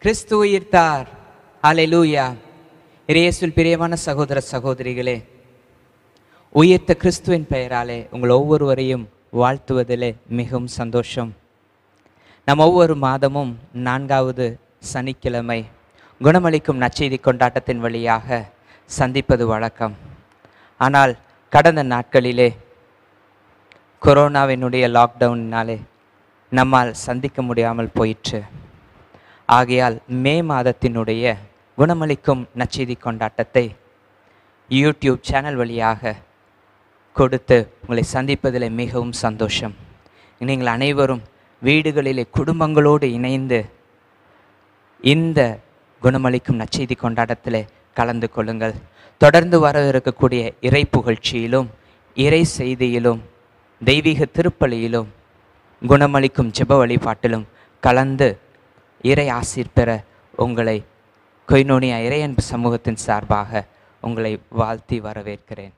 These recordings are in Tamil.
கிறிஸ்து உயிர்த்தார் ஹalleluya இயேசுவில் பிரியமான சகோதர சகோதரிகளே உயிர்த்த கிறிஸ்துவின் பெயராலே உங்கள் ஒவ்வொருவரையும் வாழ்த்துவதிலே மிகவும் சந்தோஷம் நம் ஒவ்வொரு மாதமும் நான்காவது சனிக்கிழமை குணமளிக்கும் நற்செய்தி கொண்டாட்டத்தின் வழியாக சந்திப்பது வழக்கம் ஆனால் கடந்த நாட்களிலே கொரோனாவினுடைய லாக்டவுன்னாலே நம்மால் சந்திக்க முடியாமல் போயிற்று ஆகையால் மே மாதத்தினுடைய குணமளிக்கும் நற்செய்தி கொண்டாட்டத்தை யூடியூப் சேனல் வழியாக கொடுத்து உங்களை சந்திப்பதில் மிகவும் சந்தோஷம் நீங்கள் அனைவரும் வீடுகளிலே குடும்பங்களோடு இணைந்து இந்த குணமளிக்கும் நற்செய்தி கொண்டாட்டத்தில் கலந்து கொள்ளுங்கள் தொடர்ந்து வர இருக்கக்கூடிய இறை புகழ்ச்சியிலும் இறை செய்தியிலும் தெய்வீக திருப்பலியிலும் குணமளிக்கும் ஜெப வழிபாட்டிலும் கலந்து இறை ஆசீர் பெற உங்களை கொய்னோனியா இறையன்பு சமூகத்தின் சார்பாக உங்களை வாழ்த்தி வரவேற்கிறேன்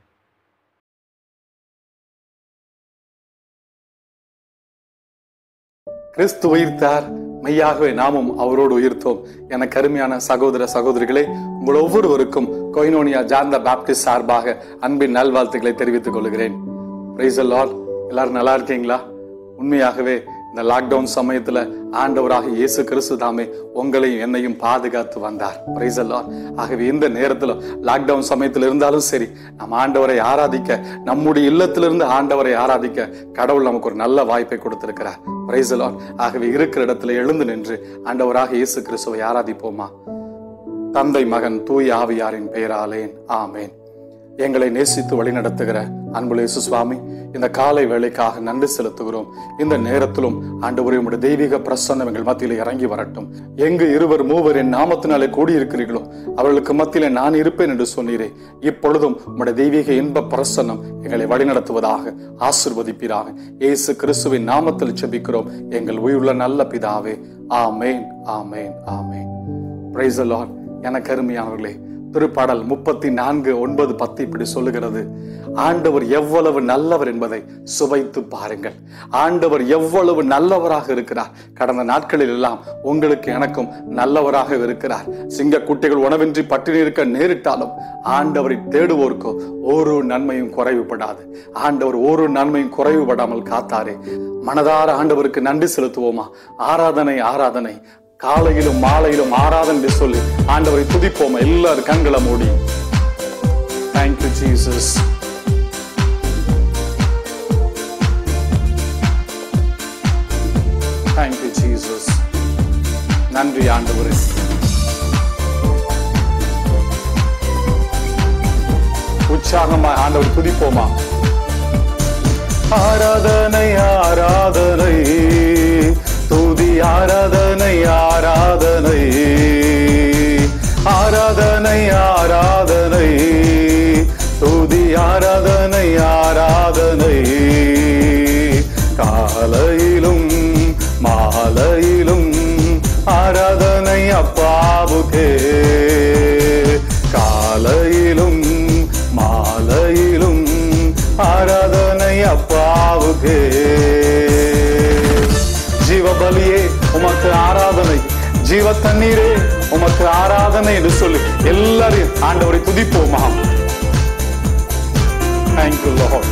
கிறிஸ்து உயிர்த்தார் மெய்யாகவே நாமும் அவரோடு உயிர்த்தோம் என கருமையான சகோதர சகோதரிகளே உங்கள் ஒவ்வொருவருக்கும் கொய்னோனியா ஜாந்த பாப்டிஸ்ட் சார்பாக அன்பின் நல்வாழ்த்துக்களை தெரிவித்துக் கொள்கிறேன் Praise the Lord. எல்லாரும் நல்லா இருக்கீங்களா உண்மையாகவே இந்த லாக்டவுன் சமயத்துல ஆண்டவராக இயேசு கிறிஸ்து தாமே உங்களையும் என்னையும் பாதுகாத்து வந்தார் Praise the Lord. ஆகவே இந்த நேரத்துல லாக்டவுன் சமயத்துல இருந்தாலும் சரி நம்ம ஆண்டவரை ஆராதிக்க நம்முடைய இல்லத்திலிருந்து ஆண்டவரை ஆராதிக்க கடவுள் நமக்கு ஒரு நல்ல வாய்ப்பை கொடுத்திருக்கிறார் Praise the Lord. ஆகவே இருக்கிற இடத்துல எழுந்து நின்று ஆண்டவராக இயேசு கிறிஸ்துவை ஆராதிப்போமா தந்தை மகன் தூய் ஆவியாரின் பெயராலேன் ஆமேன் எங்களை நேசித்து வழிநடத்துகிற அன்புல இயேசு சுவாமி இந்த காலை வேளைக்காக நன்றி செலுத்துகிறோம் இந்த நேரத்திலும் ஆண்டவரே உம்முடைய தெய்வீக பிரசன்னம் எங்கள் மத்தியில இறங்கி வரட்டும் எங்கு இருவர் மூவர் என் நாமத்தினாலே கூடியிருக்கிறீர்களோ அவர்களுக்கு மத்தியிலே நான் இருப்பேன் என்று சொன்னீரே இப்பொழுதும் உம்முடைய தெய்வீக இன்ப பிரசன்னம் எங்களை வழிநடத்துவதாக ஆசிர்வதிப்பீராக இயேசு கிறிஸ்துவின் நாமத்தில் செபிக்கிறோம் எங்கள் உயிருள்ள நல்ல பிதாவே ஆமேன் ஆமேன் ஆமேன் பிரைஸ் லார்ட் எனக்கு அருமையானவர்களே திருப்பாடல் முப்பத்தி நான்கு ஒன்பது பத்து இப்படி சொல்லுகிறது ஆண்டவர் எவ்வளவு நல்லவர் என்பதை சுவைத்து பாருங்கள் ஆண்டவர் எவ்வளவு நல்லவராக இருக்கிறார் கடந்த நாட்களில் எல்லாம் உங்களுக்கு எனக்கும் நல்லவராக இருக்கிறார் சிங்க குட்டிகள் உணவின்றி பட்டினி இருக்க நேரிட்டாலும் ஆண்டவரை தேடுவோருக்கோ ஒரு நன்மையும் குறைவுபடாது ஆண்டவர் ஒரு நன்மையும் குறைவுபடாமல் காத்தாரே மனதார ஆண்டவருக்கு நன்றி செலுத்துவோமா ஆராதனை ஆராதனை காலையிலும் மாலையிலும் ஆராதனை என்று சொல்லி ஆண்டவரை துதிப்போம் எல்லாரும் கண்களை மூடி தேங்க்யூ ஜீசஸ் தேங்க்யூ ஜீசஸ் நன்றி ஆண்டவரே உற்சாகமா ஆண்டவர் துதிப்போமா ஆராதனை ஆராதனை துதி ஆராதனை ஆராதனை ஆராதனை ஆராதனை துதி ஆராதனை ஆராதனை காலையிலும் மாலையிலும் ஆராதனை அப்பாவுக்கே காலையிலும் மாலையிலும் ஆராதனை அப்பாவுக்கே ஜீவ பலியே உமக்கு ஆராதனை ஜீவ தண்ணீரே உமக்கு ஆராதனை என்று சொல்லி எல்லாரையும் ஆண்டவரை துதிப்போமா தேங்க்யூ லார்ட்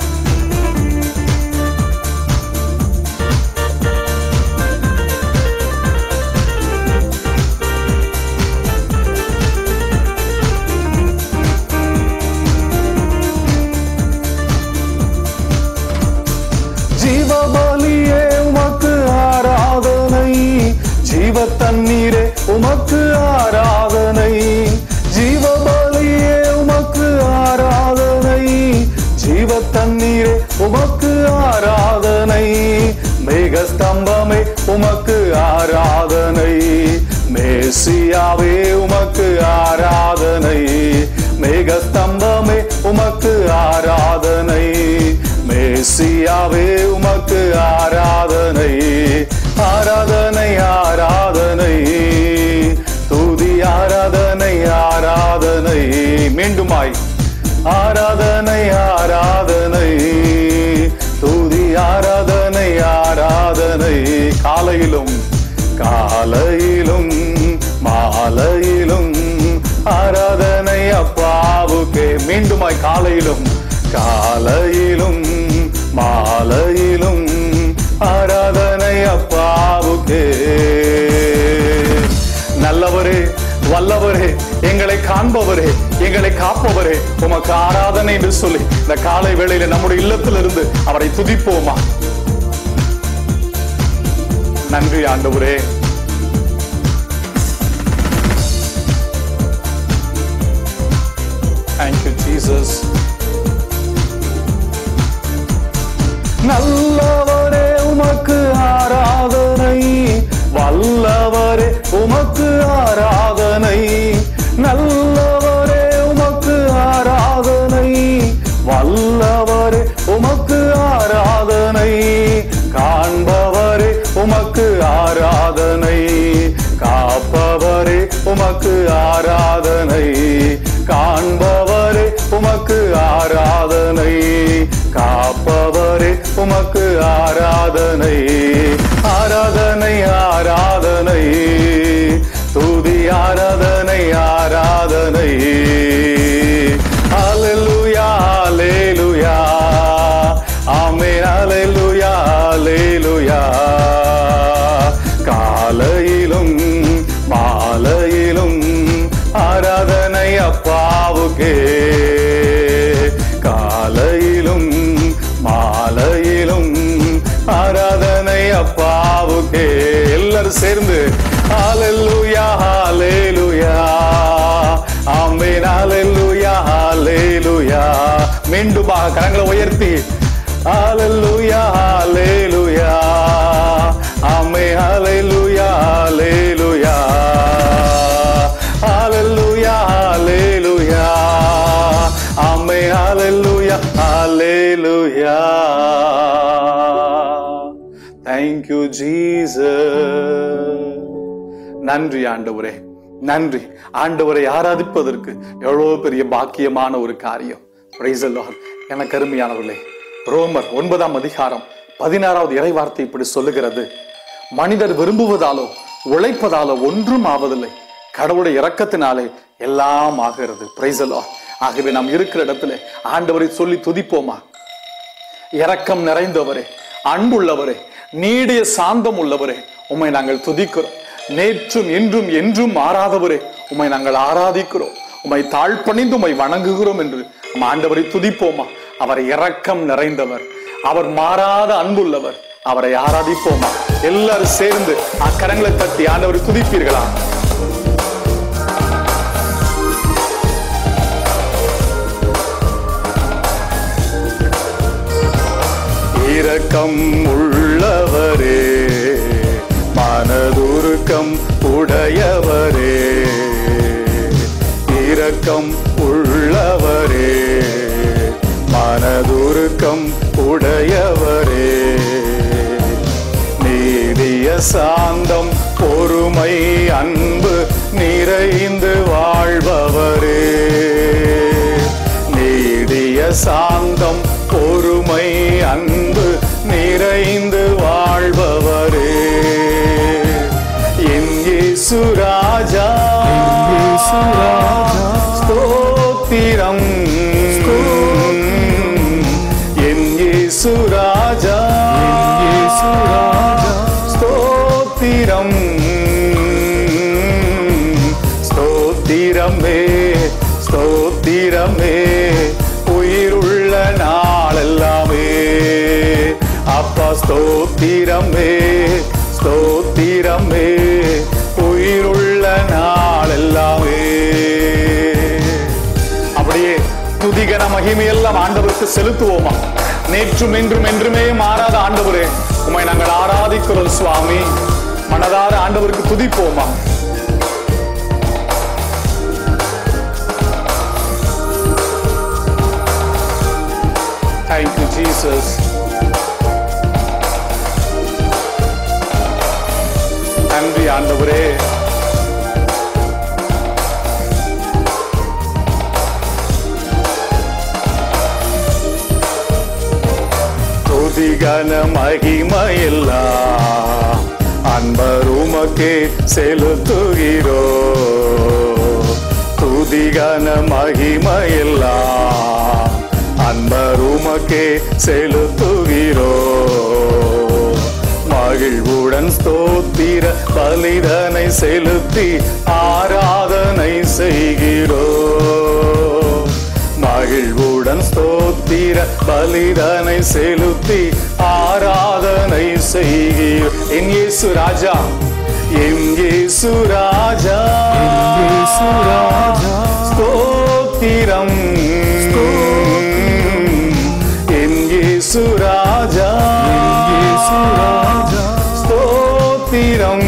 ஜீவபலியே உமக்கு ஆராதனை ஜீவ தண்ணீரே உமக்கு ஆராதனை ஜீவபலியே உமக்கு ஆராதனை ஜீவ தண்ணீரே உமக்கு ஆராதனை மேக ஸ்தம்பமே உமக்கு ஆராதனை மேசியாவே உமக்கு ஆராதனை மேக ஸ்தம்பமே உமக்கு ஆராதனை மேசியாவே உமக்கு ஆராதனை ஆராதனை ஆராதனை துதி ஆராதனை ஆராதனை மீண்டுமாய் ஆராதனை ஆராதனை துதி ஆராதனை ஆராதனை காலையிலும் காலையிலும் மீண்டுமாய் காலையிலும் காலையிலும் மாலையிலும் ஆராதனை அப்பாவுக்கே நல்லவரே வல்லவரே எங்களை காண்பவரே எங்களை காப்பவரே உமக்கு ஆராதனை என்று சொல்லி இந்த காலை வேளையில நம்முடைய இல்லத்திலிருந்து அவரை துதிப்போமா நன்றி ஆண்டவரே Thank you, Jesus. நல்லவரே உமக்கு ஆராதனை வல்லவரே உமக்கு ஆராதனை நல்லவரே உமக்கு ஆராதனை வல்லவரே உமக்கு ஆராதனை காண்பவரே உமக்கு ஆராதனை காப்பவரே உமக்கு ஆராதனை காண்பவரே உமக்கு ஆராதனை காப்பவரே உமக்கு ஆராதனை ஆராதனை ஆராதனை துதி ஆராதனை ஆராதனை ஹalleluya ஹalleluya ஆமென் ஹalleluya ஹalleluya காலையிலும் மாலையிலும் ஆராதனை அப்பாவுக்கே காலையிலும் மாலையிலும் ஆராதனை அப்பாவுக்கே எல்லாரும் சேர்ந்து ஹalleluya ஹalleluya ஆமென் ஹalleluya ஹalleluya மீண்டுமாக கரங்களை உயர்த்தி ஹalleluya ஹalleluya ஆமென் ஹalleluya ஹalleluya ஹalleluya ஹalleluya ஆமென் ஹalleluya ஹalleluya thank you jesus நன்றி ஆண்டவரே நன்றி ஆண்டவரை ஆராதிப்பதற்கு எவ்வளவு பெரிய பாக்கியமான ஒரு காரியம் Praise the Lord. எனக்கு அருமையானவர்களே ரோமர் ஒன்பதாம் அதிகாரம் பதினாறாவது இறைவார்த்தை இப்படி சொல்லுகிறது மனிதர் விரும்புவதாலோ உழைப்பதாலோ ஒன்றும் ஆவதில்லை கடவுளுடைய இரக்கத்தினாலே எல்லாம் ஆகிறது Praise the Lord. ஆகவே நாம் இருக்கிற இடத்துல ஆண்டவரை சொல்லி துதிப்போமா இரக்கம் நிறைந்தவரே அன்புள்ளவரே நீடிய சாந்தம் உள்ளவரே உம்மை நாங்கள் துதிக்கிறோம் நேற்றும் இன்றும் என்றும் மாறாதவரே உம்மை நாங்கள் ஆராதிக்கிறோம் உம்மை தாழ்பணிந்து உம்மை வணங்குகிறோம் என்று நம் ஆண்டவரை துதிப்போமா அவர் இரக்கம் நிறைந்தவர் அவர் மாறாத அன்புள்ளவர் அவரை ஆராதிப்போமா எல்லாரும் சேர்ந்து அக்கரங்களை தட்டி ஆண்டவரை துதிப்பீர்களா இரக்கம் உள்ளவரே மனதுருக்கம் உடையவரே இரக்கம் உள்ளவரே மனதுருக்கம் உடையவரே நீடிய சாந்தம் பொறுமை அன்பு நிறைந்து வாழ்பவரே நீடிய சாந்தம் பொறுமை அன்பு நிறைந்து வாழ்பவரே என் இயேசு ராஜா ஸ்தோத்திரம் என் இயேசு ராஜா ஸ்தோத்திரம் ஸ்தோத்திரமே ஸ்தோத்திரமே உயிருள்ள நாளெல்லாமே அப்பா ஸ்தோத்திரமே ஸ்தோத்திரமே உயிருள்ள நாளெல்லாமே அப்படியே துதிகன மகிமையெல்லாம் ஆண்டவருக்கு செலுத்துவோமா நேற்றும் இன்றும் என்றுமே மாறாத ஆண்டவரே உம்மை நாங்கள் ஆராதிக்கிறோம் சுவாமி மனதார ஆண்டவருக்கு துதிப்போமா Thank you, Jesus. நன்றி ஆண்டவரே துதிகன மகிமையெல்லாம் அன்பர் உமக்கே செலுத்துகிறோ துதி துதிகன மகிமையெல்லாம் அன்பர் உமக்கே செலுத்துகிறோ மகிழ்வுடன் ஸ்தோத்திர பலிதனை செலுத்தி ஆராதனை செய்கிறோ மகிழ்வுடன் ஸ்தோத்திர பலிதனை செலுத்தி ஆராதனை செய்கிறோ என் இயேசு ராஜா என் இயேசு ராஜா ஸ்தோத்திரம் என் இயேசு ராஜா ஸ்தோத்திரம்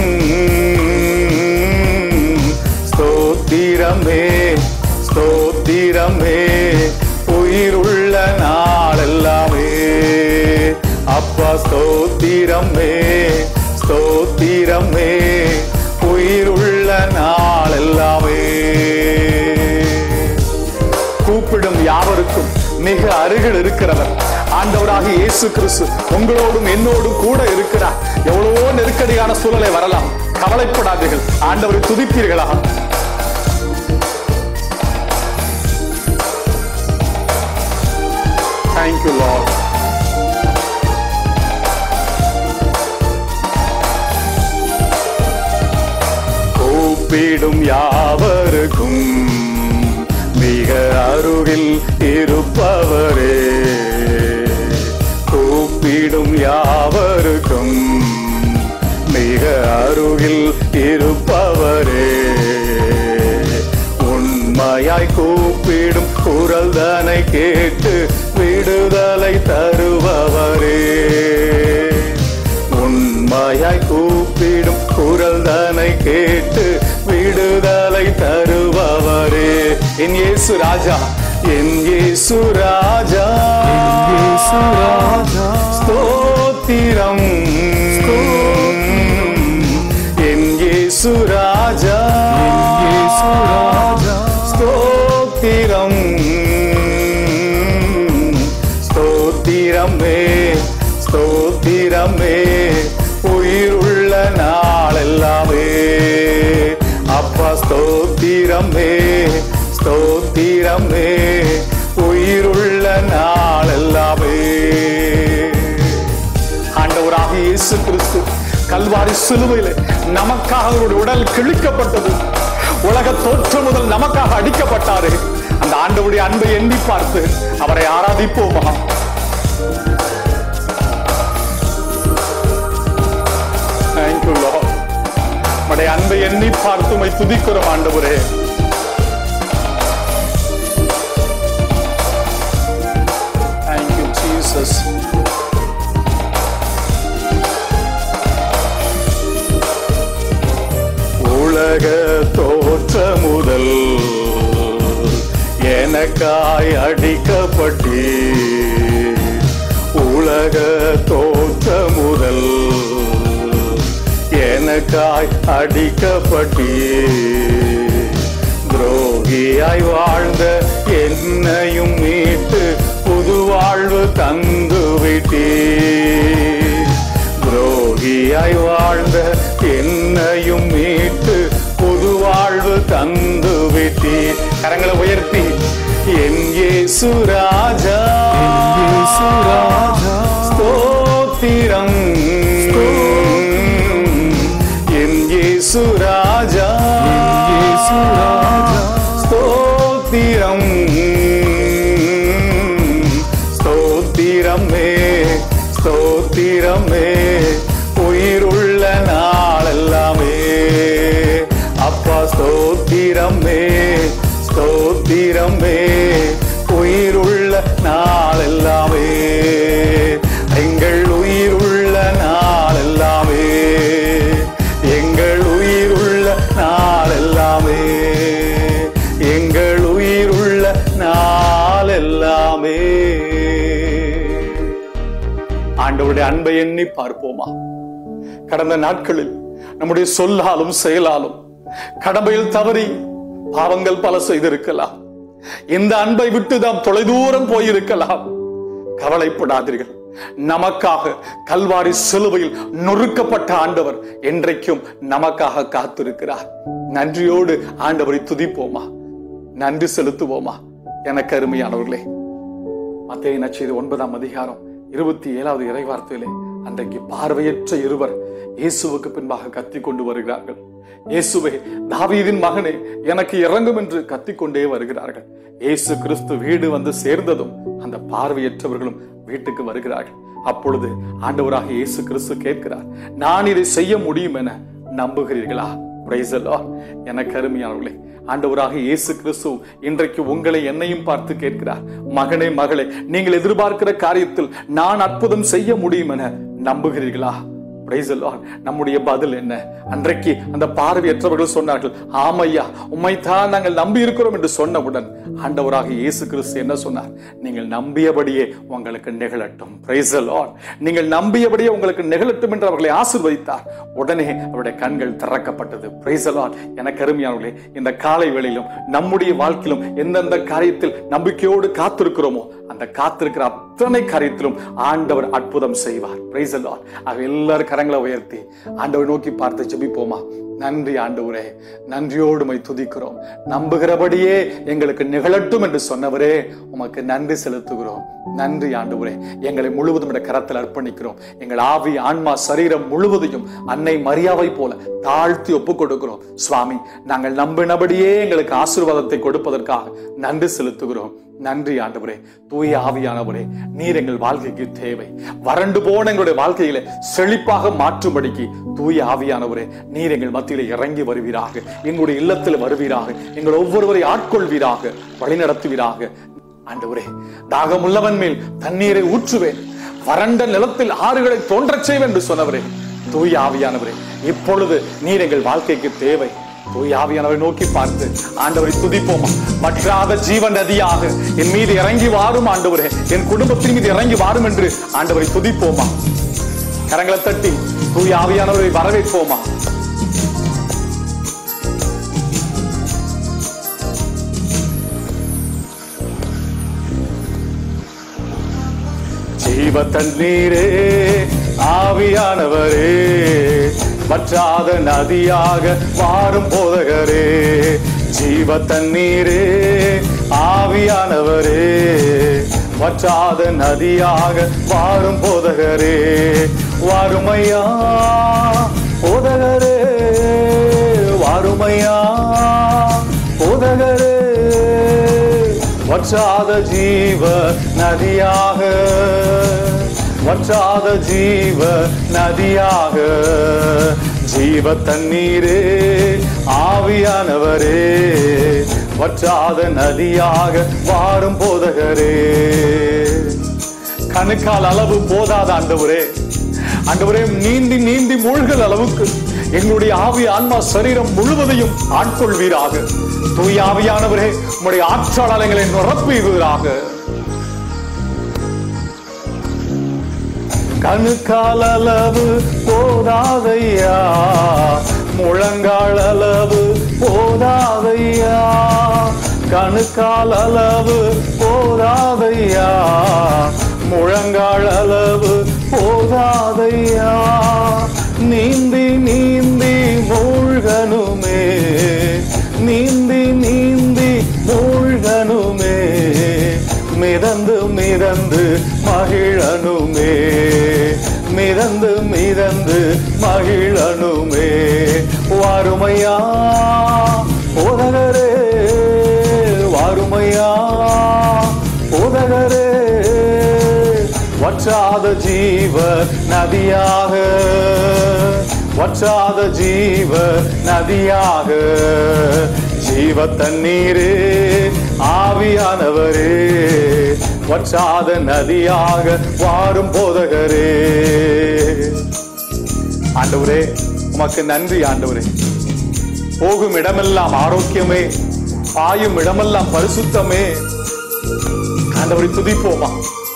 ஸ்தோத்திரமே ஸ்தோத்திரமே உயிருள்ள நாளெல்லாமே அப்பா ஸ்தோத்திரமே ஸ்தோத்திரமே உயிருள்ள நாளெல்லாமே கூப்பிடும் யாவருக்கும் மிக அருகில் இருக்கிறவர் ஆண்டவராக இயேசு கிறிஸ்து உங்களோடும் என்னோடும் கூட இருக்கிறார் எவ்வளவோ நெருக்கடியான சூழலை வரலாம் கவலைப்படாதீர்கள் ஆண்டவரை துதிப்பீர்களா தேங்க்யூ லார்ட் கூப்பிடும் யாவருக்கும் மிக அருகில் இருப்பவரே கூப்பிடும் யாவருக்கும் மிக அருகில் இருப்பவரே உண்மையாய் கூப்பிடும் குரல் தனை கேட்டு விடுதலை தருபவரே உண்மையாய் கூப்பிடும் குரல் தனை கேட்டு விடுதலை தருபவரே என் இயேசு ராஜா என் இயேசு ராஜா ஸ்தோத்திரம் என் இயேசு ராஜா ஸ்தோத்திரம் ஸ்தோத்திரமே ஸ்தோத்திரமே உயிருள்ள நாளெல்லாமே அப்பா ஸ்தோத்திரமே ஸ்தோத்திரமே உயிருள்ள நாளெல்லாமே ஆண்டவராக இயேசு கிறிஸ்து கல்வாரி சிலுவையில நமக்காக அவருடைய உடல் கிழிக்கப்பட்டது உலக தோற்றம் முதல் நமக்காக அடிக்கப்பட்டாரு அந்த ஆண்டவருடைய அன்பை எண்ணி பார்த்து அவரை ஆராதிப்போமா தேங்க்யூ லோ உடைய அன்பை எண்ணி பார்த்து உமை துதிக்கிறோம் ஆண்டவரே தேங்க்யூ ஜீசஸ் உலக தோற்ற முதல் எனக்காய் அடிக்கப்பட்டீ உலக தோற்ற முதல் எனக்காய் அடிக்கப்பட்டீ துரோகியாய் வாழ்ந்த என்னையும் மீட்டு புது வாழ்வு தந்து விட்டீர் துரோகியாய் வாழ்ந்த என்னையும் மீட்டு புது வாழ்வு தந்து விட்டீர் கரங்களை உயர்த்தி என் இயேசு ராஜா ஸ்தோத்திரம் என் இயேசு ராஜா ஸ்தோத்திரம் ஸ்தோத்திரமே ஸ்தோத்திரமே உயிருள்ள நாளெல்லாமே அப்பா ஸ்தோத்திரமே ஸ்தோத்திரமே உயிருள்ள நாளெல்லாமே எங்கள் உயிருள்ள நாளெல்லாமே எங்கள் உயிருள்ள நாளெல்லாமே எங்கள் உயிருள்ள நாளெல்லாமே ஆண்டவருடைய அன்பை எண்ணி பார்ப்போமா கடந்த நாட்களில் நம்முடைய சொல்லாலும் செயலாலும் கடமையில் தவறி பாவங்கள் பல செய்திருக்கலாம் இந்த அன்பை விட்டு நாம் தொலைதூரம் போயிருக்கலாம் கவலைப்படாதீர்கள் நமக்காக கல்வாரி சிலுவையில் நொறுக்கப்பட்ட ஆண்டவர் என்றைக்கும் நமக்காக காத்திருக்கிறார் நன்றியோடு ஆண்டவரை துதிப்போமா நன்றி செலுத்துவோமா எனக்கு அருமையானவர்களே மத்திய நச்செய்தி ஒன்பதாம் அதிகாரம் இருபத்தி ஏழாவது இறைவார்த்தையிலே அன்றைக்கு பார்வையற்ற இருவர் இயேசுவுக்கு பின்பாக கத்திக் கொண்டு வருகிறார்கள் இயேசுவே தாவீதின் மகனே எனக்கு இறங்கும் என்று கத்திக்கொண்டே வருகிறார்கள் இயேசு கிறிஸ்து வீடு வந்து சேர்ந்ததும் அந்த பார்வையற்றவர்களும் வீட்டுக்கு வருகிறார்கள் அப்பொழுது ஆண்டவராக இயேசு கிறிஸ்து கேட்கிறார் நான் இதை செய்ய முடியும் என நம்புகிறீர்களா Praise the Lord. எனக்கு அருமையானவர்களே ஆண்டவராக இயேசு கிறிஸ்து இன்றைக்கு உங்களை என்னையும் பார்த்து கேட்கிறார் மகனே மகளே நீங்கள் எதிர்பார்க்கிற காரியத்தில் நான் அற்புதம் செய்ய முடியும் என நம்புகிறீர்களா Praise the Lord. நம்முடைய பதில் என்ன அன்றைக்கு அந்த பார்வையற்றவர்கள் சொன்னார்கள் ஆமையா உம்மைத்தான் நாங்கள் நம்பி இருக்கிறோம் என்று சொன்னவுடன் ஆண்டவராக இயேசு கிறிஸ்து என்ன சொன்னார் நீங்கள் நம்பியபடியே உங்களுக்கு நிகழட்டும் Praise the Lord. நீங்கள் நம்பியபடியே உங்களுக்கு நிகழட்டும் என்று அவர்களை ஆசீர்வதித்தார் உடனே அவருடைய கண்கள் திறக்கப்பட்டது Praise the Lord. எனக்கு அருமையானவர்களே இந்த காலை வேளையிலும் நம்முடைய வாழ்க்கையிலும் எந்தெந்த காரியத்தில் நம்பிக்கையோடு காத்திருக்கிறோமோ அந்த காத்திருக்கிற அத்தனை காரியத்திலும் ஆண்டவர் அற்புதம் செய்வார் Praise the Lord. ஆக எல்லாரும் கரங்களை உயர்த்தி ஆண்டவர் நோக்கி பார்த்து ஜெபிப்போமா நன்றி ஆண்டவரே நன்றியோடு மை துதிக்கிறோம் நம்புகிறபடியே எங்களுக்கு நிகழட்டும் என்று சொன்னவரே உமக்கு நன்றி செலுத்துகிறோம் நன்றி ஆண்டவரே எங்களை முழுவதும் இந்த கரத்தில் அர்ப்பணிக்கிறோம் எங்கள் ஆவி ஆன்மா சரீரம் முழுவதையும் அன்னை மரியாவை போல தாழ்த்தி ஒப்புக் கொடுக்கிறோம் சுவாமி நாங்கள் நம்பினபடியே எங்களுக்கு ஆசீர்வாதத்தை கொடுப்பதற்காக நன்றி செலுத்துகிறோம் நன்றி ஆண்டவரே தூய ஆவியானவரே நீர் எங்கள் வாழ்க்கைக்கு தேவை வறண்டு போன எங்களுடைய வாழ்க்கையில செழிப்பாக மாற்றும்படிக்கு தூய ஆவியானவரே நீர் எங்கள் மத்தியில இறங்கி வருவீராக எங்களுடைய இல்லத்தில் வருவீராக எங்கள் ஒவ்வொருவரை ஆட்கொள்வீராக வழிநடத்துவீராக ஆண்டவரே தாகமுள்ளவன் மேல் தண்ணீரை ஊற்றுவேன் வறண்ட நிலத்தில் ஆறுகளை தோன்றச் செய்வேன் என்று சொன்னவரே தூய ஆவியானவரே இப்பொழுது நீர் எங்கள் வாழ்க்கைக்கு தேவை தூய ஆவியானவரை நோக்கி பார்த்து ஆண்டவரை துதிப்போமா மற்றாத ஜீவன் நதியாக என் மீது இறங்கி வாரும் ஆண்டவரே என் குடும்பத்தின் மீது இறங்கி வாரும் என்று ஆண்டவரை துதிப்போமா கரங்களை தட்டி தூய ஆவியானவரை வரவேற்போமா ஜீவ தண்ணீரே ஆவியானவரே வற்றாத நதியாக மாறும் போதகரே ஜீவ தண்ணீரே ஆவியானவரே வற்றாத நதியாக மாறும் போதகரே வாருமையா போதகரே வாருமையா போதகரே வற்றாத ஜீவ நதியாக வற்றாத ஜீவ நதியாக ஜீவ தண்ணீரே ஆவியானவரே வற்றாத நதியாக வாரும் போதகரே கணுக்கால் அளவு போதாத ஆண்டவரே ஆண்டவரே நீந்தி நீந்தி மூழ்கல் அளவுக்கு எங்களுடைய ஆவி ஆன்மா சரீரம் முழுவதையும் ஆட்கொள்வீராக தூய ஆவியானவரே உம்முடைய ஆற்றாளங்களை நிரப்புவீராக கணுக்கால் அளவு போதாதையா முழங்கால் அளவு போதாதையா கணுக்கால் அளவு போதாதையா முழங்கால் அளவு போதாதையா நீந்தி நீந்தி மூழ்கனுமே நீந்தி நீந்தி மூழ்கனுமே மிதந்து மிதந்து மகிழனுமே மிதந்து மிதந்து மகிழனுமே வாருமையா போதகரே வாருமையா போதகரே வற்றாத ஜீவ நதியாக வற்றாத ஜீவ நதியாக ஜீவ தண்ணீரே ஆவியானவரே வற்றாத நதியாக வாரும் போதகரே ஆண்டவரே உமக்கு நன்றி ஆண்டவரே போகும் இடமெல்லாம் ஆரோக்கியமே பாயும் இடமெல்லாம் பரிசுத்தமே ஆண்டவரை துதிப்போமா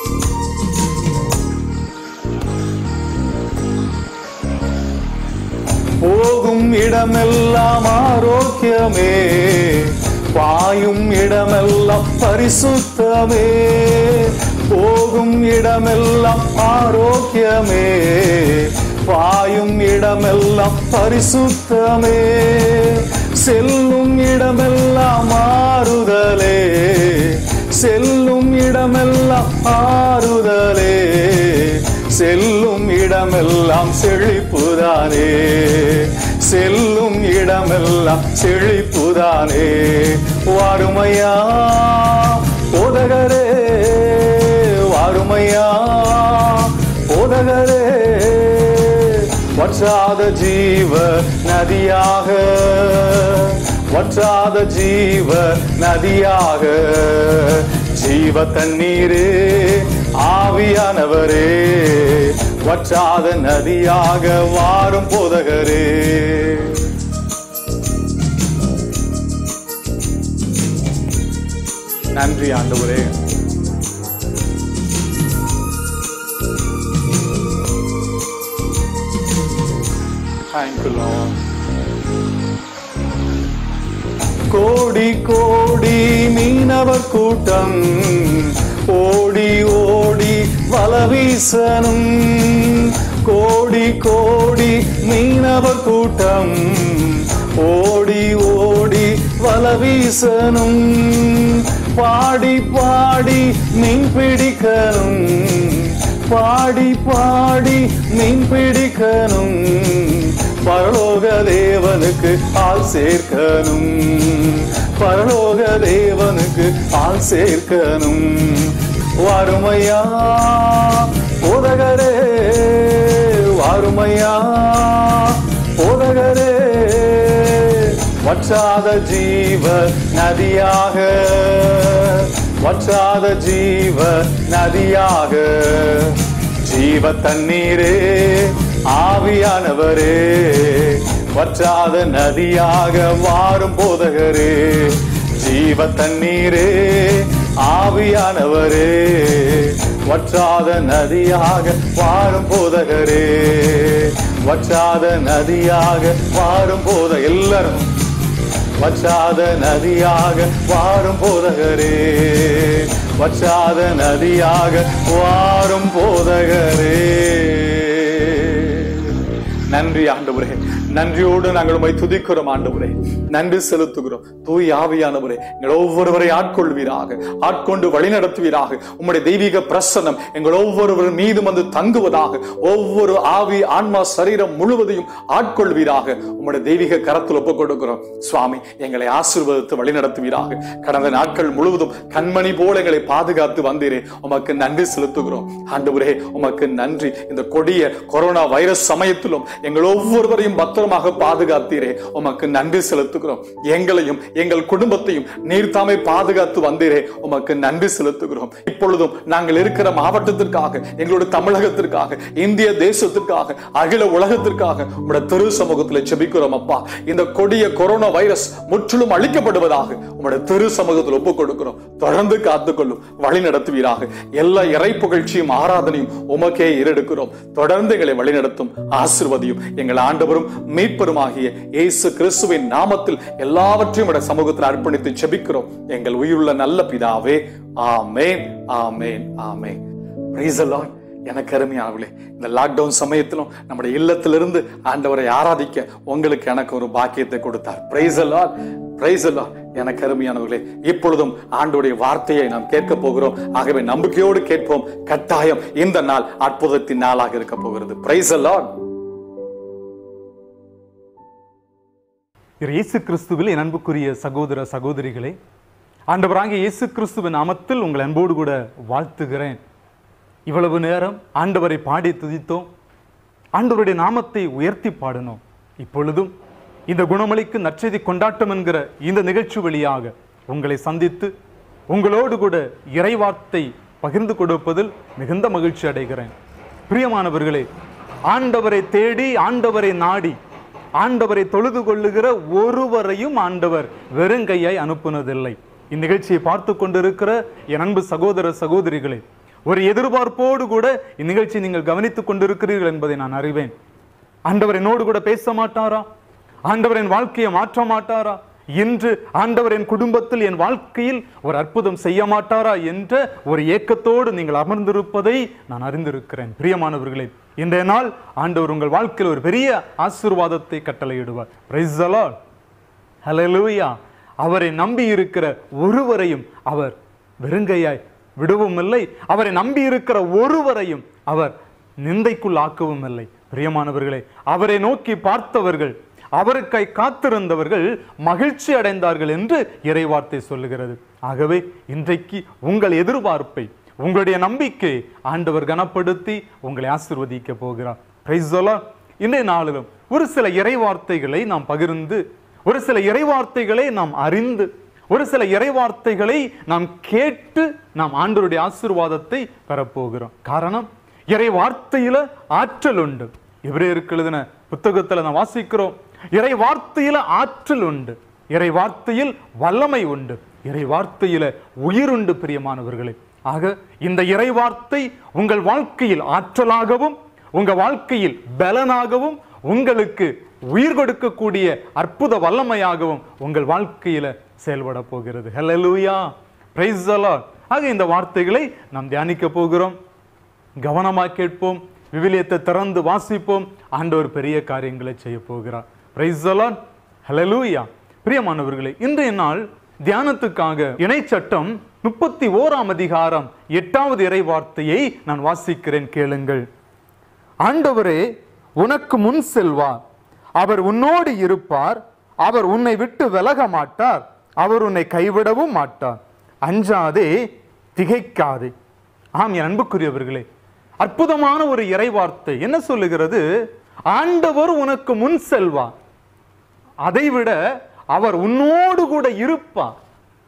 போகும் இடமெல்லாம் ஆரோக்கியமே பாயும் இடமெல்லாம் பரிசுத்தமே போகும் இடமெல்லாம் ஆரோக்கியமே பாயும் இடமெல்லாம் பரிசுத்தமே செல்லும் இடமெல்லாம் மாறுதல் இடமெல்லாம் செழிப்புதானே செல்லும் இடமெல்லாம் செழிப்புதானே வாருமையா போதகரே வாருமையா போதகரே வற்றாத ஜீவ நதியாக வற்றாத ஜீவ நதியாக ஜீவ தண்ணீரே ஆவியானவரே வற்றாத நதியாக வாரும் போதகரே நன்றி ஆண்டவரே Thank you, Lord. கோடி கோடி மீனவர் கூட்டம் ஓடி ஓடி வலவீசனும் கோடி கோடி மீனவர் கூட்டம் ஓடி ஓடி வலவீசனும் பாடி பாடி மீன் பிடிக்கணும் பாடி பாடி மீன் பிடிக்கணும் பரலோக தேவனுக்கு ஆள் சேர்க்கணும் பரலோக தேவனுக்கு ஆள் சேர்க்கணும் வாருமையா போதகரே வாருமையா போதகரே வற்றாத ஜீவ நதியாக வற்றாத ஜீவ நதியாக ஜீவ தண்ணீரே ஆவியானவரே வற்றாத நதியாக வாரும் போதகரே ஜீவ தண்ணீரே ஆவியானவரே வற்றாத நதியாக வாரும் போதகரே வற்றாத நதியாக வாரும் போத எல்லாரும் வற்றாத நதியாக வாரும் போதகரே வற்றாத நதியாக வாரும் போதகரே நன்றி ஆண்டவரே நன்றியோடு நாங்கள் உம்மை துதிக்கிறோம் ஆண்டவரே நன்றி செலுத்துகிறோம் தூய் ஆவியானவரே எங்கள் ஒவ்வொருவரை ஆட்கொள்வீராக ஆட்கொண்டு வழிநடத்துவீராக உம்முடைய தெய்வீக பிரசன்னம் எங்கள் ஒவ்வொருவர் மீதும் வந்து தங்குவதாக ஒவ்வொரு ஆவி ஆன்மா சரீரம் முழுவதையும் ஆட்கொள்வீராக உம்முடைய தெய்வீக கரத்தில் ஒப்புக் கொடுக்கிறோம் சுவாமி எங்களை ஆசீர்வதித்து வழிநடத்துவீராக கடந்த நாட்கள் முழுவதும் கண்மணி போல எங்களை பாதுகாத்து வந்தீரே உமக்கு நன்றி செலுத்துகிறோம் ஆண்டவரே உமக்கு நன்றி இந்த கொடிய கொரோனா வைரஸ் சமயத்திலும் எங்கள் ஒவ்வொருவரையும் பத்திரமாக பாதுகாத்தீரே உமக்கு நன்றி செலுத்துகிறோம் எங்களையும் எங்கள் குடும்பத்தையும் நீர் தாமே பாதுகாத்து வந்தீரே உமக்கு நன்றி செலுத்துகிறோம் இப்பொழுதும் நாங்கள் இருக்கிற மாவட்டத்திற்காக எங்களுடைய தமிழகத்திற்காக இந்திய தேசத்திற்காக அகில உலகத்திற்காக உங்களுடைய திரு சமூகத்தில் செபிக்கிறோம் அப்பா இந்த கொடிய கொரோனா வைரஸ் முற்றிலும் அழிக்கப்படுவதாக உங்களுடைய திரு சமூகத்தில் ஒப்புக் கொடுக்கிறோம் தொடர்ந்து காத்துக்கொள்ளும் வழி நடத்துவீராக எல்லா இறை புகழ்ச்சியும் ஆராதனையும் உமக்கே ஏறெடுக்கிறோம் தொடர்ந்து எங்களை வழிநடத்தும் ஆசிர்வதியும் எங்கள் ஆண்டவரும் மீட்பருமாகிய இயேசு கிறிஸ்துவின் நாமத்தில் எல்லாவற்றையும் உடைய சமூகத்தில் அர்ப்பணித்து செபிக்கிறோம் எங்கள் உயிருள்ள நல்ல பிதாவே ஆமேன் ஆமேன் ஆமேன் Praise the Lord. எனக்கு அருமையானவர்களே இந்த லாக்டவுன் சமயத்திலும் நம்முடைய இல்லத்திலிருந்து ஆண்டவரை ஆராதிக்க உங்களுக்கு எனக்கு ஒரு பாக்கியத்தை கொடுத்தார் பிரைஸ் எல்லாம் பிரைஸ் எல்லாம் எனக்கு அருமையானவர்களே இப்பொழுதும் ஆண்டோடைய வார்த்தையை நாம் கேட்க போகிறோம் ஆகவே நம்பிக்கையோடு கேட்போம் கட்டாயம் இந்த நாள் அற்புதத்தின் நாளாக இருக்க போகிறது பிரைஸ் எல்லாம் இயேசு கிறிஸ்துவில் என் அன்புக்குரிய சகோதர சகோதரிகளே ஆண்டவராகிய இயேசு கிறிஸ்துவின் நாமத்தில் உங்கள் அன்போடு கூட வாழ்த்துகிறேன் இவ்வளவு நேரம் ஆண்டவரை பாடி துதித்தோம் ஆண்டவருடைய நாமத்தை உயர்த்தி பாடினோம் இப்பொழுதும் இந்த குணமளிக்கு நற்செய்தி கொண்டாட்டம் என்கிற இந்த நிகழ்ச்சி வழியாக உங்களை சந்தித்து உங்களோடு கூட இறைவார்த்தை பகிர்ந்து கொடுப்பதில் மிகுந்த மகிழ்ச்சி அடைகிறேன் பிரியமானவர்களே ஆண்டவரை தேடி ஆண்டவரை நாடி ஆண்டவரை தொழுது கொள்ளுகிற ஒருவரையும் ஆண்டவர் வெறுங்கையாய் அனுப்புனதில்லை இந்நிகழ்ச்சியை பார்த்து கொண்டிருக்கிற என் அன்பு சகோதர சகோதரிகளே ஒரு எதிர்பார்ப்போடு கூட இந்நிகழ்ச்சியை நீங்கள் கவனித்துக் கொண்டிருக்கிறீர்கள் என்பதை நான் அறிவேன் ஆண்டவர் என்னோடு கூட பேச மாட்டாரா ஆண்டவர் என் வாழ்க்கையை மாற்ற மாட்டாரா இன்று ஆண்டவர் என் குடும்பத்தில் என் வாழ்க்கையில் ஒரு அற்புதம் செய்ய மாட்டாரா என்ற ஒரு ஏக்கத்தோடு நீங்கள் அமர்ந்திருப்பதை நான் அறிந்திருக்கிறேன் பிரியமானவர்களே இன்றைய நாள் ஆண்டவர் உங்கள் வாழ்க்கையில் ஒரு பெரிய ஆசீர்வாதத்தை கட்டளையிடுவார் Praise the Lord. ஹalleluya அவரை நம்பி இருக்கிற ஒருவரையும் அவர் வெறுங்கையாய் விடவும் இல்லை அவரை நம்பி இருக்கிற ஒருவரையும் அவர் நிந்தைக்குள் ஆக்கவும் இல்லை பிரியமானவர்களே அவரை நோக்கி பார்த்தவர்கள் அவருக்கை காத்திருந்தவர்கள் மகிழ்ச்சி அடைந்தார்கள் என்று இறைவார்த்தை சொல்லுகிறது ஆகவே இன்றைக்கு உங்கள் எதிர்பார்ப்பை உங்களுடைய நம்பிக்கை ஆண்டவர் கனப்படுத்தி உங்களை ஆசிர்வதிக்க போகிறார் Praise the Lord. இன்றைய நாளிலும் ஒரு சில இறைவார்த்தைகளை நாம் பகிர்ந்து ஒரு சில இறைவார்த்தைகளை நாம் அறிந்து ஒரு சில இறைவார்த்தைகளை நாம் கேட்டு நாம் ஆண்டவருடைய ஆசீர்வாதத்தை பெறப்போகிறோம் காரணம் இறை வார்த்தையில ஆற்றல் உண்டு எபிரேயருக்கு எழுதின புத்தகத்துல நாம் வாசிக்கிறோம் இறை வார்த்தையில ஆற்றல் உண்டு இறை வார்த்தையில் வல்லமை உண்டு இறை வார்த்தையில உயிர் உண்டு பிரியமானவர்களே ஆக இந்த இறை வார்த்தை உங்கள் வாழ்க்கையில் ஆற்றலாகவும் உங்க வாழ்க்கையில் பலனாகவும் உங்களுக்கு உயிர் கொடுக்கக்கூடிய அற்புத வல்லமையாகவும் உங்கள் வாழ்க்கையில செயல்பட போகிறது ஹalleluya praise the lord ஆக இந்த வார்த்தைகளை நாம் தியானிக்க போகிறோம் கவனமாக கேட்போம் விவிலியத்தை திறந்து வாசிப்போம் ஆண்டவர் பெரிய காரியங்களை செய்ய போகிறார் பிரைஸ் அலான் ஹலலூயா பிரியமானவர்களே இன்றைய நாள் தியானத்துக்காக இணைச்சட்டம் முப்பத்தி ஓராம் அதிகாரம் எட்டாவது இறை வார்த்தையை நான் வாசிக்கிறேன் கேளுங்கள் ஆண்டவரே உனக்கு முன் செல்வார் அவர் உன்னோடு இருப்பார் அவர் உன்னை விட்டு விலக மாட்டார் அவர் உன்னை கைவிடவும் மாட்டார் அஞ்சாதே திகைக்காதே ஆம் என் அன்புக்குரியவர்களே அற்புதமான ஒரு இறைவார்த்தை என்ன சொல்லுகிறது ஆண்டவர் உனக்கு முன் செல்வார் அதைவிட அவர் உன்னோடு கூட இருப்பார்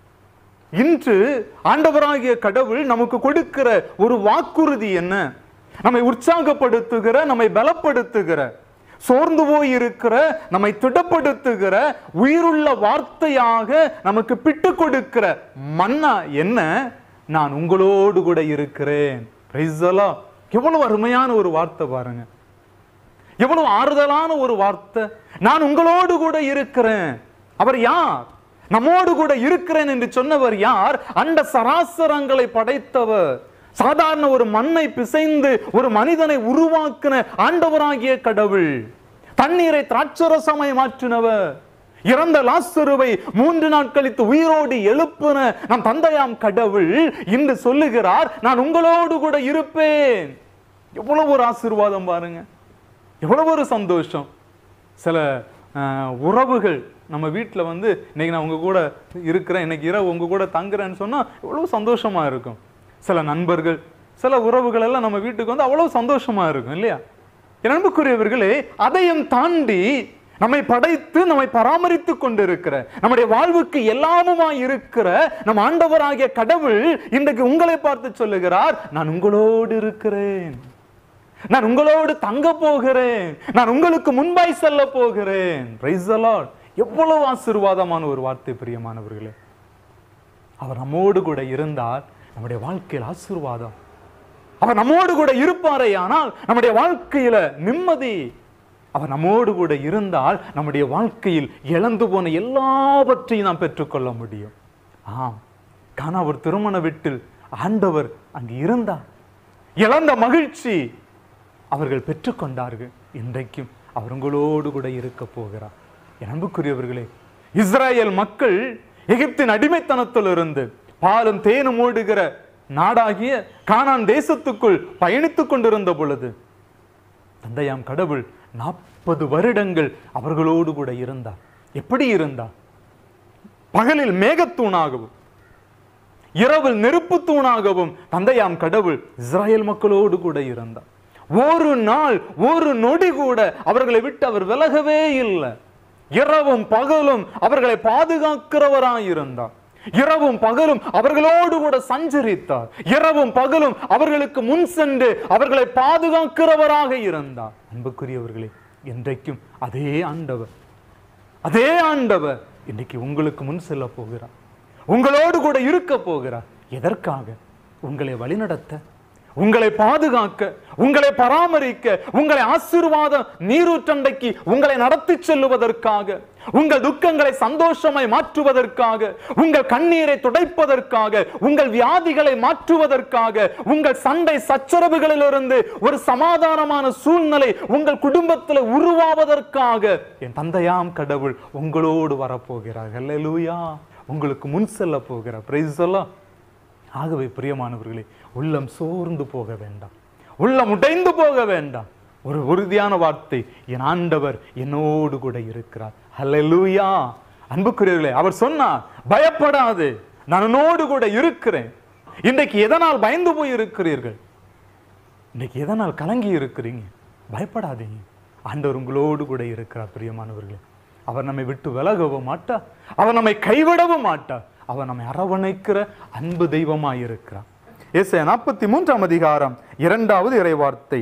இன்று ஆண்டவராகிய கடவுள் நமக்கு கொடுக்கிற ஒரு வாக்குறுதி என்ன நம்மை உற்சாகப்படுத்துகிற நம்மை பலப்படுத்துகிற சோர்ந்து போய் இருக்கிற நம்மை திடப்படுத்துகிற உயிருள்ள வார்த்தையாக நமக்கு பிட்டு கொடுக்கிற மன்னா என்ன நான் உங்களோடு கூட இருக்கிறேன் Praise the Lord. எவ்வளவு அருமையான ஒரு வார்த்தை பாருங்க எவ்வளவு ஆறுதலான ஒரு வார்த்தை நான் உங்களோடு கூட இருக்கிறேன் அவர் யார் நம்மோடு கூட இருக்கிறேன் என்று சொன்னவர் யார் அண்ட சராசரங்களை படைத்தவர் சாதாரண ஒரு மண்ணை பிசைந்து ஒரு மனிதனை உருவாக்கின ஆண்டவராகிய கடவுள் தண்ணீரை திராட்சரசமாய் மாற்றினவர் இறந்த லாசருவை மூன்று நாள் கழித்து உயிரோடு எழுப்புன நம் தந்தையாம் கடவுள் இன்று சொல்லுகிறார் நான் உங்களோடு கூட இருப்பேன் எவ்வளவு ஒரு ஆசீர்வாதம் பாருங்க எவ்வளவு ஒரு சந்தோஷம் சில அஹ், உறவுகள் நம்ம வீட்டில் வந்து இன்னைக்கு நான் உங்க கூட இருக்கிறேன் இன்னைக்கு இரவு உங்க கூட தங்குறேன்னு சொன்னா எவ்வளவு சந்தோஷமா இருக்கும் சில நண்பர்கள் சில உறவுகள் எல்லாம் நம்ம வீட்டுக்கு வந்து அவ்வளவு சந்தோஷமா இருக்கும் இல்லையா என் அன்புக்குரியவர்களே அதையும் தாண்டி நம்மை படைத்து நம்மை பராமரித்து கொண்டிருக்கிற நம்முடைய வாழ்வுக்கு எல்லாமுமா இருக்கிற நம் ஆண்டவராகிய கடவுள் இன்றைக்கு உங்களை பார்த்து சொல்லுகிறார் நான் உங்களோடு இருக்கிறேன் நான் உங்களோடு தங்க போகிறேன் நான் உங்களுக்கு முன்பாய் செல்ல போகிறேன் Praise the Lord. எவ்வளவு ஆசீர்வாதமான ஒரு வார்த்தை பிரியமானவர்களே அவர் நம்மோடு கூட இருந்தால் நம்முடைய வாழ்க்கையில் ஆசீர்வாதம் அவர் நம்மோடு கூட இருப்பாரே ஆனால் நம்முடைய வாழ்க்கையில நிம்மதி அவர் நம்மோடு கூட இருந்தால் நம்முடைய வாழ்க்கையில் இழந்து போன எல்லாவற்றையும் நாம் பெற்றுக்கொள்ள முடியும் ஆம் காணா ஒரு திருமண வீட்டில் ஆண்டவர் அங்கு இருந்தார் இழந்த மகிழ்ச்சி அவர்கள் பெற்றுக்கொண்டார்கள் இன்றைக்கும் அவர் உங்களோடு கூட இருக்க போகிறார் என் அன்புக்குரியவர்களே இஸ்ராயேல் மக்கள் எகிப்தின் அடிமைத்தனத்திலிருந்து பாலும் தேனும் ஓடுகிற நாடாகிய கானான் தேசத்துக்குள் பயணித்துக் கொண்டிருந்த பொழுது தந்தையாம் கடவுள் நாற்பது வருடங்கள் அவர்களோடு கூட இருந்தார் எப்படி இருந்தார் பகலில் மேகத்தூணாகவும் இரவில் நெருப்பு தூணாகவும் தந்தையாம் கடவுள் இஸ்ராயேல் மக்களோடு கூட இருந்தார் ஒரு நாள் ஒரு நொடி கூட அவர்களை விட்டு அவர் விலகவே இல்லை இரவும் பகலும் அவர்களை பாதுகாக்கிறவராய் இருந்தார் இரவும் பகலும் அவர்களோடு கூட சஞ்சரித்தார் இரவும் பகலும் அவர்களுக்கு முன் சென்று அவர்களை பாதுகாக்கிறவராக இருந்தார் அன்புக்குரியவர்களே இன்றைக்கும் அதே ஆண்டவர் அதே ஆண்டவர் இன்னைக்கு உங்களுக்கு முன் செல்ல போகிறார் உங்களோடு கூட இருக்க போகிறார் எதற்காக உங்களை வழிநடத்த உங்களை பாதுகாக்க உங்களை பராமரிக்க உங்களை ஆசீர்வாத நீரூற்றண்டைக்கு உங்களை நடத்தி செல்லுவதற்காக உங்கள் துக்கங்களை சந்தோஷமாய் மாற்றுவதற்காக உங்கள் கண்ணீரை துடைப்பதற்காக உங்கள் வியாதிகளை மாற்றுவதற்காக உங்கள் சண்டை சச்சரவுகளிலிருந்து ஒரு சமாதானமான சூழ்நிலை உங்கள் குடும்பத்தில் உருவாவதற்காக என் தந்தையாம் கடவுள் உங்களோடு வரப்போகிறார் ஹalleluya உங்களுக்கு முன் செல்ல போகிறார் பிரைஸ் எல்லாம் ஆகவே பிரியமானவர்களே உள்ளம் சோர்ந்து போக வேண்டாம் உள்ளம் உடைந்து போக வேண்டாம் ஒரு உறுதியான வார்த்தை என் ஆண்டவர் என்னோடு கூட இருக்கிறார் ஹalleluya அன்புக்குரியவர்களே அவர் சொன்னார் பயப்படாது நான் உன்னோடு கூட இருக்கிறேன் இன்றைக்கு எதனால் பயந்து போய் இருக்கிறீர்கள் இன்னைக்கு எதனால் கலங்கி இருக்கிறீங்க பயப்படாதீங்க ஆண்டவர் உங்களோடு கூட இருக்கிறார் பிரியமானவர்களே அவர் நம்மை விட்டு விலகவும் மாட்டார் அவர் நம்மை கைவிடவும் மாட்டார் அவர் நம்மை அரவணைக்கிற அன்பு தெய்வமாய் இருக்கிறார் ஏசாயா நாற்பத்தி மூன்றாம் அதிகாரம் இரண்டாவது இறைவார்த்தை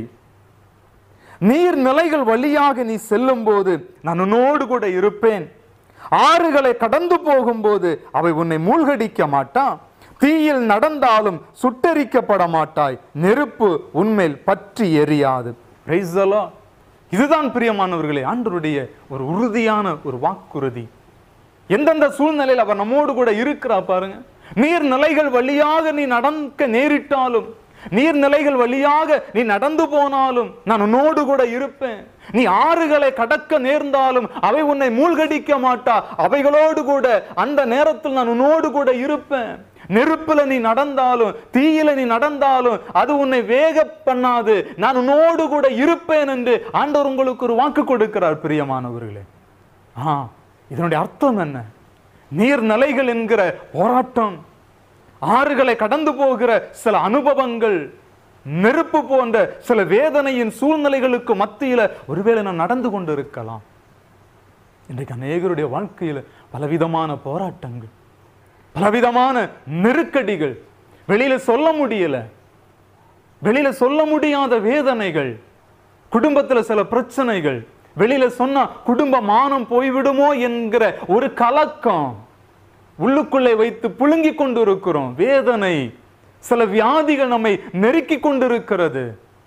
நீர் நிலைகள் வழியாக நீ செல்லும் போது நான் உன்னோடு கூட இருப்பேன் ஆறுகளை கடந்து போகும்போது அவை உன்னை மூழ்கடிக்க மாட்டான் தீயில் நடந்தாலும் சுட்டரிக்கப்பட மாட்டாய் நெருப்பு உன்மேல் பற்றி எரியாது Praise the Lord. இதுதான் பிரியமானவர்களே ஆண்டவருடைய ஒரு உறுதியான ஒரு வாக்குறுதி எந்தெந்த சூழ்நிலையில் அவர் நம்மோடு கூட இருக்கிறா பாருங்க நீர்நிலைகள் வழியாக நீ நடக்க நேரிட்டாலும் நீர்நிலைகள் வழியாக நீ நடந்து போனாலும் நான் உன்னோடு கூட இருப்பேன் நீ ஆறுகளை கடக்க நேர்ந்தாலும் அவை உன்னை மூழ்கடிக்க மாட்டா அவைகளோடு கூட அந்த நேரத்தில் நான் உன்னோடு கூட இருப்பேன் நெருப்புல நீ நடந்தாலும் தீயில நீ நடந்தாலும் அது உன்னை வேக பண்ணாது நான் உன்னோடு கூட இருப்பேன் என்று ஆண்டவர் உங்களுக்கு ஒரு வாக்கு கொடுக்கிறார் பிரியமானவர்களே ஆ இதனுடைய அர்த்தம் என்ன நீர்நிலைகள் என்கிற போராட்டம் ஆறுகளை கடந்து போகிற சில அனுபவங்கள் நெருப்பு போன்ற சில வேதனையின் சூழ்நிலைகளுக்கு மத்தியில ஒருவேளை நான் நடந்து கொண்டு இருக்கலாம் இன்றைக்கு அநேகருடைய வாழ்க்கையில பலவிதமான போராட்டங்கள் பலவிதமான நெருக்கடிகள் வெளியில சொல்ல முடியல வெளியில சொல்ல முடியாத வேதனைகள் குடும்பத்துல சில பிரச்சனைகள் வெளியில சொன்னா குடும்ப மானம் போய்விடுமோ என்கிற ஒரு கலக்கம் உள்ளுக்குள்ளே வைத்து புழுங்கிக் கொண்டிருக்கிறோம் வேதனை சில வியாதிகள் நம்மை நெருக்கி கொண்டிருக்கிறது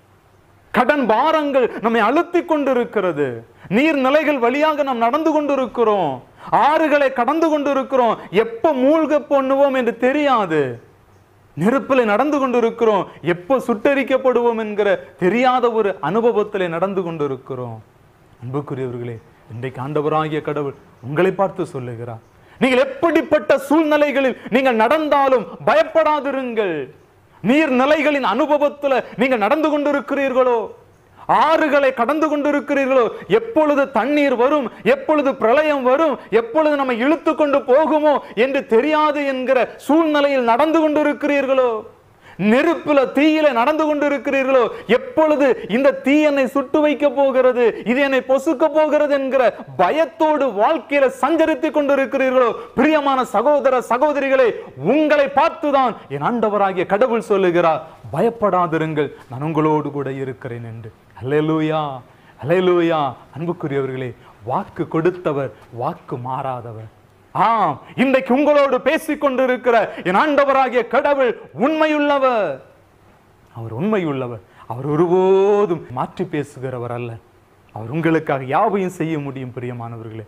கடன் பாரங்கள் நம்மை அழுத்திக் கொண்டிருக்கிறது நீர்நிலைகள் வழியாக நாம் நடந்து கொண்டிருக்கிறோம் ஆறுகளை கடந்து கொண்டிருக்கிறோம் எப்ப மூழ்க பண்ணுவோம் என்று தெரியாது நெருப்பில் நடந்து கொண்டிருக்கிறோம் எப்போ சுட்டரிக்கப்படுவோம் என்கிற தெரியாத ஒரு அனுபவத்திலே நடந்து கொண்டிருக்கிறோம் அன்புக்குரியவர்களே இன்றைக்கு ஆண்டவராகிய கடவுள் உங்களை பார்த்து சொல்லுகிறார் நீங்கள் எப்படிப்பட்ட சூழ்நிலைகளில் நீங்கள் நடந்தாலும் பயப்படாதிருங்கள் நீர்நிலைகளின் அனுபவத்துல நீங்கள் நடந்து கொண்டிருக்கிறீர்களோ ஆறுகளை கடந்து கொண்டிருக்கிறீர்களோ எப்பொழுது தண்ணீர் வரும் எப்பொழுது பிரளயம் வரும் எப்பொழுது நம்ம இழுத்து கொண்டு போகுமோ என்று தெரியாது என்கிற சூழ்நிலையில் நடந்து கொண்டிருக்கிறீர்களோ நெருப்புல தீயில நடந்து கொண்டிருக்கிறீர்களோ எப்பொழுது இந்த தீ என்னை சுட்டு வைக்க போகிறது இது என்னை பொசுக்க போகிறது என்கிற பயத்தோடு வாழ்க்கையில சஞ்சரித்துக் கொண்டிருக்கிறீர்களோ பிரியமான சகோதர சகோதரிகளே உங்களை பார்த்துதான் என் ஆண்டவராகிய கடவுள் சொல்லுகிறார் பயப்படாதிருங்கள் நான் உங்களோடு கூட இருக்கிறேன் என்று அல்லேலூயா அல்லேலூயா அன்புக்குரியவர்களே வாக்கு கொடுத்தவர் வாக்கு மாறாதவர் ஆம் இன்றைக்கு உங்களோடு பேசிக் கொண்டிருக்கிற என் ஆண்டவராகிய கடவுள் உண்மையுள்ளவர் அவர் உண்மையுள்ளவர் அவர் ஒருபோதும் மாற்றி பேசுகிறவர் அல்ல அவர் உங்களுக்காக யாவையும் செய்ய முடியும் பிரியமானவர்களே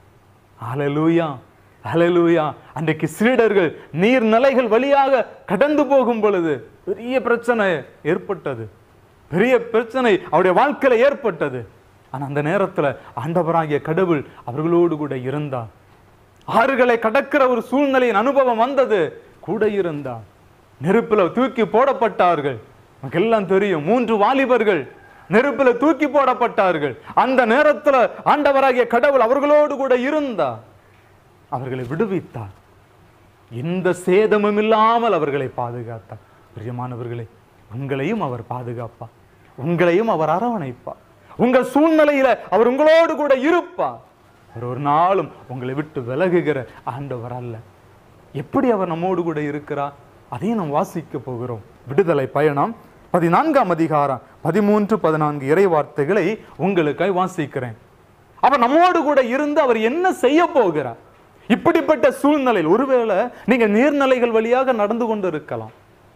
அலலூயா அலலூயா அன்றைக்கு சீடர்கள் நீர்நிலைகள் வழியாக கடந்து போகும் பொழுது பெரிய பிரச்சனை ஏற்பட்டது பெரிய பிரச்சனை அவருடைய வாழ்க்கையில ஏற்பட்டது ஆனா அந்த நேரத்துல ஆண்டவராகிய கடவுள் அவர்களோடு கூட இருந்தார் ஆறுகளை கடக்கிற ஒரு சூழ்நிலையின் அனுபவம் வந்தது கூட இருந்தார் நெருப்புல தூக்கி போடப்பட்டார்கள் நமக்கு எல்லாம் தெரியும் மூன்று வாலிபர்கள் நெருப்புல தூக்கி போடப்பட்டார்கள் அந்த நேரத்துல ஆண்டவராகிய கடவுள் அவர்களோடு கூட இருந்தார் அவர்களை விடுவித்தார் எந்த சேதமும் இல்லாமல் அவர்களை பாதுகாத்தார் பிரியமானவர்களே உங்களையும் அவர் பாதுகாப்பார் உங்களையும் அவர் அரவணைப்பார் உங்கள் சூழ்நிலையில அவர் உங்களோடு கூட இருப்பார் அவர் ஒரு நாளும் உங்களை விட்டு விலகுகிற ஆண்டவர் அல்ல எப்படி அவர் நம்மோடு கூட இருக்கிறார் அதையும் நாம் வாசிக்க போகிறோம் விடுதலை பயணம் பதினான்காம் அதிகாரம் பதிமூன்று பதினான்கு இறை வார்த்தைகளை உங்களுக்காய் வாசிக்கிறேன் அவர் நம்மோடு கூட இருந்து அவர் என்ன செய்ய போகிறார் இப்படிப்பட்ட சூழ்நிலையில் ஒருவேளை நீங்க நீர்நிலைகள் வழியாக நடந்து கொண்டு இருக்கலாம்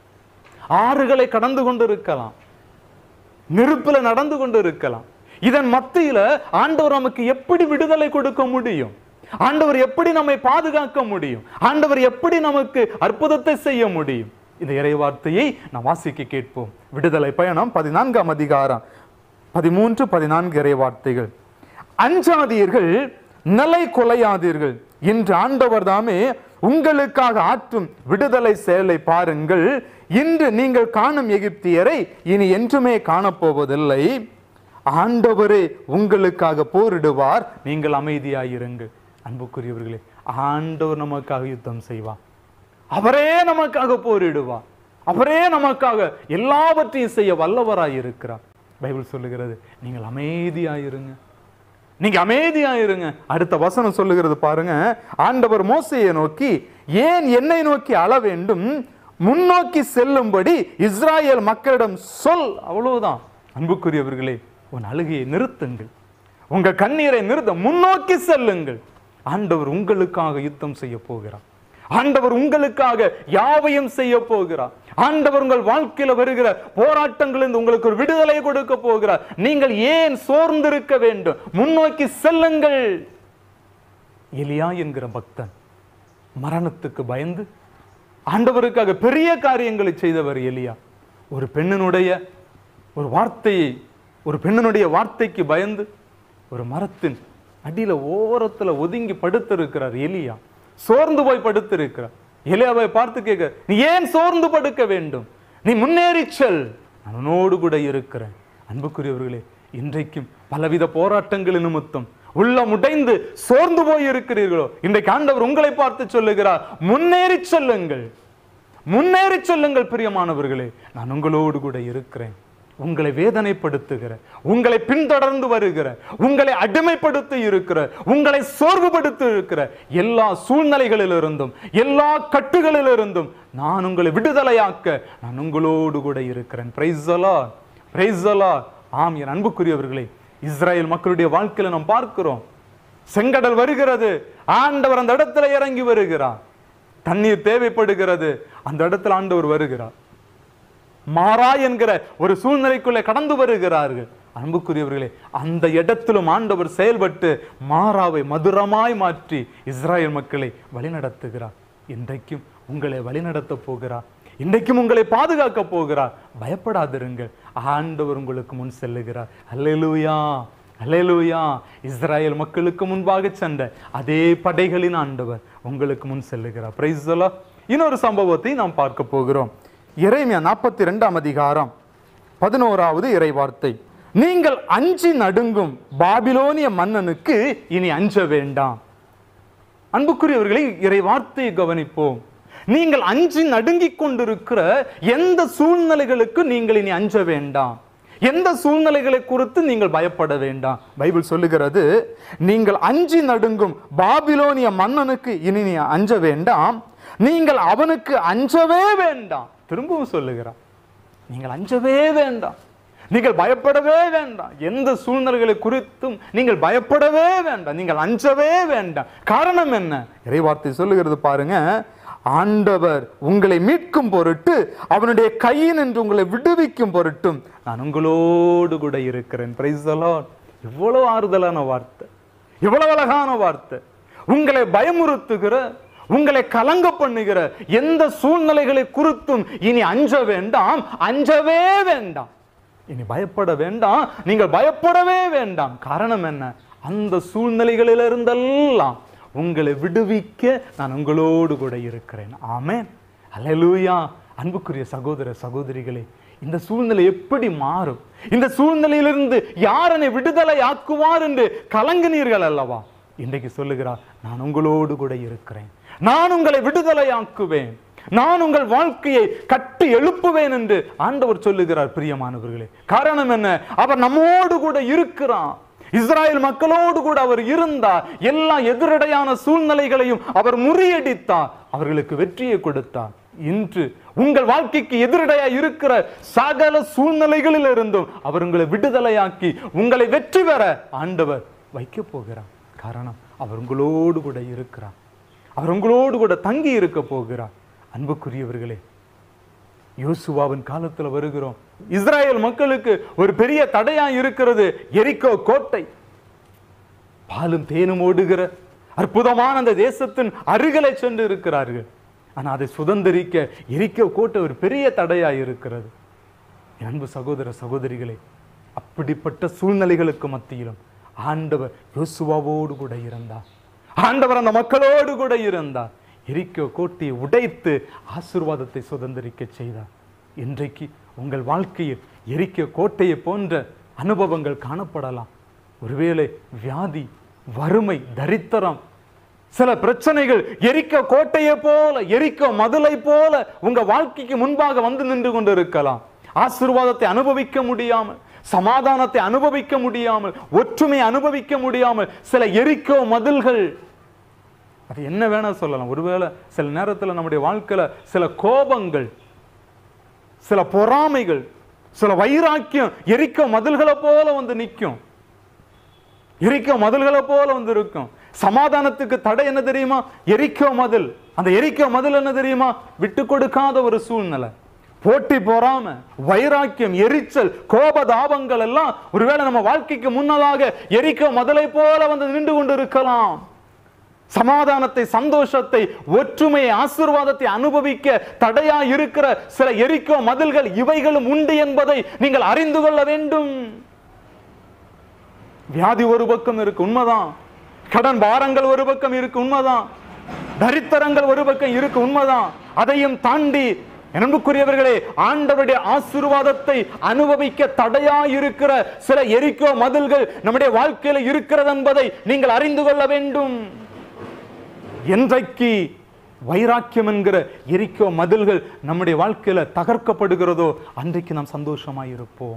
ஆறுகளை கடந்து கொண்டு இருக்கலாம் நெருப்புல நடந்து கொண்டு இருக்கலாம் இதன் மத்தியில ஆண்டவர் நமக்கு எப்படி விடுதலை கொடுக்க முடியும் ஆண்டவர் எப்படி நம்மை பாதுகாக்க முடியும் ஆண்டவர் எப்படி நமக்கு அற்புதத்தை செய்ய முடியும் இந்த இறைவார்த்தையை நாம் வாசிக்க கேட்போம் விடுதலை பயணம் பதினான்காம் அதிகாரம் பதிமூன்று பதினான்கு இறைவார்த்தைகள் அஞ்சாதீர்கள் நிலை கொலையாதீர்கள் இன்று ஆண்டவர் தாமே உங்களுக்காக ஆற்றும் விடுதலை செயலை பாருங்கள் இன்று நீங்கள் காணும் எகிப்தியரை இனி என்றுமே காணப்போவதில்லை ஆண்டவரே உங்களுக்காக போரிடுவார் நீங்கள் அமைதியாயிருங்கள் அன்புக்குரியவர்களே ஆண்டவர் நமக்காக யுத்தம் செய்வார் அவரே நமக்காக போரிடுவார் அவரே நமக்காக எல்லாவற்றையும் செய்ய வல்லவராய் இருக்கிறார் பைபிள் சொல்லுகிறது நீங்கள் அமைதியாயிருங்க நீங்க அமைதியாயிருங்க அடுத்த வசனம் சொல்லுகிறது பாருங்க ஆண்டவர் மோசையை நோக்கி ஏன் என்னை நோக்கி அழ வேண்டும் முன்னோக்கி செல்லும்படி இஸ்ராயேல் மக்களிடம் சொல் அவ்வளவுதான் அன்புக்குரியவர்களே உன் அழுகையை நிறுத்துங்கள் உங்க கண்ணீரை நிறுத்த முன்னோக்கி செல்லுங்கள் ஆண்டவர் உங்களுக்காக யுத்தம் செய்ய போகிறார் ஆண்டவர் உங்களுக்காக யாவையும் செய்ய போகிறார் ஆண்டவர் உங்கள் வாழ்க்கையில வருகிற போராட்டங்களிலிருந்து உங்களுக்கு ஒரு விடுதலை கொடுக்க போகிறார் நீங்கள் ஏன் சோர்ந்திருக்க வேண்டும் முன்னோக்கி செல்லுங்கள் எலியா என்கிற பக்தன் மரணத்துக்கு பயந்து ஆண்டவருக்காக பெரிய காரியங்களை செய்தவர் எலியா ஒரு பெண்ணினுடைய ஒரு வார்த்தையை ஒரு பெண்ணினுடைய வார்த்தைக்கு பயந்து ஒரு மரத்தின் அடியில ஓரத்துல ஒதுங்கி படுத்திருக்கிறார் எலியா சோர்ந்து போய் படுத்திருக்கிறார் எலியாவை பார்த்து கேட்க நீ ஏன் சோர்ந்து படுக்க வேண்டும் நீ முன்னேறிச் செல் நான் உன்னோடு கூட இருக்கிறேன் அன்புக்குரியவர்களே இன்றைக்கும் பலவித போராட்டங்கள் நிமித்தம் உள்ளம் உடைந்து சோர்ந்து போய் இருக்கிறீர்களோ இன்றைக்கு ஆண்டவர் உங்களை பார்த்து சொல்லுகிறார் முன்னேறி செல்லுங்கள் முன்னேறி செல்லுங்கள் பிரியமானவர்களே நான் உங்களோடு கூட இருக்கிறேன் உங்களை வேதனைப்படுத்துகிற உங்களை பின்தொடர்ந்து வருகிற உங்களை அடிமைப்படுத்தி இருக்கிற உங்களை சோர்வுபடுத்தி இருக்கிற எல்லா சூழ்நிலைகளிலிருந்தும் எல்லா கட்டுகளிலிருந்தும் நான் உங்களை விடுதலையாக்க நான் உங்களோடு கூட இருக்கிறேன் பிரைசலா பிரைசலா ஆம் என் அன்புக்குரியவர்களே இஸ்ராயேல் மக்களுடைய வாழ்க்கையில நாம் பார்க்கிறோம் செங்கடல் வருகிறது ஆண்டவர் அந்த இடத்துல இறங்கி வருகிறார் தண்ணீர் தேவைப்படுகிறது அந்த இடத்துல ஆண்டவர் வருகிறார் மாறா என்கிற ஒரு சூழ்நிலைக்குள்ளே கடந்து வருகிறார்கள் அன்புக்குரியவர்களே அந்த இடத்திலும் ஆண்டவர் செயல்பட்டு மாறாவை மதுரமாய் மாற்றி இஸ்ராயேல் மக்களை வழிநடத்துகிறார் இன்றைக்கும் உங்களை வழிநடத்த போகிறார் இன்றைக்கும் உங்களை பாதுகாக்க போகிறார் பயப்படாதிருங்கள் ஆண்டவர் உங்களுக்கு முன் செல்லுகிறார் அல்லேலூயா அல்லேலூயா இஸ்ராயேல் மக்களுக்கு முன்பாக சென்ற அதே படைகளின் ஆண்டவர் உங்களுக்கு முன் செல்லுகிறார் பிரைஸ் இன்னொரு சம்பவத்தை நாம் பார்க்க போகிறோம் இறைமையா நாற்பத்தி ரெண்டாம் அதிகாரம் பதினோராவது இறைவார்த்தை நீங்கள் அஞ்சி நடுங்கும் பாபிலோனிய மன்னனுக்கு இனி அஞ்ச வேண்டாம் அன்புக்குரியவர்களை இறை வார்த்தையை கவனிப்போம் நீங்கள் அஞ்சி நடுங்கிக் கொண்டிருக்கிற எந்த சூழ்நிலைகளுக்கு நீங்கள் இனி அஞ்ச வேண்டாம் எந்த சூழ்நிலைகளை குறித்து நீங்கள் பயப்பட வேண்டாம் பைபிள் சொல்லுகிறது நீங்கள் அஞ்சி நடுங்கும் பாபிலோனிய மன்னனுக்கு இனி நீ அஞ்ச வேண்டாம் நீங்கள் அவனுக்கு அஞ்சவே வேண்டாம் திரும்பவும் சொல்லுகிறார் நீங்கள் அஞ்சவே வேண்டாம் நீங்கள் பயப்படவே வேண்டாம் எந்த சூழ்நிலைகளை குறித்தும் நீங்கள் பயப்படவே வேண்டாம் நீங்கள் அஞ்சவே வேண்டாம் காரணம் என்ன இறைவார்த்தை சொல்லுகிறது பாருங்க ஆண்டவர் உங்களை மீட்கும் பொருட்டு அவனுடைய கையின் என்று உங்களை விடுவிக்கும் பொருட்டும் நான் உங்களோடு கூட இருக்கிறேன் பிரைஸ் இவ்வளவு ஆறுதலான வார்த்தை இவ்வளவு அழகான வார்த்தை உங்களை பயமுறுத்துகிற உங்களை கலங்க பண்ணுகிற எந்த சூழ்நிலைகளை குறித்தும் இனி அஞ்ச வேண்டாம் அஞ்சவே வேண்டாம் இனி பயப்பட வேண்டாம் நீங்கள் பயப்படவே வேண்டாம் காரணம் என்ன அந்த சூழ்நிலைகளிலிருந்தெல்லாம் உங்களை விடுவிக்க நான் உங்களோடு கூட இருக்கிறேன் ஆமென் அல்லேலூயா அன்புக்குரிய சகோதர சகோதரிகளே இந்த சூழ்நிலை எப்படி மாறும் இந்த சூழ்நிலையிலிருந்து யார் என்னை விடுதலை ஆக்குவார் என்று கலங்கினீர்கள் அல்லவா இன்றைக்கு சொல்லுகிறார் நான் உங்களோடு கூட இருக்கிறேன் நான் உங்களை விடுதலை ஆக்குவேன் நான் உங்கள் வாழ்க்கையை கட்டி எழுப்புவேன் என்று ஆண்டவர் சொல்லுகிறார் பிரியமானவர்களே காரணம் என்ன அவர் நம்மோடு கூட இருக்கிறார் இஸ்ராயேல் மக்களோடு கூட அவர் இருந்தார் எல்லா எதிரடையான சூழ்நிலைகளையும் அவர் முறியடித்தார் அவர்களுக்கு வெற்றியை கொடுத்தார் இன்று உங்கள் வாழ்க்கைக்கு எதிரடையா இருக்கிற சகல சூழ்நிலைகளில் இருந்தும் அவர் உங்களை விடுதலையாக்கி உங்களை வெற்றி பெற ஆண்டவர் வைக்க போகிறார் காரணம் அவர் உங்களோடு கூட இருக்கிறார் அவர் உங்களோடு கூட தங்கி இருக்க போகிறார் அன்புக்குரியவர்களே யோசுவாவின் காலத்துல வருகிறோம் இஸ்ராயேல் மக்களுக்கு ஒரு பெரிய தடையா இருக்கிறது எரிக்கோ கோட்டை பாலும் தேனும் ஓடுகிற அற்புதமான அந்த தேசத்தின் அருகிலே சென்று இருக்கிறார்கள் ஆனா அதை சுதந்திரிக்க எரிக்கோ கோட்டை ஒரு பெரிய தடையா இருக்கிறது என் அன்பு சகோதர சகோதரிகளே அப்படிப்பட்ட சூழ்நிலைகளுக்கு மத்தியிலும் ஆண்டவர் யோசுவாவோடு கூட இருந்தார் ஆண்டவர் அந்த மக்களோடு கூட இருந்தார் எரிக்கோ கோட்டையை உடைத்து ஆசீர்வாதத்தை சுதந்திரிக்க செய்தார் இன்றைக்கு உங்கள் வாழ்க்கையில் எரிக்க கோட்டையை போன்ற அனுபவங்கள் காணப்படலாம் ஒருவேளை வியாதி வறுமை தரித்திரம் சில பிரச்சனைகள் எரிக்க கோட்டையை போல எரிக்க மதுளை போல உங்க வாழ்க்கைக்கு முன்பாக வந்து நின்று கொண்டிருக்கலாம் ஆசீர்வாதத்தை அனுபவிக்க முடியாமல் சமாதானத்தை அனுபவிக்க முடியாமல் ஒற்றுமை அனுபவிக்க முடியாமல் சில எரிக்கோ மதில்கள் அது என்ன வேணா சொல்லலாம் ஒருவேளை சில நேரத்துல நம்முடைய வாழ்க்கையில சில கோபங்கள் சில பொறாமைகள் சில வைராக்கியம் எரிக்க மதில்களை போல வந்து நிற்கும் எரிக்க மதில்களை போல வந்து இருக்கும் சமாதானத்துக்கு தடை என்ன தெரியுமா எரிக்க மதில் அந்த எரிக்க மதில் என்ன தெரியுமா விட்டு கொடுக்காத ஒரு சூழ்நிலை போட்டி பொறாம வைராக்கியம் எரிச்சல் கோப தாபங்கள் எல்லாம் ஒருவேளை நம்ம வாழ்க்கைக்கு முன்னதாக எரிக்க மதிலை போல வந்து நின்று கொண்டு இருக்கலாம் சமாதானத்தை சந்தோஷத்தை ஒற்றுமையை ஆசீர்வாதத்தை அனுபவிக்க தடையா இருக்கிற சில எரிக்கோ மதில்கள் இவைகளும் உண்டு என்பதை நீங்கள் அறிந்து கொள்ள வேண்டும் வியாதி ஒரு பக்கம் இருக்கு உண்மைதான் கடன் பாரங்கள் ஒரு பக்கம் இருக்கு உண்மைதான் தரித்திரங்கள் ஒரு பக்கம் இருக்கு உண்மைதான் அதையும் தாண்டி அன்புக்குரியவர்களே ஆண்டவருடைய ஆசீர்வாதத்தை அனுபவிக்க தடையா இருக்கிற சில எரிக்கோ மதில்கள் நம்முடைய வாழ்க்கையில இருக்கிறது என்பதை நீங்கள் அறிந்து கொள்ள வேண்டும் என்றைக்கு வைராக்கியம் என்கிற எரிக்கோ மதில்கள் நம்முடைய வாழ்க்கையில தகர்க்கப்படுகிறதோ அன்றைக்கு நாம் சந்தோஷமாய் இருப்போம்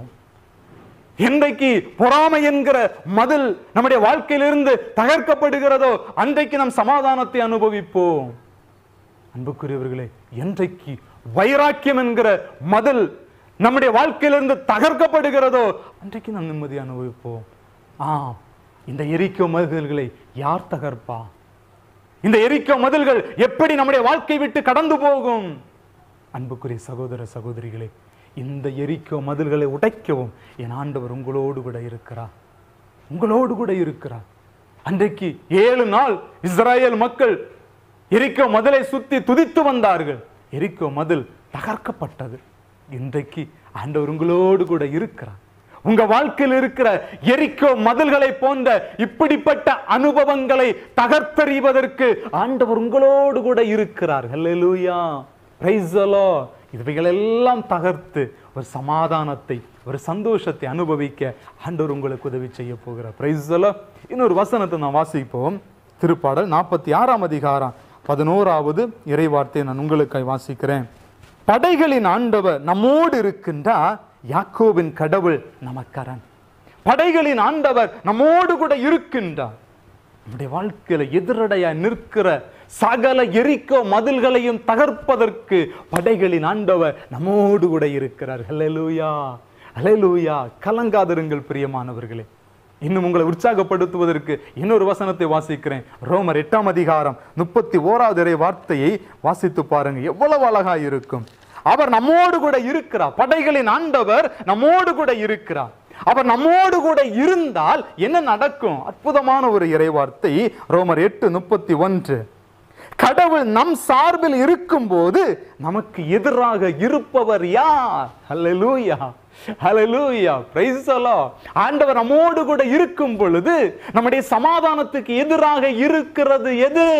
என்றைக்கு பொறாமை என்கிற மதில் நம்முடைய வாழ்க்கையிலிருந்து தகர்க்கப்படுகிறதோ அன்றைக்கு நாம் சமாதானத்தை அனுபவிப்போம் அன்புக்குரியவர்களே என்றைக்கு வைராக்கியம் என்கிற மதில் நம்முடைய வாழ்க்கையிலிருந்து தகர்க்கப்படுகிறதோ அன்றைக்கு நாம் நிம்மதி அனுபவிப்போம் ஆம் இந்த எரிக்கோ மதில்களை யார் தகர்ப்பா இந்த எரிக்கோ மதில்கள் எப்படி நம்முடைய வாழ்க்கை விட்டு கடந்து போகும் அன்புக்குரிய சகோதர சகோதரிகளே இந்த எரிக்கோ மதில்களை உடைக்கவும் என் ஆண்டவர் உங்களோடு கூட இருக்கிறார் உங்களோடு கூட இருக்கிறார் அன்றைக்கு ஏழு நாள் இஸ்ராயேல் மக்கள் எரிக்கோ மதிலை சுத்தி துதித்து வந்தார்கள் எரிக்கோ மதில் தகர்க்கப்பட்டது இன்றைக்கு ஆண்டவர் உங்களோடு கூட இருக்கிறார் உங்க வாழ்க்கையில் இருக்கிற எரிக்கோ மதில்களை போன்ற இப்படிப்பட்ட அனுபவங்களை தகர்த்தெறிவதற்கு ஆண்டவர் உங்களோடு கூட இருக்கிறார் ஹalleluya praise the lord இவைகளெல்லாம் தகர்த்து ஒரு சமாதானத்தை ஒரு சந்தோஷத்தை அனுபவிக்க ஆண்டவர் உங்களுக்கு உதவி செய்ய போகிறார் பிரைஸ் இன்னொரு வசனத்தை நான் வாசிப்போம் திருப்பாடல் நாற்பத்தி ஆறாம் அதிகாரம் பதினோராவது இறைவார்த்தையை நான் உங்களுக்காய் வாசிக்கிறேன் படைகளின் ஆண்டவர் நம்மோடு இருக்கின்றார் யாக்கோபின் கடவுள் நமக்கரன் படைகளின் ஆண்டவர் நம்மோடு கூட இருக்கின்றார் நம்முடைய வாழ்க்கையில எதிரடையா நிற்கிற சகல எரிக்கோ மதில்களையும் தகர்ப்பதற்கு படைகளின் ஆண்டவர் நம்மோடு கூட இருக்கிறார் ஹalleluya ஹalleluya கலங்காதிருங்கள் பிரியமானவர்களே இன்னும் உங்களை உற்சாகப்படுத்துவதற்கு இன்னொரு வசனத்தை வாசிக்கிறேன் ரோமர் எட்டாம் அதிகாரம் முப்பத்தி ஓராவது இறை வார்த்தையை வாசித்து பாருங்க எவ்வளவு அழகா இருக்கும் அவர் நம்மோடு கூட இருக்கிறார் படைகளின் ஆண்டவர் நம்மோடு கூட இருக்கிறார் அவர் நம்மோடு கூட இருந்தால் என்ன நடக்கும் அற்புதமான ஒரு இறைவார்த்தை ரோமர் எட்டு முப்பத்தி ஒன்று கடவுள் நம் சார்பில் இருக்கும்போது நமக்கு எதிராக இருப்பவர் யார் ஹalleluya ஹalleluya praise the Lord ஆண்டவர் நம்மோடு கூட இருக்கும் பொழுது நம்முடைய சமாதானத்துக்கு எதிராக இருக்கிறது எது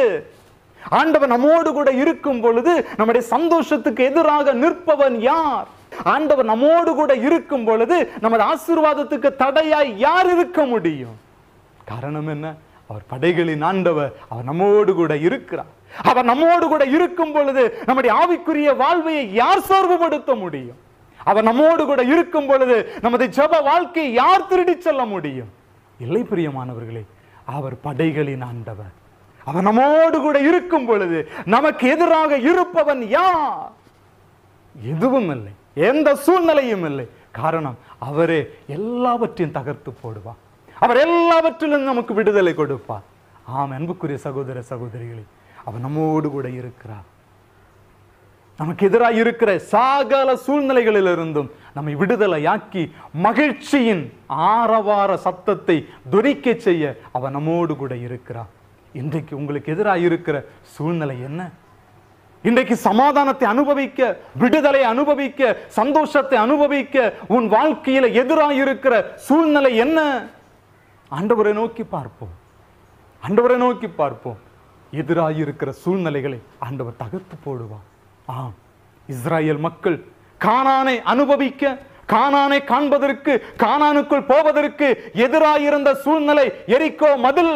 ஆண்டவர் நம்மோடு கூட இருக்கும் பொழுது நம்முடைய சந்தோஷத்துக்கு எதிராக நிற்பவன் யார் ஆண்டவர் நம்மோடு கூட இருக்கும் பொழுது நமது ஆசீர்வாதத்துக்கு தடையாய் யார் இருக்க முடியும் காரணம் என்ன அவர் படைகளின் ஆண்டவர் அவர் நம்மோடு கூட இருக்கிறார் அவர் நம்மோடு கூட இருக்கும் பொழுது நம்முடைய ஆவிக்குரிய வாழ்வையை யார் சோர்வுபடுத்த முடியும் அவர் நம்மோடு கூட இருக்கும் பொழுது நமது ஜெப வாழ்க்கையை யார் திருடி செல்ல முடியும் இல்லை பிரியமானவர்களே அவர் படைகளின் ஆண்டவர் அவர் நம்மோடு கூட இருக்கும் பொழுது நமக்கு எதிராக இருப்பவன் யார் எதுவும் இல்லை எந்த சூழ்நிலையும் இல்லை காரணம் அவரே எல்லாவற்றையும் தகர்த்து போடுவார் அவர் எல்லாவற்றிலும் நமக்கு விடுதலை கொடுப்பார் ஆம் அன்புக்குரிய சகோதர சகோதரிகளே அவர் நம்மோடு கூட இருக்கிறார் நமக்கு எதிராக இருக்கிற சாகல சூழ்நிலைகளிலிருந்தும் நம்மை விடுதலையாக்கி மகிழ்ச்சியின் ஆரவார சத்தத்தை துரிக்க செய்ய அவர் நம்மோடு கூட இருக்கிறார் இன்றைக்கு உங்களுக்கு எதிராக இருக்கிற சூழ்நிலை என்ன இன்றைக்கு சமாதானத்தை அனுபவிக்க விடுதலை அனுபவிக்க சந்தோஷத்தை அனுபவிக்க உன் வாழ்க்கையில எதிராக இருக்கிற சூழ்நிலை என்ன ஆண்டவரை நோக்கி பார்ப்போம் ஆண்டவரை நோக்கி பார்ப்போம் எதிராக இருக்கிற சூழ்நிலைகளை ஆண்டவர் தகர்த்து போடுவார் ஆம் இஸ்ராயேல் மக்கள் கானானை அனுபவிக்க கானானை காண்பதற்கு கானானுக்குள் போவதற்கு எதிராயிருந்த சூழ்நிலை எரிக்கோ மதில்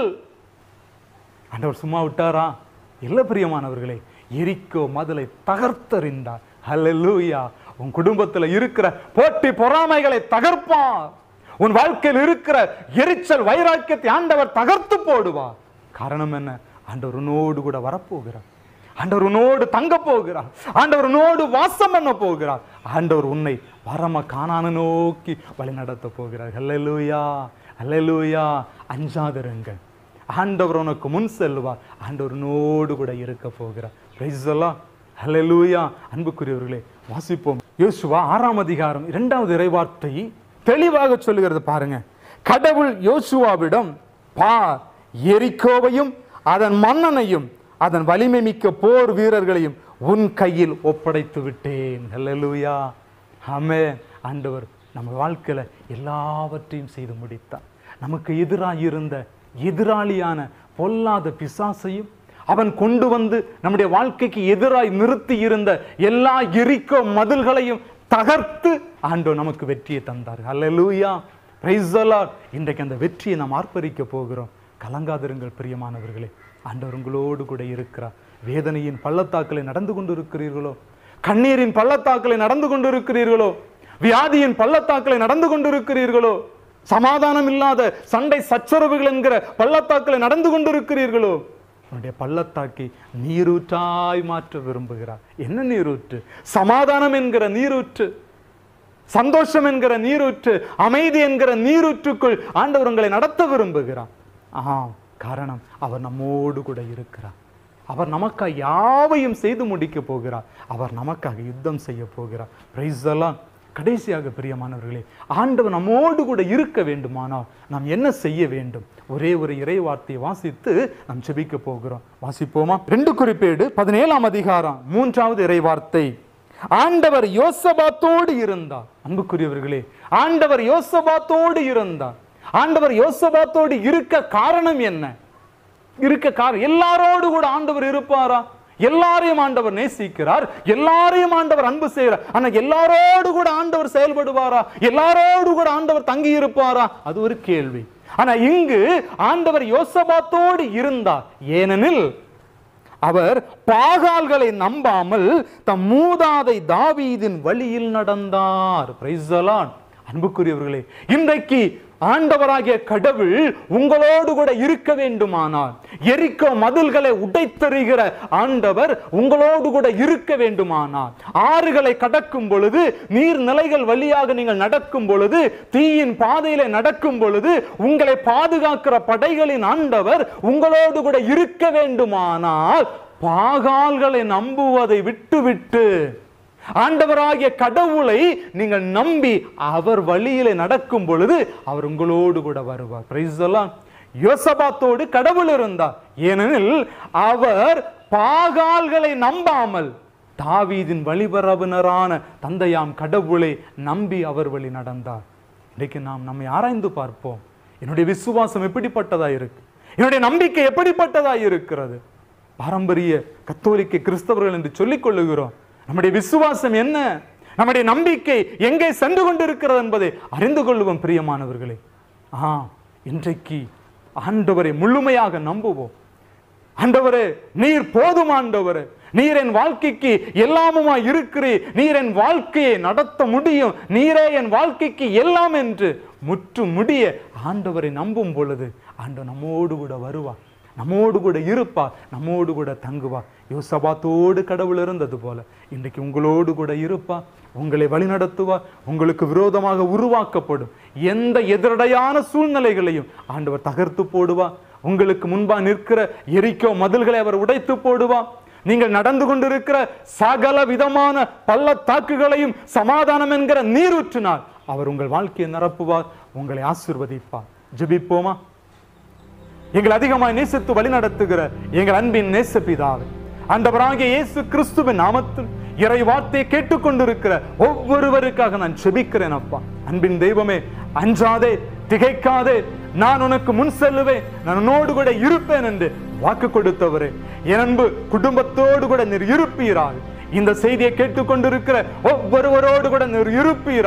ஆண்டவர் சும்மா விட்டாரா இல்ல பிரியமானவர்களே எரிக்கோ மதிலை தகர்த்தறிந்தார் ஹalleluya உன் குடும்பத்துல இருக்கிற போட்டி பொறாமைகளை தகர்ப்பார் உன் வாழ்க்கையில் இருக்கிற எரிச்சல் வைராக்கியத்தை ஆண்டவர் தகர்த்து போடுவார் காரணம் என்ன ஆண்டவர் உன்னோடு கூட வரப்போகிறார் ஆண்டவர் உன்னோடு தங்க போகிறார் ஆண்டவர் உன்னோடு வாசம் பண்ண போகிறார் ஆண்டவர் உன்னை பரம காணான நோக்கி வழி நடத்த போகிறார் ஹalleluya ஹalleluya அஞ்சாதிருங்கள் ஆண்டவர் உனக்கு முன் செல்வார் ஆண்டவர் உன்னோடு கூட இருக்க போகிறார் பிரைஸ் எல்லாம் ஹalleluya அன்புக்குரியவர்களே வாசிப்போம் யோசுவா ஆறாம் அதிகாரம் இரண்டாவது இறைவார்த்தை தெளிவாக சொல்லுகிறது பாருங்க கடவுள் யோசுவாவிடம் பார் எரிக்கோவையும் அதன் மன்னனையும் அதன் வலிமை மிக்க போர் வீரர்களையும் உன் கையில் ஒப்படைத்து விட்டேன் ஹalleluya ஆமென் ஆண்டவர் நம்ம வாழ்க்கையில எல்லாவற்றையும் செய்து முடித்தார் நமக்கு எதிராக இருந்த எதிராளியான பொல்லாத பிசாசையும் அவன் கொண்டு வந்து நம்முடைய வாழ்க்கைக்கு எதிராய் நிறுத்தி இருந்த எல்லா எரிக்கோ மதில்களையும் தகர்த்து ஆண்டவர் நமக்கு வெற்றியை தந்தார் ஹalleluya praise the Lord இன்றைக்கு அந்த வெற்றியை நாம் ஆர்ப்பரிக்க போகிறோம் கலங்காதிருங்கள் பிரியமானவர்களே ஆண்டவர் உங்களோடு கூட இருக்கிறார் வேதனையின் பள்ளத்தாக்களை நடந்து கொண்டிருக்கிறீர்களோ கண்ணீரின் பள்ளத்தாக்களை நடந்து கொண்டிருக்கிறீர்களோ வியாதியின் பள்ளத்தாக்களை நடந்து கொண்டிருக்கிறீர்களோ சமாதானம் இல்லாத சண்டை சச்சரவுகள் என்கிற பள்ளத்தாக்களை நடந்து கொண்டிருக்கிறீர்களோ உன்னுடைய பள்ளத்தாக்கை நீரூற்றாய் மாற்ற விரும்புகிறார் என்ன நீரூற்று சமாதானம் என்கிற நீரூற்று சந்தோஷம் என்கிற நீரூற்று அமைதி என்கிற நீரூற்றுக்குள் ஆண்டவர் உங்களை நடத்த விரும்புகிறார் ஆம் காரணம் அவர் நம்மோடு கூட இருக்கிறார் அவர் நமக்காக யாவையும் செய்து முடிக்க போகிறார் அவர் நமக்காக யுத்தம் செய்ய போகிறார் பிரைஸ் எல்லாம் கடைசியாக பிரியமானவர்களே ஆண்டவர் நம்மோடு கூட இருக்க வேண்டுமானால் நாம் என்ன செய்ய வேண்டும் ஒரே ஒரு இறை வார்த்தையை வாசித்து நாம் ஜெபிக்க போகிறோம் வாசிப்போமா ரெண்டு குறிப்பேடு பதினேழாம் அதிகாரம் மூன்றாவது இறை வார்த்தை ஆண்டவர் யோசபாத்தோடு இருந்தார் அன்புக்குரியவர்களே ஆண்டவர் யோசபாத்தோடு இருந்தார் ஆண்டவர் யோசபாத்தோடு இருக்க காரணம் என்ன இருக்க காரணம் எல்லாரோடு கூட ஆண்டவர் இருப்பாரா எல்லாரையும் ஆண்டவர் நேசிக்கிறார் எல்லாரையும் ஆண்டவர் அன்பு செய்கிறார் ஆனா எல்லாரோடு கூட ஆண்டவர் செயல்படுவாரா எல்லாரோடு கூட ஆண்டவர் தங்கி இருப்பாரா அது ஒரு கேள்வி ஆனா இங்கு ஆண்டவர் யோசபாத்தோடு இருந்தார் ஏனெனில் அவர் பாகால்களை நம்பாமல் தம் மூதாதை தாவீதின் வழியில் நடந்தார் Praise the Lord. அன்புக்குரியவர்களே இன்றைக்கு ஆண்டவராகிய கடவுள் உங்களோடு கூட இருக்க வேண்டுமானால் எரிக்க மதில்களை உடைத்தெறிகிற ஆண்டவர் உங்களோடு கூட இருக்க வேண்டுமானால் ஆறுகளை கடக்கும் பொழுது நீர்நிலைகள் வழியாக நீங்கள் நடக்கும் பொழுது தீயின் பாதையில நடக்கும் பொழுது உங்களை பாதுகாக்கிற படைகளின் ஆண்டவர் உங்களோடு கூட இருக்க வேண்டுமானால் பாகால்களை நம்புவதை விட்டுவிட்டு ஆண்டவராகிய கடவுளை நீங்கள் நம்பி அவர் வழியிலே நடக்கும் பொழுது அவர் உங்களோடு கூட வருவார் Praise the Lord. யோசபாத்தோடு கடவுள் இருந்தார் ஏனெனில் அவர் பாகால்களை நம்பாமல் தாவீதின் வழிபரவினரான தந்தையாம் கடவுளை நம்பி அவர் வழி நடந்தார் இன்றைக்கு நாம் நம்மை ஆராய்ந்து பார்ப்போம் என்னுடைய விசுவாசம் எப்படிப்பட்டதா இருக்கு என்னுடைய நம்பிக்கை எப்படிப்பட்டதா இருக்கிறது பாரம்பரிய கத்தோலிக்க கிறிஸ்தவர்கள் என்று சொல்லிக் கொள்ளுகிறோம் நம்முடைய விசுவாசம் என்ன நம்முடைய நம்பிக்கை எங்கே சென்று கொண்டிருக்கிறது என்பதை அறிந்து கொள்வோம் பிரியமானவர்களே ஆ இன்றைக்கு ஆண்டவரை முழுமையாக நம்புவோம் ஆண்டவரே நீர் போதும் ஆண்டவரே நீர் என் வாழ்க்கைக்கு எல்லாமுமா இருக்கிறீர் நீர் என் வாழ்க்கையை நடத்த முடியும் நீரே என் வாழ்க்கைக்கு எல்லாம் என்று முற்று முடிய ஆண்டவரை நம்பும் பொழுது ஆண்டவர் நம்மோடு கூட வருவார் நம்மோடு கூட இருப்பார் நம்மோடு கூட தங்குவார் யோசபாத்தோடு கடவுள் இருந்தது போல இன்றைக்கு உங்களோடு கூட இருப்பார் உங்களை வழிநடத்துவார் உங்களுக்கு விரோதமாக உருவாக்கப்படும் எந்த எதிரடையான சூழ்நிலைகளையும் ஆண்டவர் தகர்த்து போடுவார் உங்களுக்கு முன்பா நிற்கிற எரிக்கோ மதில்களை அவர் உடைத்து போடுவார் நீங்கள் நடந்து கொண்டிருக்கிற சகல விதமான பள்ளத்தாக்குகளையும் சமாதானம் என்கிற நீரூற்றினார் அவர் உங்கள் வாழ்க்கையை நிரப்புவார் உங்களை ஆசிர்வதிப்பார் ஜெபிப்போமா எங்கள் அதிகமாய் நேசித்து வழிநடத்துகிற எங்கள் அன்பின் நேசபிதாவே ஆண்டவராகிய இயேசு கிறிஸ்துவின் நாமத்தில் இறை வார்த்தையை கேட்டுக்கொண்டிருக்கிற ஒவ்வொருவருக்காக நான் செபிக்கிறேன் அப்பா அன்பின் தெய்வமே அஞ்சாதே திகைக்காதே நான் உனக்கு முன் செல்லுவேன் நான் உன்னோடு கூட இருப்பேன் என்று வாக்கு கொடுத்தவரே என் அன்பு குடும்பத்தோடு கூட நீர் இருப்பீராக இந்த செய்தியை கேட்டுக்கொண்டிருக்கிற ஒவ்வொருவரோடு கூட நீர் இருப்பீராக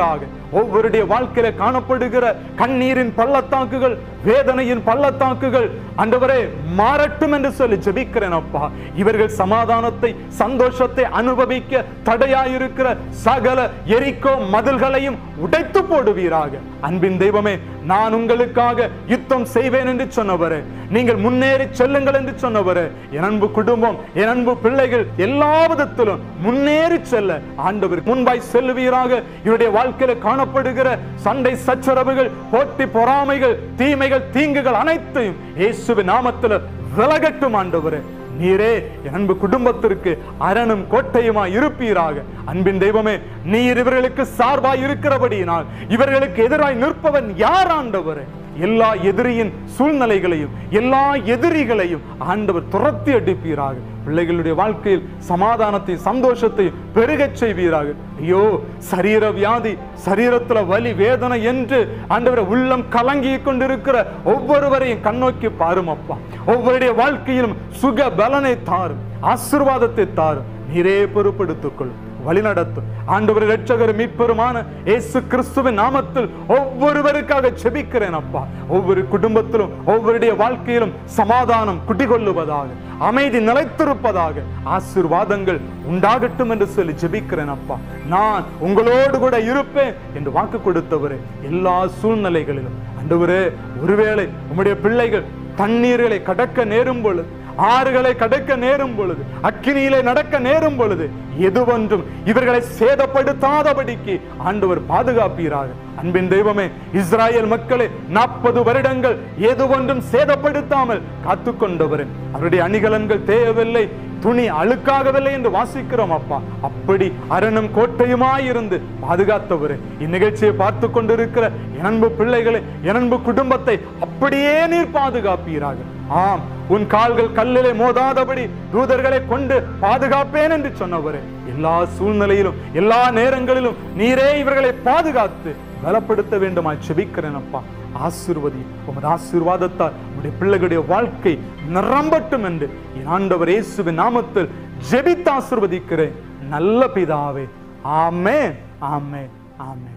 ஒவ்வொருடைய வாழ்க்கையில காணப்படுகிற கண்ணீரின் பள்ளத்தாக்குகள் வேதனையின் பள்ளத்தாக்குகள் ஆண்டவரே மாறட்டும் என்று சொல்லி ஜெபிக்கிறேன் அப்பா இவர்கள் சமாதானத்தை சந்தோஷத்தை அனுபவிக்க தடையாயிருக்கிற சகல எரிக்கோ மதில்களையும் உடைத்து போடுவீராக அன்பின் தெய்வமே நான் உங்களுக்காக யுத்தம் செய்வேன் என்று சொன்னவரே நீங்கள் முன்னேறி செல்லுங்கள் என்று சொன்னவரே என் அன்பு குடும்பம் என் அன்பு பிள்ளைகள் எல்லா விதத்திலும் முன்னேறி செல்ல ஆண்டவர் முன்பாய் செல்லுவீராக இவருடைய வாழ்க்கையில காணப்படுகிற சண்டை சச்சரவுகள் போட்டி பொறாமைகள் தீமைகள் தீங்குகள் அனைத்தையும் இயேசுவின் நாமத்துல விலகட்டும் ஆண்டவரே நீரே என் அன்பு குடும்பத்திற்கு அரணும் கோட்டையுமா இருப்பீராக அன்பின் தெய்வமே நீர் இவர்களுக்கு சார்பாய் இருக்கிறபடியினால் இவர்களுக்கு எதிராய் நிற்பவன் யார் ஆண்டவரே எல்லா எதிரியின் சூழ்நிலைகளையும் எல்லா எதிரிகளையும் ஆண்டவர் துரத்தி அடிப்பீராக பிள்ளைகளுடைய வாழ்க்கையில் சமாதானத்தையும் சந்தோஷத்தையும் பெருகச் செய்வீராக ஐயோ சரீர வியாதி சரீரத்துல வலி வேதனை என்று ஆண்டவரை உள்ளம் கலங்கி கொண்டிருக்கிற ஒவ்வொருவரையும் கண்ணோக்கி பாரும் அப்பா ஒவ்வொருடைய வாழ்க்கையிலும் சுக பலனை தாரும் ஆசிர்வாதத்தை தாரும் நீரே பொறுப்படுத்திக் கொள்ளும் வழிநடத்தும் ஆண்டவர் இரட்சகர் மீட்பெருமான இயேசு கிறிஸ்துவின் நாமத்தில் ஒவ்வொருவருக்காக செபிக்கிறேன் அப்பா ஒவ்வொரு குடும்பத்திலும் ஒவ்வொருடைய வாழ்க்கையிலும் சமாதானம் குடிகொள்ளுவதாக அமைதி நிலைத்திருப்பதாக ஆசீர்வாதங்கள் உண்டாகட்டும் என்று சொல்லி ஜெபிக்கிறேன் அப்பா நான் உங்களோடு கூட இருப்பேன் என்று வாக்கு கொடுத்தவரே எல்லா சூழ்நிலைகளிலும் ஆண்டவரே ஒருவேளை உம்முடைய பிள்ளைகள் தண்ணீர்களை கடக்க நேரும் பொழுது ஆறுகளை கடக்க நேரும் பொழுது அக்கினியிலே நடக்க நேரும் பொழுது எதுவொன்றும் இவர்களை சேதப்படுத்தாதபடிக்கு ஆண்டவர் பாதுகாப்பீராக அன்பின் தெய்வமே இஸ்ராயேல் மக்களை நாற்பது வருடங்கள் எதுவொன்றும் சேதப்படுத்தாமல் காத்துக்கொண்டவரே அவருடைய அணிகலன்கள் தேயவில்லை துணி அழுக்காகவில்லை என்று வாசிக்கிறோம் அப்பா அப்படி அரணும் கோட்டையுமாயிருந்து பாதுகாத்தவரே இந்நிகழ்ச்சியை பார்த்து கொண்டிருக்கிற என் அன்பு பிள்ளைகளை என் அன்பு குடும்பத்தை அப்படியே நீர் பாதுகாப்பீராக ஆம் உன் கால்கள் கல்லிலே மோதாதபடி தூதர்களை கொண்டு பாதுகாப்பேன் என்று சொன்னவரே எல்லா சூழ்நிலையிலும் எல்லா நேரங்களிலும் நீரே இவர்களை பாதுகாத்து பலப்படுத்த வேண்டுமாய் செபிக்கிறேன் அப்பா ஆசீர்வதி உமது ஆசீர்வாதத்தால் உடைய பிள்ளைகளுடைய வாழ்க்கை நிரம்பட்டும் என்று என் ஆண்டவர் இயேசுவின் நாமத்தில் ஜெபித்து ஆசீர்வதிக்கிறேன் நல்ல பிதாவே ஆமே ஆமே ஆமே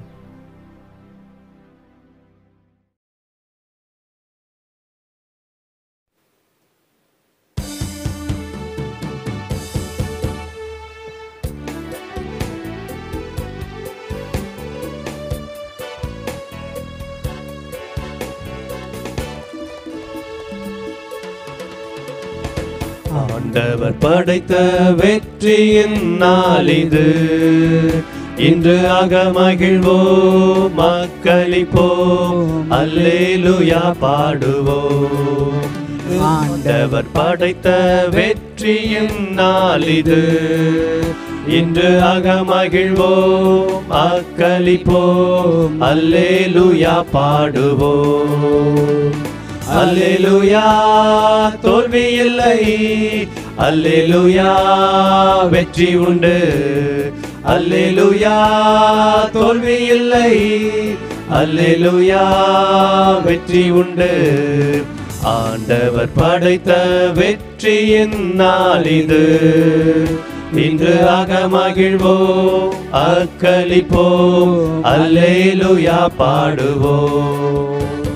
ஆண்டவர் படைத்த வெற்றியின் நாள் இது இன்று அகமகிழ்வோம் மக்களிப்போம் அல்லேலுயா பாடுவோம் ஆண்டவர் படைத்த வெற்றியின் நாள் இது இன்று அகமகிழ்வோம் அக்களிப்போம் அல்லேலுயா பாடுவோம் அல்லேலுயா தோல்வி இல்லை அல்லேலுயா வெற்றி உண்டு அல்லேலுயா தோல்வி இல்லை அல்லேலுயா வெற்றி உண்டு ஆண்டவர் படைத்த வெற்றியின் நாள் இது இன்று ஆக மகிழ்வோம் அக்களிப்போம் அல்லேலுயா பாடுவோம்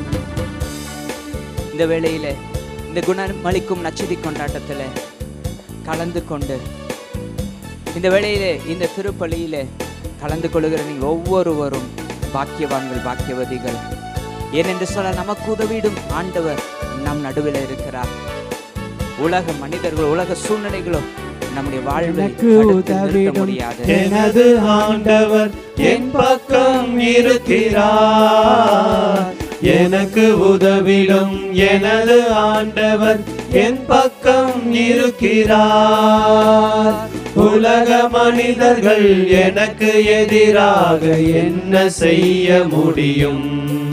இந்த வேளையில இந்த குணமளிக்கும் நச்சதி கொண்டாட்டத்தில் கலந்து கொண்டு இந்த வேளையிலே இந்த திருப்பலியில கலந்து கொள்கிற நீங்கள் ஒவ்வொருவரும் பாக்கியவான்கள் பாக்கியவதிகள் ஏனென்று சொல்ல நமக்கு உதவிடும் ஆண்டவர் நம் நடுவில் இருக்கிறார் உலக மனிதர்கள் உலக சூழ்நிலைகளும் நம்முடைய வாழ்வை எனக்கு தடுத்து நிறுத்த உதவிடும் முடியாது எனது ஆண்டவர் என் பக்கம் இருக்கிறார் எனக்கு உதவிடும் எனது ஆண்டவர் என் பக்கம் இருக்கிறார் உலக மனிதர்கள் எனக்கு எதிராக என்ன செய்ய முடியும்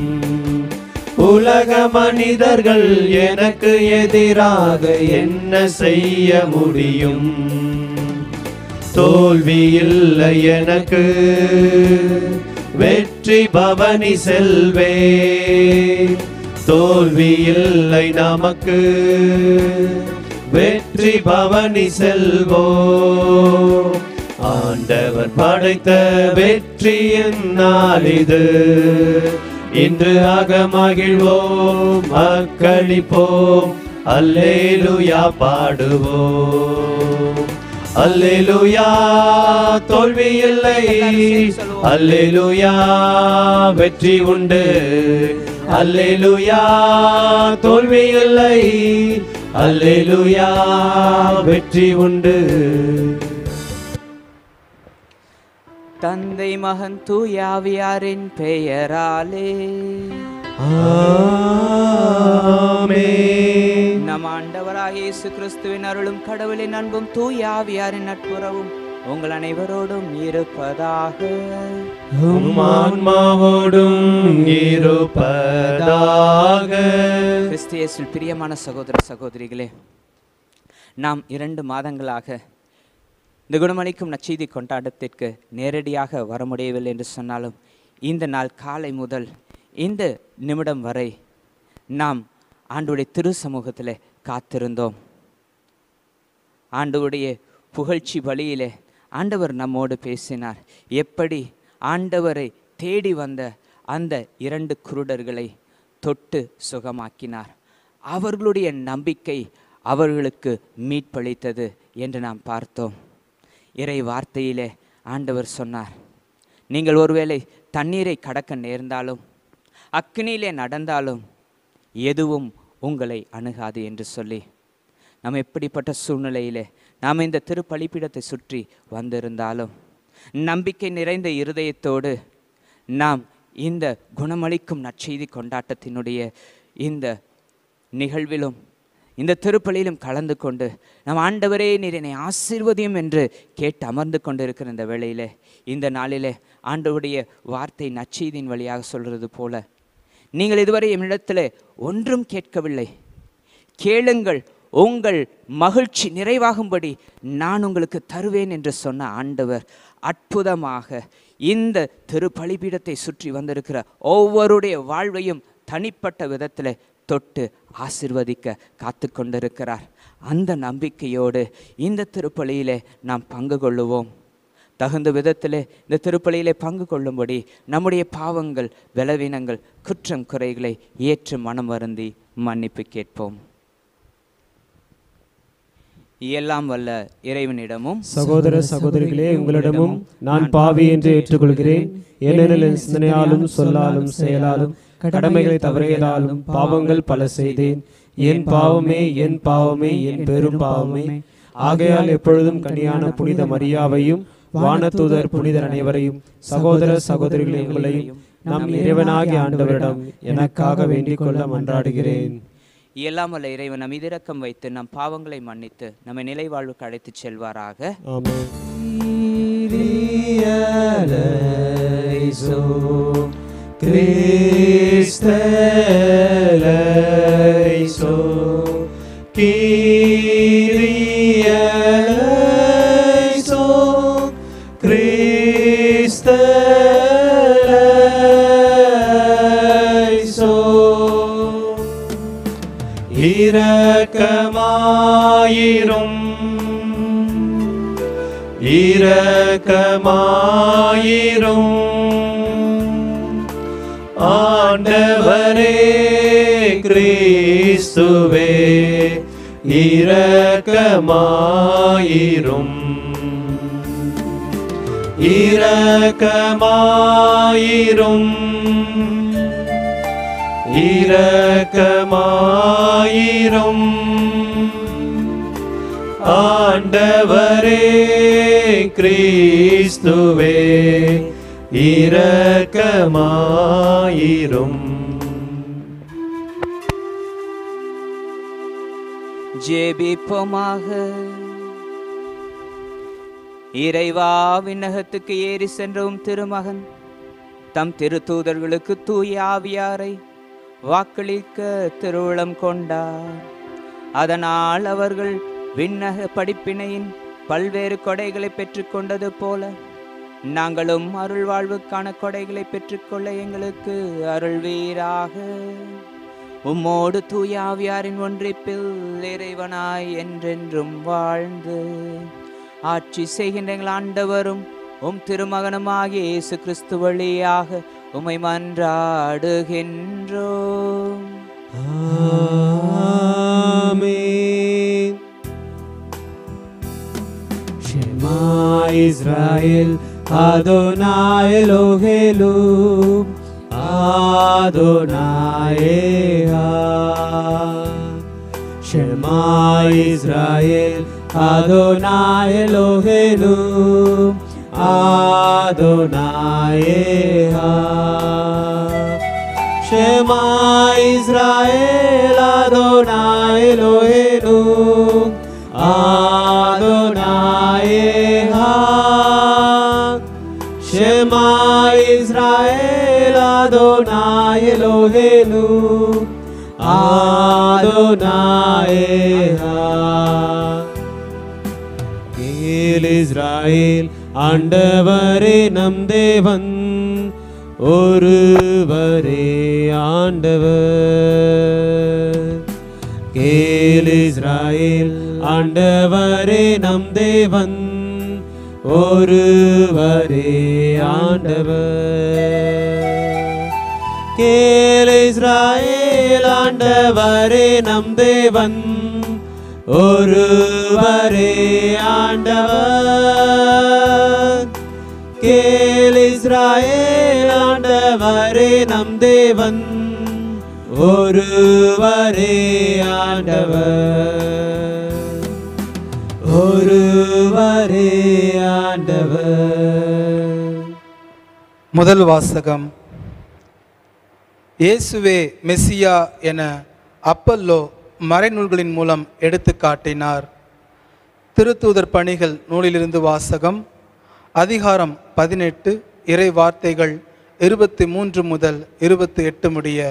உலக மனிதர்கள் எனக்கு எதிராக என்ன செய்ய முடியும் தோல்வி இல்லை எனக்கு வெற்றி பவனி செல்வே தோல்வி இல்லை நமக்கு வெற்றி பவனி செல்வோ ஆண்டவர் படைத்த வெற்றியின் நாள் இது இன்று அகமகிழ்வோம் அக்களிப்போம் அல்லேலுயா பாடுவோம் அல்லேலுயா தோல்வி இல்லை அல்லேலுயா வெற்றி உண்டு அல்லேலுயா தோல்வி இல்லை அல்லேலுயா வெற்றி உண்டு தந்தை மகன் தூயாவியாரின் பெயராலே ஆமென். நம் ஆண்டவராக இயேசு கிறிஸ்துவின் அருளும் கடவுளின் அன்பும் தூயாவியாரின் நட்புறவும் உங்கள் அனைவரோடும் இருப்பதாக உம் ஆன்மாவோடும் இருப்பதாக கிறிஸ்தியேசில் பிரியமான சகோதர சகோதரிகளே நாம் இரண்டு மாதங்களாக இந்த குணமளிக்கும் நச்செய்தி கொண்டாட்டத்திற்கு நேரடியாக வர முடியவில்லை என்று சொன்னாலும் இந்த நாள் காலை முதல் இந்த நிமிடம் வரை நாம் ஆண்டுடைய திரு சமூகத்தில் காத்திருந்தோம் ஆண்டவருடைய புகழ்ச்சி வழியிலே ஆண்டவர் நம்மோடு பேசினார் எப்படி ஆண்டவரை தேடி வந்த அந்த இரண்டு குருடர்களை தொட்டு சுகமாக்கினார் அவர்களுடைய நம்பிக்கை அவர்களுக்கு மீட்பளித்தது என்று நாம் பார்த்தோம் இறை வார்த்தையிலே ஆண்டவர் சொன்னார் நீங்கள் ஒருவேளை தண்ணீரை கடக்க நேர்ந்தாலும் அக்னியிலே நடந்தாலும் எதுவும் உங்களை அணுகாது என்று சொல்லி நாம் எப்படிப்பட்ட சூழ்நிலையிலே நாம் இந்த திருப்பலிப்பிடத்தை சுற்றி வந்திருந்தாலும் நம்பிக்கை நிறைந்த இருதயத்தோடு நாம் இந்த குணமளிக்கும் நற்செய்தி கொண்டாட்டத்தினுடைய இந்த நிகழ்விலும் இந்த திருப்பலியிலும் கலந்து கொண்டு நம் ஆண்டவரே நீர் என்னை ஆசீர்வதியும் என்று கேட்டு அமர்ந்து கொண்டிருக்கிற இந்த வேளையிலே இந்த நாளிலே ஆண்டவருடைய வார்த்தை நற்செய்தியின் வழியாக சொல்கிறது போல நீங்கள் இதுவரை என்னிடத்தில் ஒன்றும் கேட்கவில்லை கேளுங்கள் உங்கள் மகிழ்ச்சி நிறைவாகும்படி நான் உங்களுக்கு தருவேன் என்று சொன்ன ஆண்டவர் அற்புதமாக இந்த திருப்பலிபீடத்தை சுற்றி வந்திருக்கிற ஒவ்வொருடைய வாழ்வையும் தனிப்பட்ட விதத்தில் தொட்டு ஆசிர்வதிக்க காத்து கொண்டிருக்கிறார் அந்த நம்பிக்கையோடு இந்த திருப்பலியிலே நாம் பங்கு கொள்ளுவோம் தகுந்த விதத்திலே இந்த திருப்பலியிலே பங்கு கொள்ளும்படி நம்முடைய பாவங்கள் பலவீனங்கள் குற்றம் குறைகளை ஏற்று மனம் வருந்தி மன்னிப்பு கேட்போம் எல்லாம் வல்ல இறைவனிடமும் சகோதர சகோதரிகளே உங்களிடமும் நான் பாவி என்று ஏற்றுக்கொள்கிறேன் ஏனெனில் என் சிந்தனையாலும் சொல்லாலும் செயலாலும் கடமைகளை தவறியதாலும் பாவங்கள் பல செய்தேன் என் பாவமே என் பாவமே என் பெரும் பாவமே ஆகையால் எப்பொழுதும் கனியான புனித மரியாவையும் வானதூதர் புனிதர் அனைவரையும் சகோதர சகோதரிகளே உங்களையும் நம் இறைவனாகிய ஆண்டவரிடம் எனக்காக வேண்டிக் கொள்ள மன்றாடுகிறேன் எல்லாம் வல்ல இறைவன் நம் இரக்கம் வைத்து நம் பாவங்களை மன்னித்து நம்மை நிலை வாழ்வுக்கு அழைத்துச் செல்வாராக ஆமென் Cristeleison Kyrieleison Cristeleison இரக்கமாயிரும் இரக்கமாயிரும் ஆண்டவரே கிறிஸ்துவே இரக்கமாயிரும் இரக்கமாயிரும் இரக்கமாயிரும் ஆண்டவரே கிறிஸ்துவே இரக்கமாயிரும் ஜெபிப்போமாக இறைவா விண்ணகத்துக்கு ஏறி சென்றவும் திருமகன் தம் திருத்தூதர்களுக்கு தூய ஆவியாரை வாக்களிக்க திருவுளம் கொண்டார் அதனால் அவர்கள் விண்ணக படிப்பினையின் பல்வேறு கொடைகளை பெற்றுக்கொண்டது போல நாங்களும் அருள் வாழ்வுக்கான கொடைகளை பெற்றுக்கொள்ள எங்களுக்கு அருள்வீராக உம்மோடு தூய ஆவியாரின் ஒன்றிப்பில் இறைவனாய் என்றென்றும் வாழ்ந்து ஆட்சி செய்கின்ற எங்கள் ஆண்டவரும் உம் திருமகனுமாகிய இயேசு கிறிஸ்து வழியாக உம்மை மன்றாடுகின்றோம் Amen. Shema Israel, Adonai Elohelu, Adonai Echad. Shema Israel, Adonai Elohelu, Adonai Echad. Shema Israel Adonai Eloheinu Adonai Echad Shema Israel Adonai Eloheinu Adonai Echad கேள் இஸ்ராயேல் ஆண்டவரே நம் தேவன் ஒருவரே ஆண்டவர் கேள் இஸ்ராயேல் ஆண்டவரே நம் தேவன் ஒருவரே ஆண்டவர் கேள் இஸ்ராயேல் ஆண்டவரே நம் தேவன் ஒருவரே ஆண்டவர் கேள் இஸ்ராயேல் ஆண்டவரே நம் தேவன் ஒருவரே ஆண்டவர் ஒருவரே ஆண்டவர் முதல் வாசகம் இயேசுவே மெஸ்ஸியா என அப்பல்லோ மறைநூல்களின் மூலம் எடுத்து காட்டினார் திருத்தூதர் பணிகள் நூலிலிருந்து வாசகம் அதிகாரம் பதினெட்டு இறை வார்த்தைகள் இருபத்தி மூன்று முதல் இருபத்தி எட்டு முடிய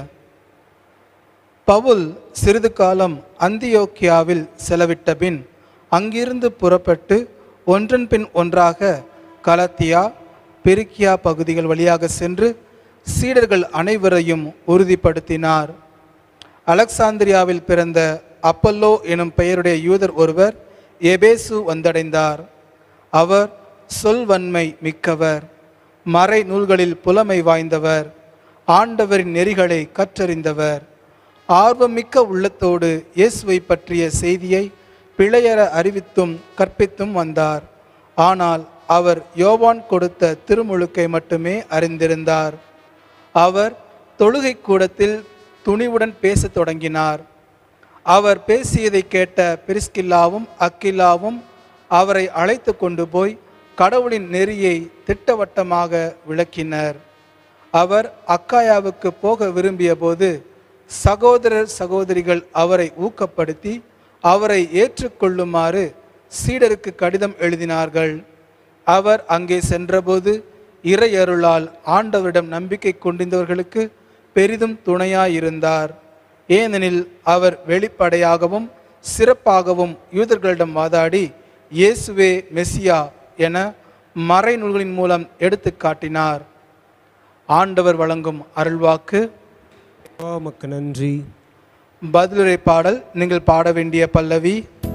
பவுல் சிறிது காலம் அந்தியோக்கியாவில் செலவிட்ட பின் அங்கிருந்து புறப்பட்டு ஒன்றன் பின் ஒன்றாக கலத்தியா பெருக்கியா பகுதிகள் வழியாக சென்று சீடர்கள் அனைவரையும் உறுதிப்படுத்தினார் அலெக்சாந்திரியாவில் பிறந்த அப்பல்லோ எனும் பெயருடைய யூதர் ஒருவர் எபேசு வந்தடைந்தார் அவர் சொல்வன்மை மிக்கவர் மறை நூல்களில் புலமை வாய்ந்தவர் ஆண்டவரின் நெறிகளை கற்றறிந்தவர் ஆர்வமிக்க உள்ளத்தோடு இயேசுவை பற்றிய செய்தியை பிழையற அறிவித்தும் கற்பித்தும் வந்தார் ஆனால் அவர் யோவான் கொடுத்த திருமுழுக்கை மட்டுமே அறிந்திருந்தார் அவர் தொழுகை கூடத்தில் துணிவுடன் பேசத் தொடங்கினார் அவர் பேசியதை கேட்ட பிரிஸ்கில்லாவும் அக்கில்லாவும் அவரை அழைத்து கொண்டு போய் கடவுளின் நெறியை திட்டவட்டமாக விளக்கினர் அவர் அக்காயாவுக்கு போக விரும்பிய போது சகோதரர் சகோதரிகள் அவரை ஊக்கப்படுத்தி அவரை ஏற்றுக்கொள்ளுமாறு சீடருக்கு கடிதம் எழுதினார்கள் அவர் அங்கே சென்றபோது இறையருளால் ஆண்டவரிடம் நம்பிக்கை கொண்டிருந்தவர்களுக்கு பெரிதும் துணையாயிருந்தார் ஏனெனில் அவர் வெளிப்படையாகவும் சிறப்பாகவும் யூதர்களிடம் வாதாடி இயேசுவே மெசியா என மறைநூல்களின் மூலம் எடுத்து காட்டினார் ஆண்டவர் வழங்கும் அருள்வாக்கு உமக்கு நன்றி பதிலுரை பாடல் நீங்கள் பாட வேண்டிய பல்லவி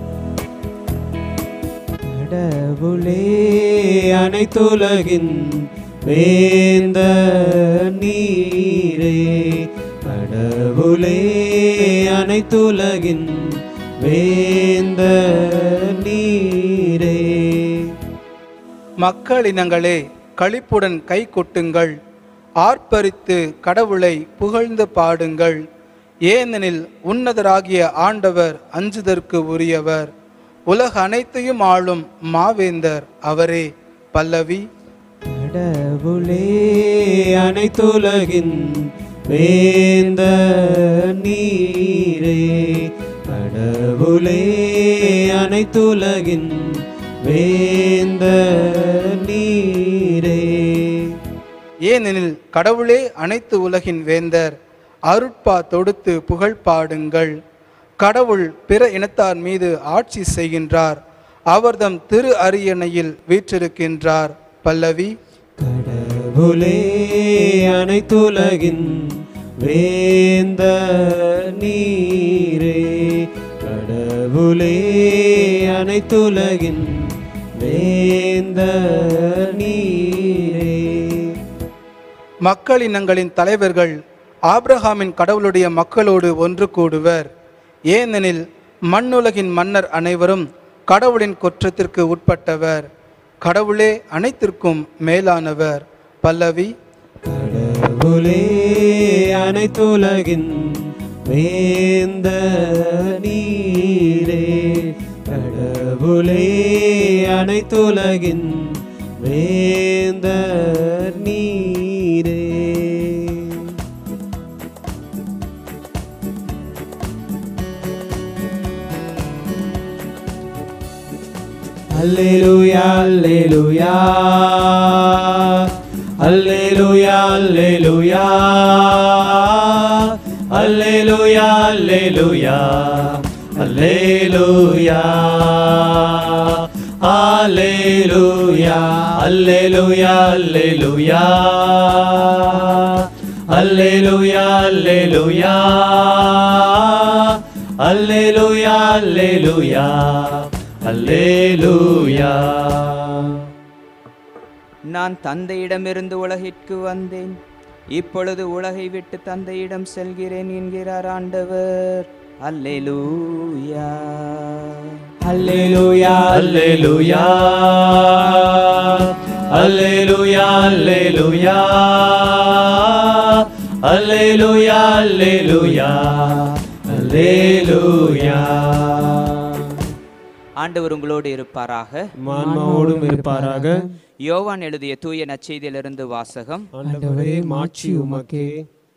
கடவுளே அனைத்துலகின் வேந்த நீரே கடவுளே அனைத்துலகின் வேந்த நீரே மக்களினங்களே களிப்புடன் கை கொட்டுங்கள் ஆர்ப்பரித்து கடவுளை புகழ்ந்து பாடுங்கள் ஏனெனில் உன்னதராகிய ஆண்டவர் அஞ்சுதற்கு உரியவர் உலக அனைத்தையும் ஆளும் மாவேந்தர் அவரே பல்லவி கடவுளே அனைத்துலகின் வேந்த நீரே கடவுளே அனைத்துலகின் வேந்த நீரே ஏனெனில் கடவுளே அனைத்து உலகின் வேந்தர் அருட்பா தொடுத்து புகழ் பாடுங்கள் கடவுள் பிற இனத்தார் மீது ஆட்சி செய்கின்றார் அவர்தம் திரு அரியணையில் வீற்றிருக்கின்றார் பல்லவி கடவுளே அனைத்துலகின் வேந்த நீரே கடவுளே அனைத்துலகின் வேந்த நீரே மக்கள் இனங்களின் தலைவர்கள் ஆபிரகாமின் கடவுளுடைய மக்களோடு ஒன்று கூடுவர் ஏனெனில் மண்ணுலகின் மன்னர் அனைவரும் கடவுளின் குற்றத்திற்கு உட்பட்டவர் கடவுளே அனைத்திற்கும் மேலானவர் பல்லவி கடவுளே அனைத்துலகின் வேந்த நீரே கடவுளே அனைத்துலகின் வேந்த நீரே அல்லேலூயா அல்லேலூயா அல்லேலூயா அல்லேலூயா அல்லேலூயா அல்லேலூயா அல்லேலூயா அல்லேலூயா அல்லேலூயா அல்லேலூயா அல்லேலூயா அல்லேலூயா அல்லேலூயா அல்லேலூயா நான் தந்தையிடமிருந்து உலகிற்கு வந்தேன் இப்பொழுது உலகை விட்டு தந்தையிடம் செல்கிறேன் என்கிறார் ஆண்டவர் அல்லேலூயா அல்லேலூயா அல்லேலூயா அல்லேலூயா அல்லேலூயா அல்லேலூயா அல்லேலூயா அல்லேலூயா ஆண்டவர் உங்களோடு இருப்பாராக மான்மாவோடும் இருப்பாராக யோவான் எழுதிய தூய நற்செய்தியிலிருந்து வாசகம் ஆண்டவரே மாட்சி உமக்கே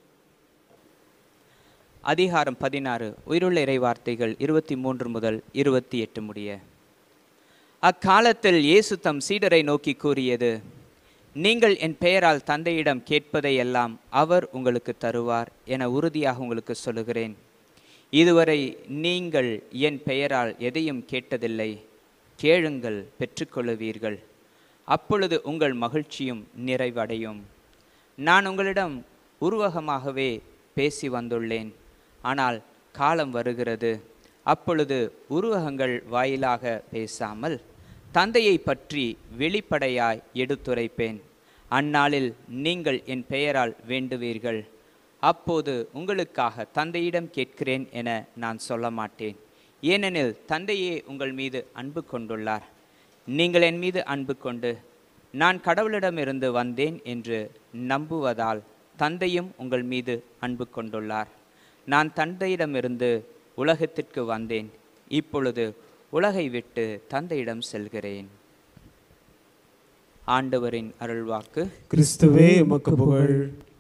அதிகாரம் பதினாறு உயிருள்ள இறைவார்த்தைகள் இருபத்தி மூன்று முதல் இருபத்தி எட்டு முடிய அக்காலத்தில் இயேசு தம் சீடரை நோக்கி கூறியது நீங்கள் என் பெயரால் தந்தையிடம் கேட்பதை எல்லாம் அவர் உங்களுக்கு தருவார் என உறுதியாக உங்களுக்கு சொல்லுகிறேன் இதுவரை நீங்கள் என் பெயரால் எதையும் கேட்டதில்லை கேளுங்கள் பெற்றுக்கொள்ளுவீர்கள் அப்பொழுது உங்கள் மகிழ்ச்சியும் நிறைவடையும் நான் உங்களிடம் உருவகமாகவே பேசி வந்துள்ளேன் ஆனால் காலம் வருகிறது அப்பொழுது உருவகங்கள் வாயிலாக பேசாமல் தந்தையை பற்றி வெளிப்படையாய் எடுத்துரைப்பேன் அந்நாளில் நீங்கள் என் பெயரால் வேண்டுவீர்கள் அப்போது உங்களுக்காக தந்தையிடம் கேட்கிறேன் என நான் சொல்ல மாட்டேன் ஏனெனில் தந்தையே உங்கள் மீது அன்பு கொண்டுள்ளார் நீங்கள் என் மீது அன்பு கொண்டு நான் கடவுளிடமிருந்து வந்தேன் என்று நம்புவதால் தந்தையும் உங்கள் மீது அன்பு கொண்டுள்ளார் நான் தந்தையிடமிருந்து உலகத்திற்கு வந்தேன் இப்பொழுது உலகை விட்டு தந்தையிடம் செல்கிறேன் ஆண்டவரின் அருள்வாக்கு கிறிஸ்துவே உமக்கு புகழ்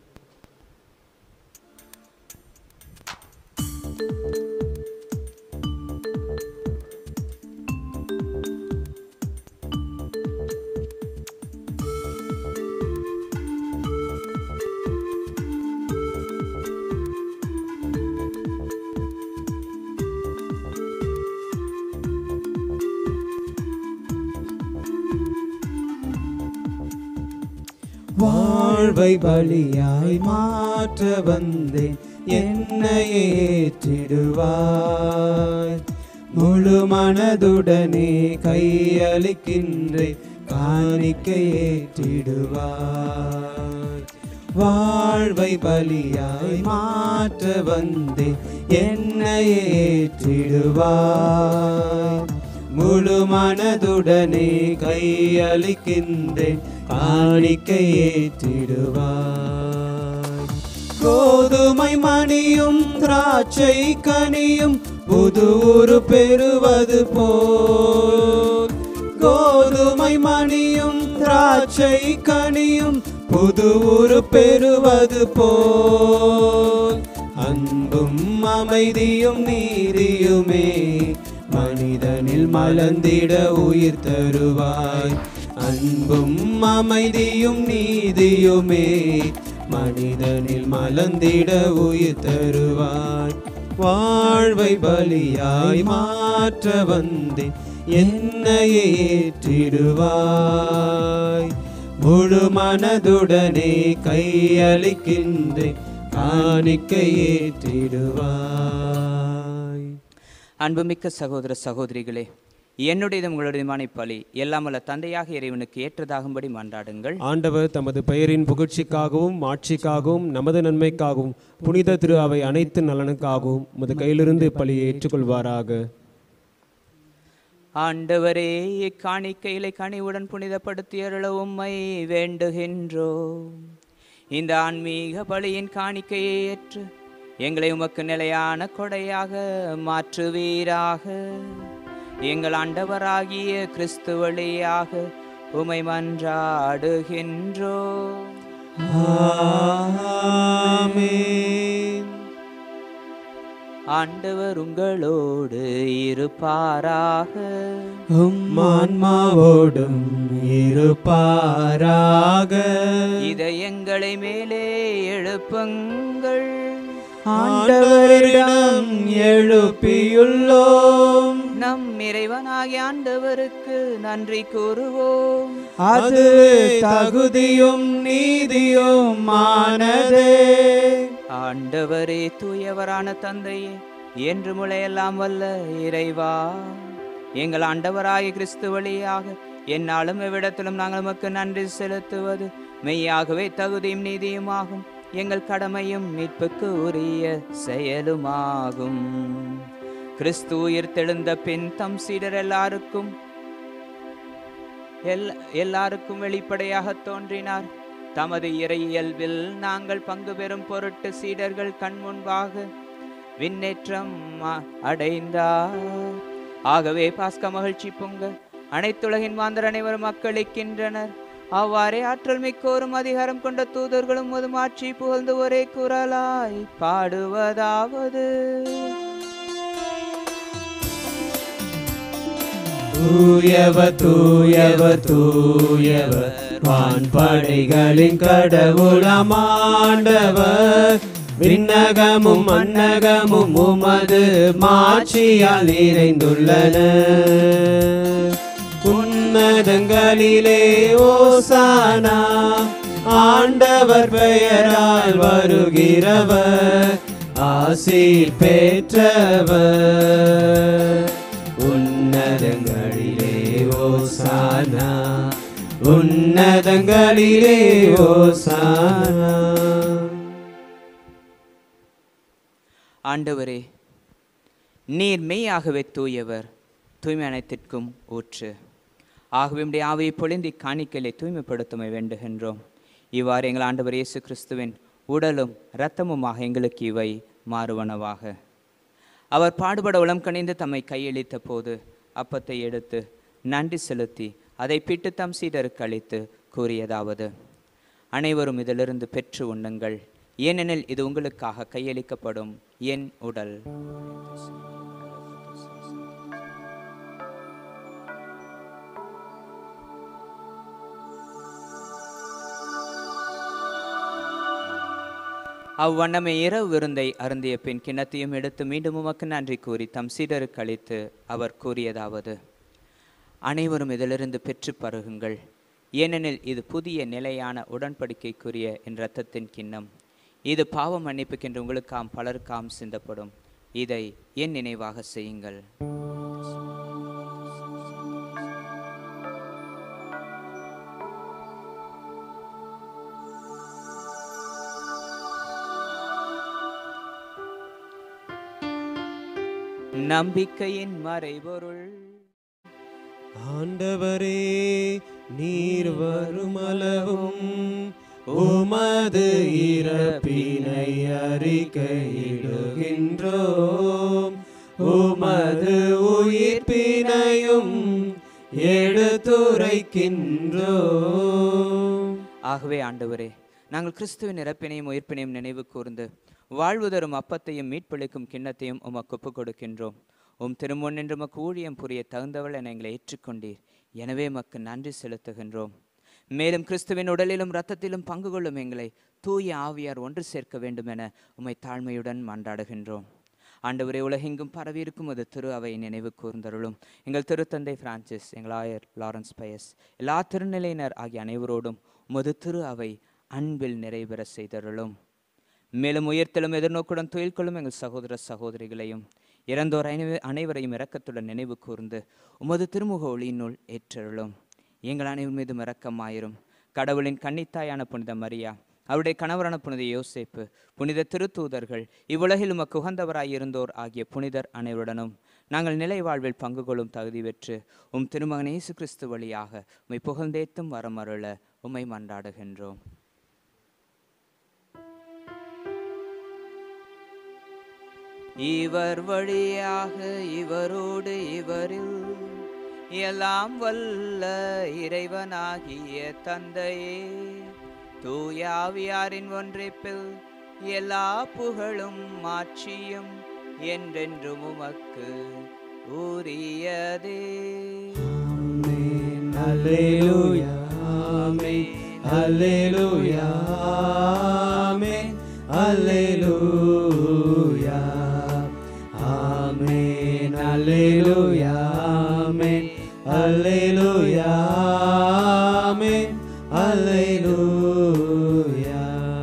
வாழ்வை பலியாய் மாற்ற வந்தேன் என்னையே ஏற்றிடுவாய் முழு மனதுடனே கையளிக்கின்றேன் காணிக்கை ஏற்றிடுவாய் வாழ்வை பலியாய் மாற்ற வந்தேன் என்னையே ஏற்றிடுவாய் முழு மனதுடனே கையளிக்கின்றேன் காணிக்கை ஏற்றிடுவாய் கோதுமை மணியும் திராட்சை கனியும் புது ஊரு பெறுவது போல் கோதுமை மணியும் திராட்சை கனியும் புது ஊரு பெறுவது போல் அன்பும் அமைதியும் நீதியுமே மனிதனில் மலர்ந்திட உயிர் தருவாய் அன்பும் அமைதியும் நீதியுமே மனிதனில் மலர்ந்திட உயிர் தருவாய் வாழ்வை பலியாய் மாற்ற வந்தேன் என்னையே ஏற்றிடுவாய் முழு மனதுடனே கையளிக்கின்றேன் காணிக்கை ஏற்றிடுவாய் அன்புமிக்க சகோதர சகோதரிகளே என்னுடையதும் உங்களுடையதுமான இப்பலி எல்லாமல்ல தந்தையாக இறைவனுக்கு ஏற்றதாகும்படி மன்றாடுங்கள் ஆண்டவர் தமது பெயரின் புகழ்ச்சிக்காகவும் ஆட்சிக்காகவும் நமது நன்மைக்காகவும் புனித திரு அவை அனைத்து நலனுக்காகவும் உமது கையிலிருந்து பலியை ஏற்றுக்கொள்வாராக ஆண்டவரே இக்காணிக்கையிலை கனிவுடன் புனிதப்படுத்தி அருள உம்மை வேண்டுகின்றோம் இந்த ஆன்மீக பலியின் காணிக்கையை ஏற்று எங்களை உமக்கு நிலையான கொடையாக மாற்றுவீராக எங்கள் ஆண்டவராகிய கிறிஸ்து வழியாக உமை மன்றாடுகின்றோம் ஆண்டவர் உங்களோடு இருப்பாராக ஆன்மாவோடும் இருப்பாராக இதயங்களை மேலே எழுப்புங்கள் ஆண்டவரிடம் எழுப்பியுள்ளோம் நம் இறைவனாகிய ஆண்டவருக்கு நன்றி கூறுவோம் அது தகுதியும் நீதியும் ஆனதே ஆண்டவரே தூயவரான தந்தையே என்று முளையெல்லாம் வல்ல இறைவா எங்கள் ஆண்டவராகிய கிறிஸ்து வழியாக என்னாலும் எவ்விடத்திலும் நாங்கள் உமக்கு நன்றி செலுத்துவது மெய்யாகவே தகுதியும் நீதியுமாகும் எங்கள் கடமையும் மீட்புக்கு உரிய செயலுமாகும் கிறிஸ்து உயிர் தெழுந்த பின் தம் சீடர் எல்லாருக்கும் எல் எல்லாருக்கும் வெளிப்படையாக தோன்றினார் தமது இறை இயல்பில் நாங்கள் பங்கு பெறும் பொருட்டு சீடர்கள் கண் முன்பாக விண்ணேற்றம் அ- அடைந்தார் ஆகவே பாஸ்க மகிழ்ச்சி பொங்க அனைத்துலகின் மாந்தர் அனைவரும் மக்களிக்கின்றனர் அவ்வாறே ஆற்றல் மிக்கோரும் அதிகாரம் கொண்ட தூதர்களும் முதுமாட்சி புகழ்ந்து ஒரே குரலாய் பாடுவதாவது தூயவ தூயவ தூயவ வான்படைகளின் கடவுளமாண்டவர் விண்ணகமும் மன்னகமும் உமது மாட்சியால் நிறைந்துள்ளன உன்னதங்களிலே ஓசானா ஆண்டவர் பெயரால் வருகிறவர் ஆசி பெற்றவர் உன்னதங்களிலே ஓசானா உன்னதங்களிலே ஓசானா ஆண்டவரே நீர் மெய்யாகவே தூயவர் தூய்மை அனைத்திற்கும் ஊற்று ஆகவே உம்முடைய ஆவியை பொழிந்தி காணிக்கையை தூய்மைப்படுத்தமை வேண்டுகின்றோம் இவ்வாறு எங்கள் ஆண்டவர் இயேசு கிறிஸ்துவின் உடலும் இரத்தமுமாக எங்களுக்கு இவை மாறுவனவாக அவர் பாடுபட உளம் கணிந்து தம்மை கையளித்த போது அப்பத்தை எடுத்து நன்றி செலுத்தி அதை பிட்டு தம் சீடருக்கு அளித்து கூறியதாவது அனைவரும் இதிலிருந்து பெற்று உண்ணுங்கள் ஏனெனில் இது உங்களுக்காக கையளிக்கப்படும் என் உடல் அவ்வண்ணமே இரவு விருந்தை அருந்திய பின் கிண்ணத்தையும் எடுத்து மீண்டும் உமக்கு நன்றி கூறி தம் சீடருக்கு அளித்து அவர் கூறியதாவது அனைவரும் இதிலிருந்து பெற்று பருகுங்கள் ஏனெனில் இது புதிய நிலையான உடன்படிக்கைக்குரிய என் இரத்தத்தின் கிண்ணம் இது பாவ மன்னிப்புக்கென்று உங்களுக்காம் பலருக்காம் சிந்தப்படும் இதை என் நினைவாக செய்யுங்கள் நம்பிக்கையின் மறைபொருள் ஆண்டவரே நீர் வருமளவும் உமது இறப்பினை அறிக்கையிடுகின்றோம் உமது உயிர்ப்பினையும் எடுத்துரைக்கின்றோம் ஆகவே ஆண்டவரே நாங்கள் கிறிஸ்துவின் இறப்பினையும் உயிர்ப்பினையும் நினைவு கூர்ந்து வாழ்வு தரும் அப்பத்தையும் மீட்பளிக்கும் கிண்ணத்தையும் உமக்கு ஒப்புக் கொடுக்கின்றோம் உம் திருமுன் என்று உமக்கு ஊழியம் புரிய தகுந்தவள் என எங்களை ஏற்றுக்கொண்டீர் எனவே உமக்கு நன்றி செலுத்துகின்றோம் மேலும் கிறிஸ்துவின் உடலிலும் இரத்தத்திலும் பங்கு கொள்ளும் எங்களை தூய ஆவியார் ஒன்று சேர்க்க வேண்டும் என உம்மை தாழ்மையுடன் மன்றாடுகின்றோம் ஆண்டவரே உலகெங்கும் பரவியிருக்கும் அது திரு அவை நினைவு கூர்ந்தருளும் எங்கள் திருத்தந்தை பிரான்சிஸ் எங்கள் ஆயர் லாரன்ஸ் பயஸ் எல்லா திருநிலையினர் ஆகிய அனைவரோடும் உமது திரு அவை அன்பில் நிறைவேற செய்தருளும் மேலும் உயர்த்தலும் எதிர்நோக்குடன் துயில் கொள்ளும் எங்கள் சகோதர சகோதரிகளையும் இறந்தோர் அனைவ- அனைவரையும் இரக்கத்துடன் நினைவு கூர்ந்து உமது திருமுக ஒளியினுள் ஏற்றருளும் எங்கள் அனைவர் மீதும் இரக்கமாயிரும் கடவுளின் கன்னித்தாயான புனித மரியா அவருடைய கணவரான புனித யோசேப்பு புனித திருத்தூதர்கள் இவ்வுலகில் உமக்கு உகந்தவராய் இருந்தோர் ஆகிய புனிதர் அனைவருடனும் நாங்கள் நிலை வாழ்வில் பங்கு கொள்ளும் தகுதி பெற்று உம் திருமகன் இயேசு கிறிஸ்து வழியாக உம்மை புகழ்ந்தேத்தும் வரமருள உம்மை மன்றாடுகின்றோம் இவர் வழியாக இவரோடு இவரில் எல்லாம் வல்ல இறைவனாகிய தந்தையே தூயாவியாரின் ஒன்றிப்பில் எல்லா புகழும் மாட்சியும் என்றென்றும் உமக்கு உரியதே Alleluia, Amen. Alleluia, Amen. Alleluia, Amen. Alleluia, Amen. Alleluia, Amen. Alleluia.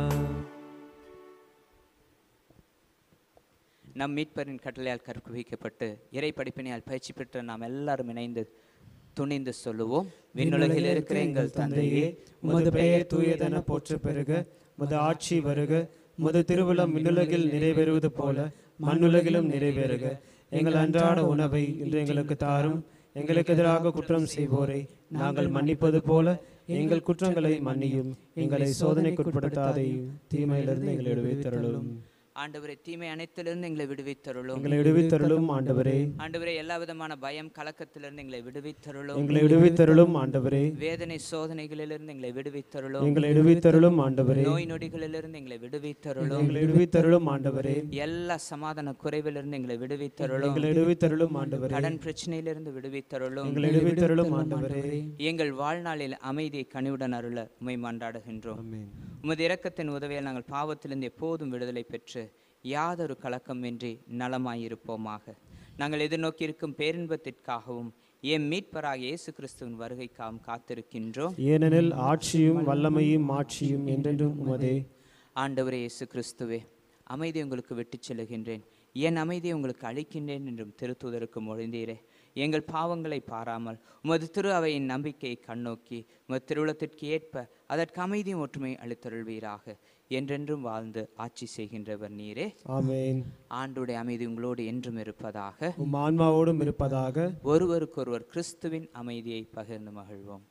நம் மீட்பரின் கட்டளையால் கற்பிக்கப்பட்டு இறை படிப்பினையால் பயிற்சி பெற்ற நாம் எல்லாரும் இணைந்து துணிந்து சொல்லுவோம் விண்ணுலகில் இருக்கிற எங்கள் தந்தையே உமது பெயர் தூயதென போற்ற பெருக உமது ஆட்சி வருக உமது திருவிழம் விண்ணுலகில் நிறைவேறுவது போல மண்ணுலகிலும் நிறைவேறுக எங்கள் அன்றாட உணவை இன்று எங்களுக்கு தாரும் எங்களுக்கு எதிராக குற்றம் செய்வோரை நாங்கள் மன்னிப்பது போல எங்கள் குற்றங்களை மன்னியும் எங்களை சோதனைக்குட்படுத்தாதையும் தீமையிலிருந்து எங்களை விடுவித்தருளும் ஆண்டவரே தீமை அனைத்திலிருந்து எங்களை விடுவித்தருளும் எங்களை விடுவித்தருளும் ஆண்டவரே ஆண்டவரே எல்லா விதமான பயம் கலக்கத்திலிருந்து எங்களை விடுவித்தருளும் எங்களை விடுவித்தருளும் ஆண்டவரே வேதனை சோதனைகளிலிருந்து எங்களை விடுவித்தருளும் எங்களை விடுவித்தருளும் ஆண்டவரே நோய் நொடிகளிலிருந்து எங்களை விடுவித்தருளும் எங்களை விடுவித்தருளும் ஆண்டவரே எல்லா சமாதான குறைவிலிருந்து எங்களை விடுவித்தருளும் எங்களை விடுவித்தருளும் ஆண்டவரே கடன் பிரச்சனையிலிருந்து விடுவித்தருளும் எங்களை விடுவித்தருளும் ஆண்டவரே எங்கள் வாழ்நாளில் அமைதியை கனிவுடன் அருள உமை மன்றாடுகின்றோம் உமது இரக்கத்தின் உதவியால் நாங்கள் பாவத்திலிருந்து எப்போதும் விடுதலை பெற்று யாதொரு கலக்கமின்றி நலமாயிருப்போமாக நாங்கள் எதிர்நோக்கியிருக்கும் பேரின்பத்திற்காகவும் எம் மீட்பராக இயேசு கிறிஸ்துவின் வருகைக்காகவும் காத்திருக்கின்றோம் ஏனெனில் ஆட்சியும் வல்லமையும் மாட்சியும் என்றென்றும் உமதே ஆண்டவரே இயேசு கிறிஸ்துவே அமைதி உங்களுக்கு விட்டுச் செல்லுகின்றேன் என் அமைதியை உங்களுக்கு அளிக்கின்றேன் என்றும் திருத்தூதருக்கு மொழிந்தீரே எங்கள் பாவங்களை பாராமல் உமது திரு அவையின் நம்பிக்கையை கண்ணோக்கி உமது திருவுளத்திற்கு ஏற்ப அதற்கு அமைதியும் ஒற்றுமை அளித்தருள்வீராக என்றென்றும் வாழ்ந்து ஆட்சி செய்கின்றவர் நீரே ஆமென் ஆண்டுடைய அமைதி உங்களோடு என்றும் இருப்பதாக உம் ஆன்மாவோடும் இருப்பதாக ஒருவருக்கொருவர் கிறிஸ்துவின் அமைதியை பகிர்ந்து மகிழ்வோம்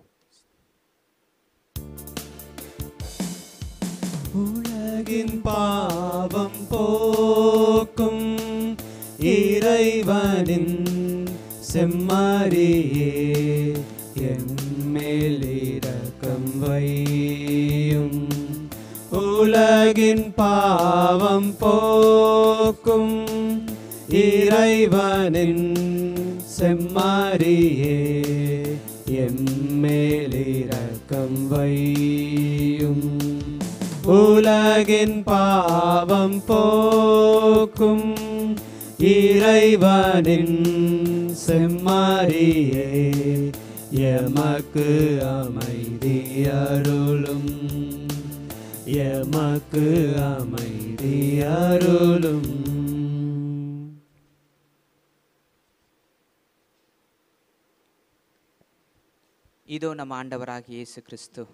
உலகின் பாவம் போக்கும் இறைவனின் செம்மறியே எம்மேல் இரக்கம் வையும் உலகின் பாவம் போக்கும் இறைவனின் செம்மறியே எம்மேல் இரக்கம் வையும் உலகின் பாவம் போக்கும் இறைவனின் செம்மறியே எமக்கு அமைதி அருளும் எமக்கு அமைதி அருளும் இதோ நம் ஆண்டவராகிய இயேசு கிறிஸ்து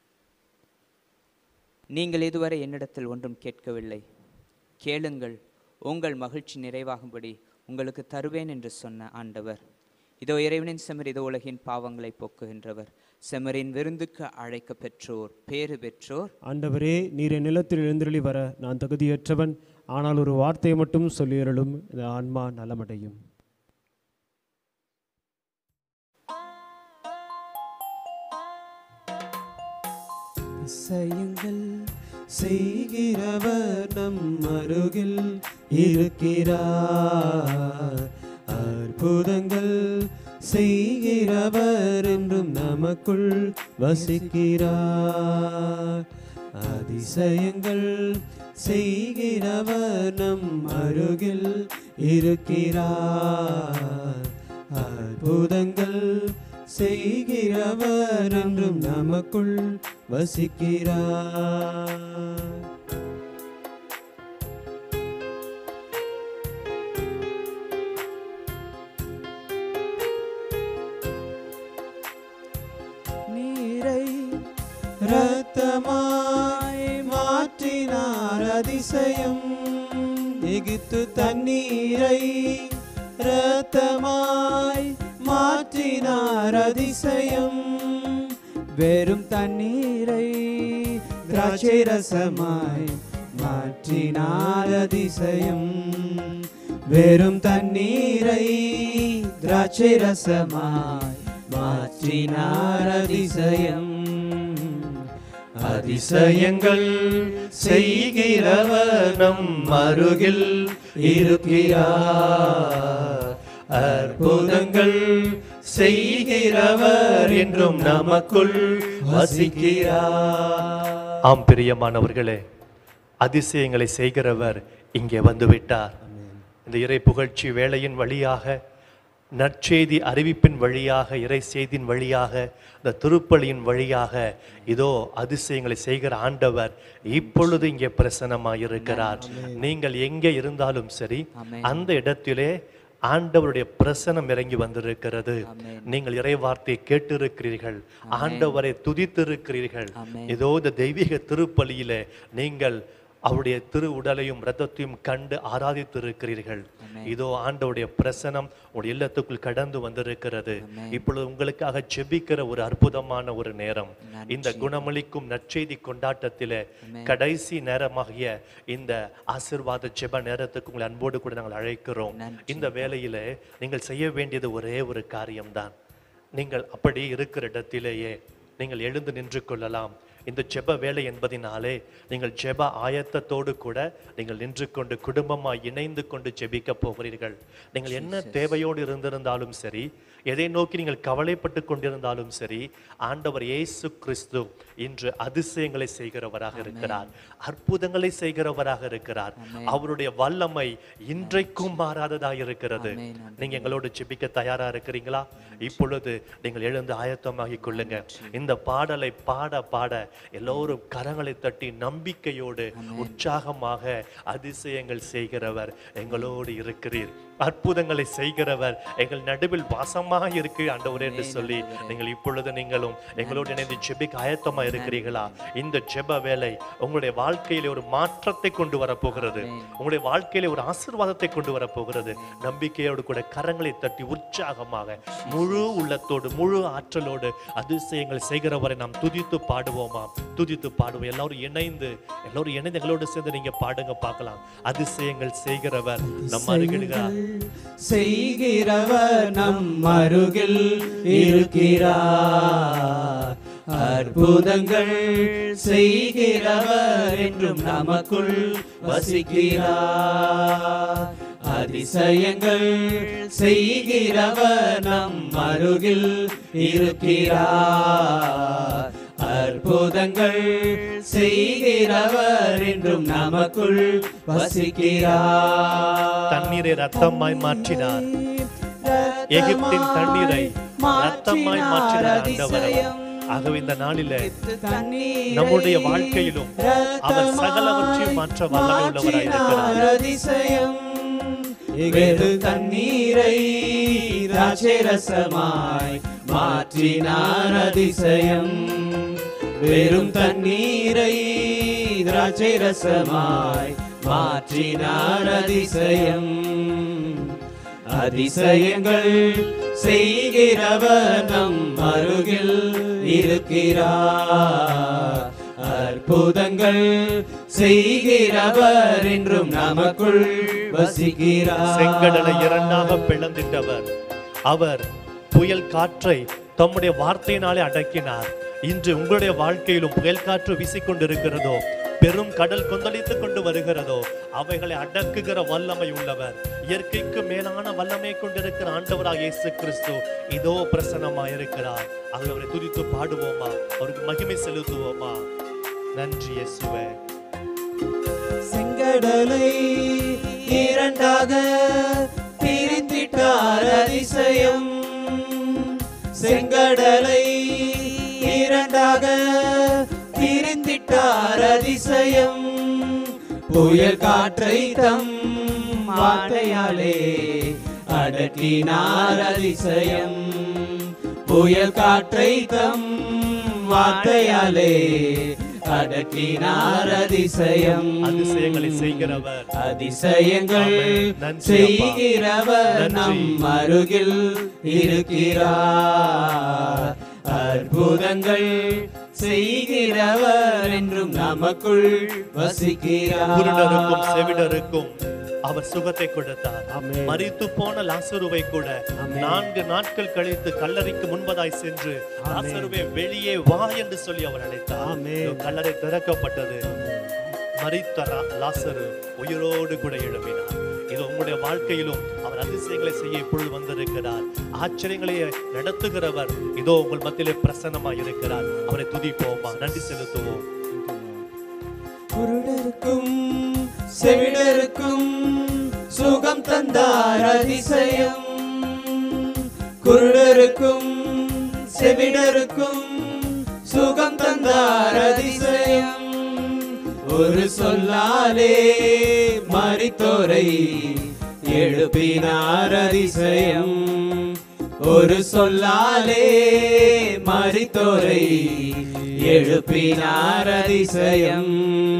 நீங்கள் இதுவரை என்னிடத்தில் ஒன்றும் கேட்கவில்லை கேளுங்கள் உங்கள் மகிழ்ச்சி நிறைவாகும்படி உங்களுக்கு தருவேன் என்று சொன்ன ஆண்டவர் இதோ இறைவனின் செமர் இதோ உலகின் பாவங்களை போக்குகின்றவர் செமரின் விருந்துக்கு அழைக்க பெற்றோர் பேறு பெற்றோர் ஆண்டவரே நீர் என் நிலத்தில் எழுந்தருளி வர நான் தகுதியற்றவன் ஆனால் ஒரு வார்த்தையை மட்டும் சொல்லியருளும் இந்த ஆன்மா நலமடையும் செய்யுங்கள் செய்கிறவர் நம் அருகில் இருக்கிறார் அற்புதங்கள் செய்கிறவர் என்றும் நமக்குள் வசிக்கிறார் அதிசயங்கள் செய்கிறவர் நம் அருகில் இருக்கிறார் அற்புதங்கள் செய்கிறவர் என்றும் நமக்குள் வசிக்கிறார் இரத்தமாய் மாற்றினார் அதிசயம் எகிப்து தண்ணீரை இரத்தமாய் மாற்றினார் அதிசயம் வெறும் தண்ணீரை திராட்சை ரசமாய் மாற்றினார் அதிசயம் வெறும் தண்ணீரை திராட்சை ரசமாய் மாற்றினார் அதிசயம் அதிசயங்கள் செய்கிறவர் நம் அருகில் இருக்கிறார் அற்புதங்கள் செய்கிறவர் என்றும் நமக்குள் வசிக்கிறார் ஆம் பிரியமானவர்களே அதிசயங்களை செய்கிறவர் இங்கே வந்துவிட்டார் இந்த இறை புகழ்ச்சி வேளையின் வழியாக நற்செய்தி அறிவிப்பின் வழியாக இறை செய்தியின் வழியாக இந்த திருப்பலியின் வழியாக இதோ அதிசயங்களை செய்கிற ஆண்டவர் இப்பொழுது இங்கே பிரசன்னமாக இருக்கிறார் நீங்கள் எங்கே இருந்தாலும் சரி அந்த இடத்திலே ஆண்டவருடைய பிரசனம் இறங்கி வந்திருக்கிறது நீங்கள் இறை வார்த்தையை கேட்டிருக்கிறீர்கள் ஆண்டவரை துதித்திருக்கிறீர்கள் இதோ இந்த தெய்வீக திருப்பலியிலே நீங்கள் அவருடைய திரு உடலையும் இரத்தத்தையும் கண்டு ஆராதித்திருக்கிறீர்கள் இதோ ஆண்டவருடைய பிரசனம் உங்களுடைய இல்லத்துக்குள் கடந்து வந்திருக்கிறது இப்பொழுது உங்களுக்காக செபிக்கிற ஒரு அற்புதமான ஒரு நேரம் இந்த குணமளிக்கும் நற்செய்தி கொண்டாட்டத்திலே கடைசி நேரமாகிய இந்த ஆசிர்வாத ஜெப நேரத்துக்கு உங்களை அன்போடு கூட நாங்கள் அழைக்கிறோம் இந்த வேளையிலே நீங்கள் செய்ய வேண்டியது ஒரே ஒரு காரியம்தான் நீங்கள் அப்படி இருக்கிற இடத்திலேயே நீங்கள் எழுந்து நின்று கொள்ளலாம் இந்த ஜெப வேலை என்பதினாலே நீங்கள் ஜெப ஆயத்தத்தோடு கூட நீங்கள் நின்று கொண்டு குடும்பமாய் இணைந்து கொண்டு ஜெபிக்க போகிறீர்கள் நீங்கள் என்ன தேவையோடு இருந்திருந்தாலும் சரி எதை நோக்கி நீங்கள் கவலைப்பட்டு கொண்டிருந்தாலும் சரி ஆண்டவர் இயேசு கிறிஸ்து இன்று அதிசயங்களை செய்கிறவராக இருக்கிறார் அற்புதங்களை செய்கிறவராக இருக்கிறார் அவருடைய வல்லமை இன்றைக்கும் மாறாததாக இருக்கிறது நீங்க எங்களோடு ஜெபிக்க தயாரா இருக்கிறீங்களா இப்பொழுது நீங்கள் எழுந்து ஆயத்தமாகிக் கொள்ளுங்க இந்த பாடலை பாட பாட எல்லோரும் கரங்களை தட்டி நம்பிக்கையோடு உற்சாகமாக அதிசயங்கள் செய்கிறவர் எங்களோடு இருக்கிறீர் அற்புதங்களை செய்கிறவர் எங்கள் நடுவில் வாசமாக இருக்கு ஆண்டவரே என்று சொல்லி நீங்கள் இப்பொழுது நீங்களும் எங்களோடு இணைந்து ஜெபிக்க ஆயத்தமா இருக்கிறீர்களா இந்த ஜெப வேலை உங்களுடைய வாழ்க்கையில ஒரு மாற்றத்தை கொண்டு வரப்போகிறது உங்களுடைய வாழ்க்கையில ஒரு ஆசீர்வாதத்தை கொண்டு வரப்போகிறது நம்பிக்கையோடு கூட கரங்களை தட்டி உற்சாகமாக முழு உள்ளத்தோடு முழு ஆற்றலோடு அதிசயங்கள் செய்கிறவரை நாம் துதித்து பாடுவோமா துதித்து பாடுவோம் எல்லாரும் இணைந்து எல்லாரும் இணைந்து எங்களோடு சேர்ந்து நீங்க பாடுங்க பார்க்கலாம் அதிசயங்கள் செய்கிறவர் நம்ம அருகிடுகிறார் செய்கிறவர் நம் அருகில் இருக்கிறார் அற்புதங்கள் செய்கிறவர் என்றும் நமக்குள் வசிக்கிறார் அதிசயங்கள் செய்கிறவர் நம் அருகில் இருக்கிறார் அற்புதங்கள் செய்கிறவர் என்றும் நமக்குள் வசிக்கிறார் தண்ணீரை ரத்தமாய் மாற்றினார் எகிப்தின் தண்ணீரை ரத்தமாய் மாற்றினார் ஆண்டவர் அவர். ஆகவே இந்த நாளிலே நம்முடைய வாழ்க்கையிலும் அவர் சகலவற்றையும் மாற்ற வல்லமை உள்ளவராய் இருக்கிறார் அதிசயம் வெறு தண்ணீரை திராட்சரசமாய் மாற்றினார் அதிசயம் வெறும் தண்ணீரை திராட்சரசமாய் மாற்றினார் அதிசயம் அதிசயங்கள் செய்கிறவர் நம் அருகில் இருக்கிறார் அற்புதங்கள் செய்கிறவர் என்றும் நமக்குள் வசிக்கிறார் செங்கடலை இரண்டாக பிளந்திட்டவர் அவர் புயல் காற்றை தம்முடைய வார்த்தையினாலே அடக்கினார் இன்று உங்களுடைய வாழ்க்கையிலும் புயல் காற்று வீசிக்கொண்டிருக்கிறதோ பெரும் கடல் கொந்தளித்துக் கொண்டு வருகிறதோ அவைகளை அடக்குகிற வல்லமை உள்ளவர் இயற்கைக்கு மேலான வல்லமை கொண்டிருக்கிற ஆண்டவராக இயேசு கிறிஸ்து இதோ பிரசன்னமாய் இருக்கிறார் ஆகவே அவரை துதித்து பாடுவோமா அவருக்கு மகிமை செலுத்துவோமா நன்றி இயேசுவே செங்கடலை இரண்டாக பிரித்திட்டார் அதிசயம் செங்கடலை இரண்டாக பிரித்திட்டார் அதிசயம் புயல் காற்றை தம் வார்த்தையாலே அடக்கினார் அதிசயம் புயல் காற்றை தம் வார்த்தையாலே அடக்கினார் அதிசயம் அதிசயங்களை செய்கிறவர் அதிசயங்கள் நன்றி செய்கிறவர் நன்றி. நம் அருகில் இருக்கிறார் அற்புதங்கள் செய்கிறவர் என்றும் நமக்குள் குருடருக்கும் வசிக்கிறார் செவிடருக்கும் அவர் சுகத்தை கொடுத்தார் மரித்து போன லாசருவை கூட நான்கு நாட்கள் கழித்து கல்லறைக்கு முன்பதாய் சென்று லாசருவை வெளியே வா என்று சொல்லி அவர் அழைத்தார் இதோ கல்லறை திறக்கப்பட்டது மரித்த லா- லாசரு உயிரோடு கூட எழுப்பினார் இது உங்களுடைய வாழ்க்கையிலும் அவர் அதிசயங்களை செய்ய இப்பொழுது வந்திருக்கிறார் ஆச்சரியங்களை நடத்துகிறவர் இதோ உங்கள் மத்தியிலே பிரசன்னமாய் இருக்கிறார் அவரை துதிப்போமா நன்றி செலுத்துவோம் குருடருக்கும் செவிடருக்கும் சுகம் தந்தார் அதிசயம் குருடருக்கும் செவிடருக்கும் சுகம் தந்தார் அதிசயம் ஒரு சொல்லாலே மரித்தோரை எழுப்பினார் அதிசயம் ஒரு சொல்லாலே மரித்தோரை எழுப்பினார் அதிசயம்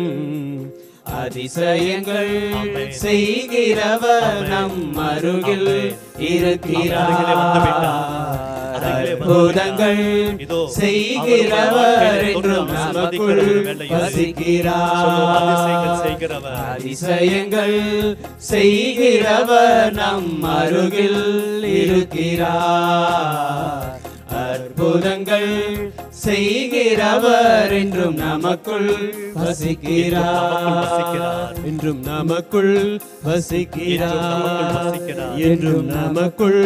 அதிசயங்கள் ஆமென். செய்கிறவர் நம் அருகில் இருக்கிறார் அருகிலே வந்து அற்புதங்கள் விட்டார். இதோ செய்கிறவர் அவர் என்றும் வாழ்க்கையிலே நமக்குள் தொட்டு ஆசீர்வதிக்கிற சொல்லுவோம், அதிசயங்கள் வசிக்கிறார் செய்கிறவர் அதிசயங்கள் செய்கிறவர் நம் அருகில் இருக்கிறார் அற்புதங்கள் செய்கிறவர் என்றும் நமக்குள் வசிக்கிறார் என்றும் நமக்குள் வசிக்கிறார் என்றும் நமக்குள்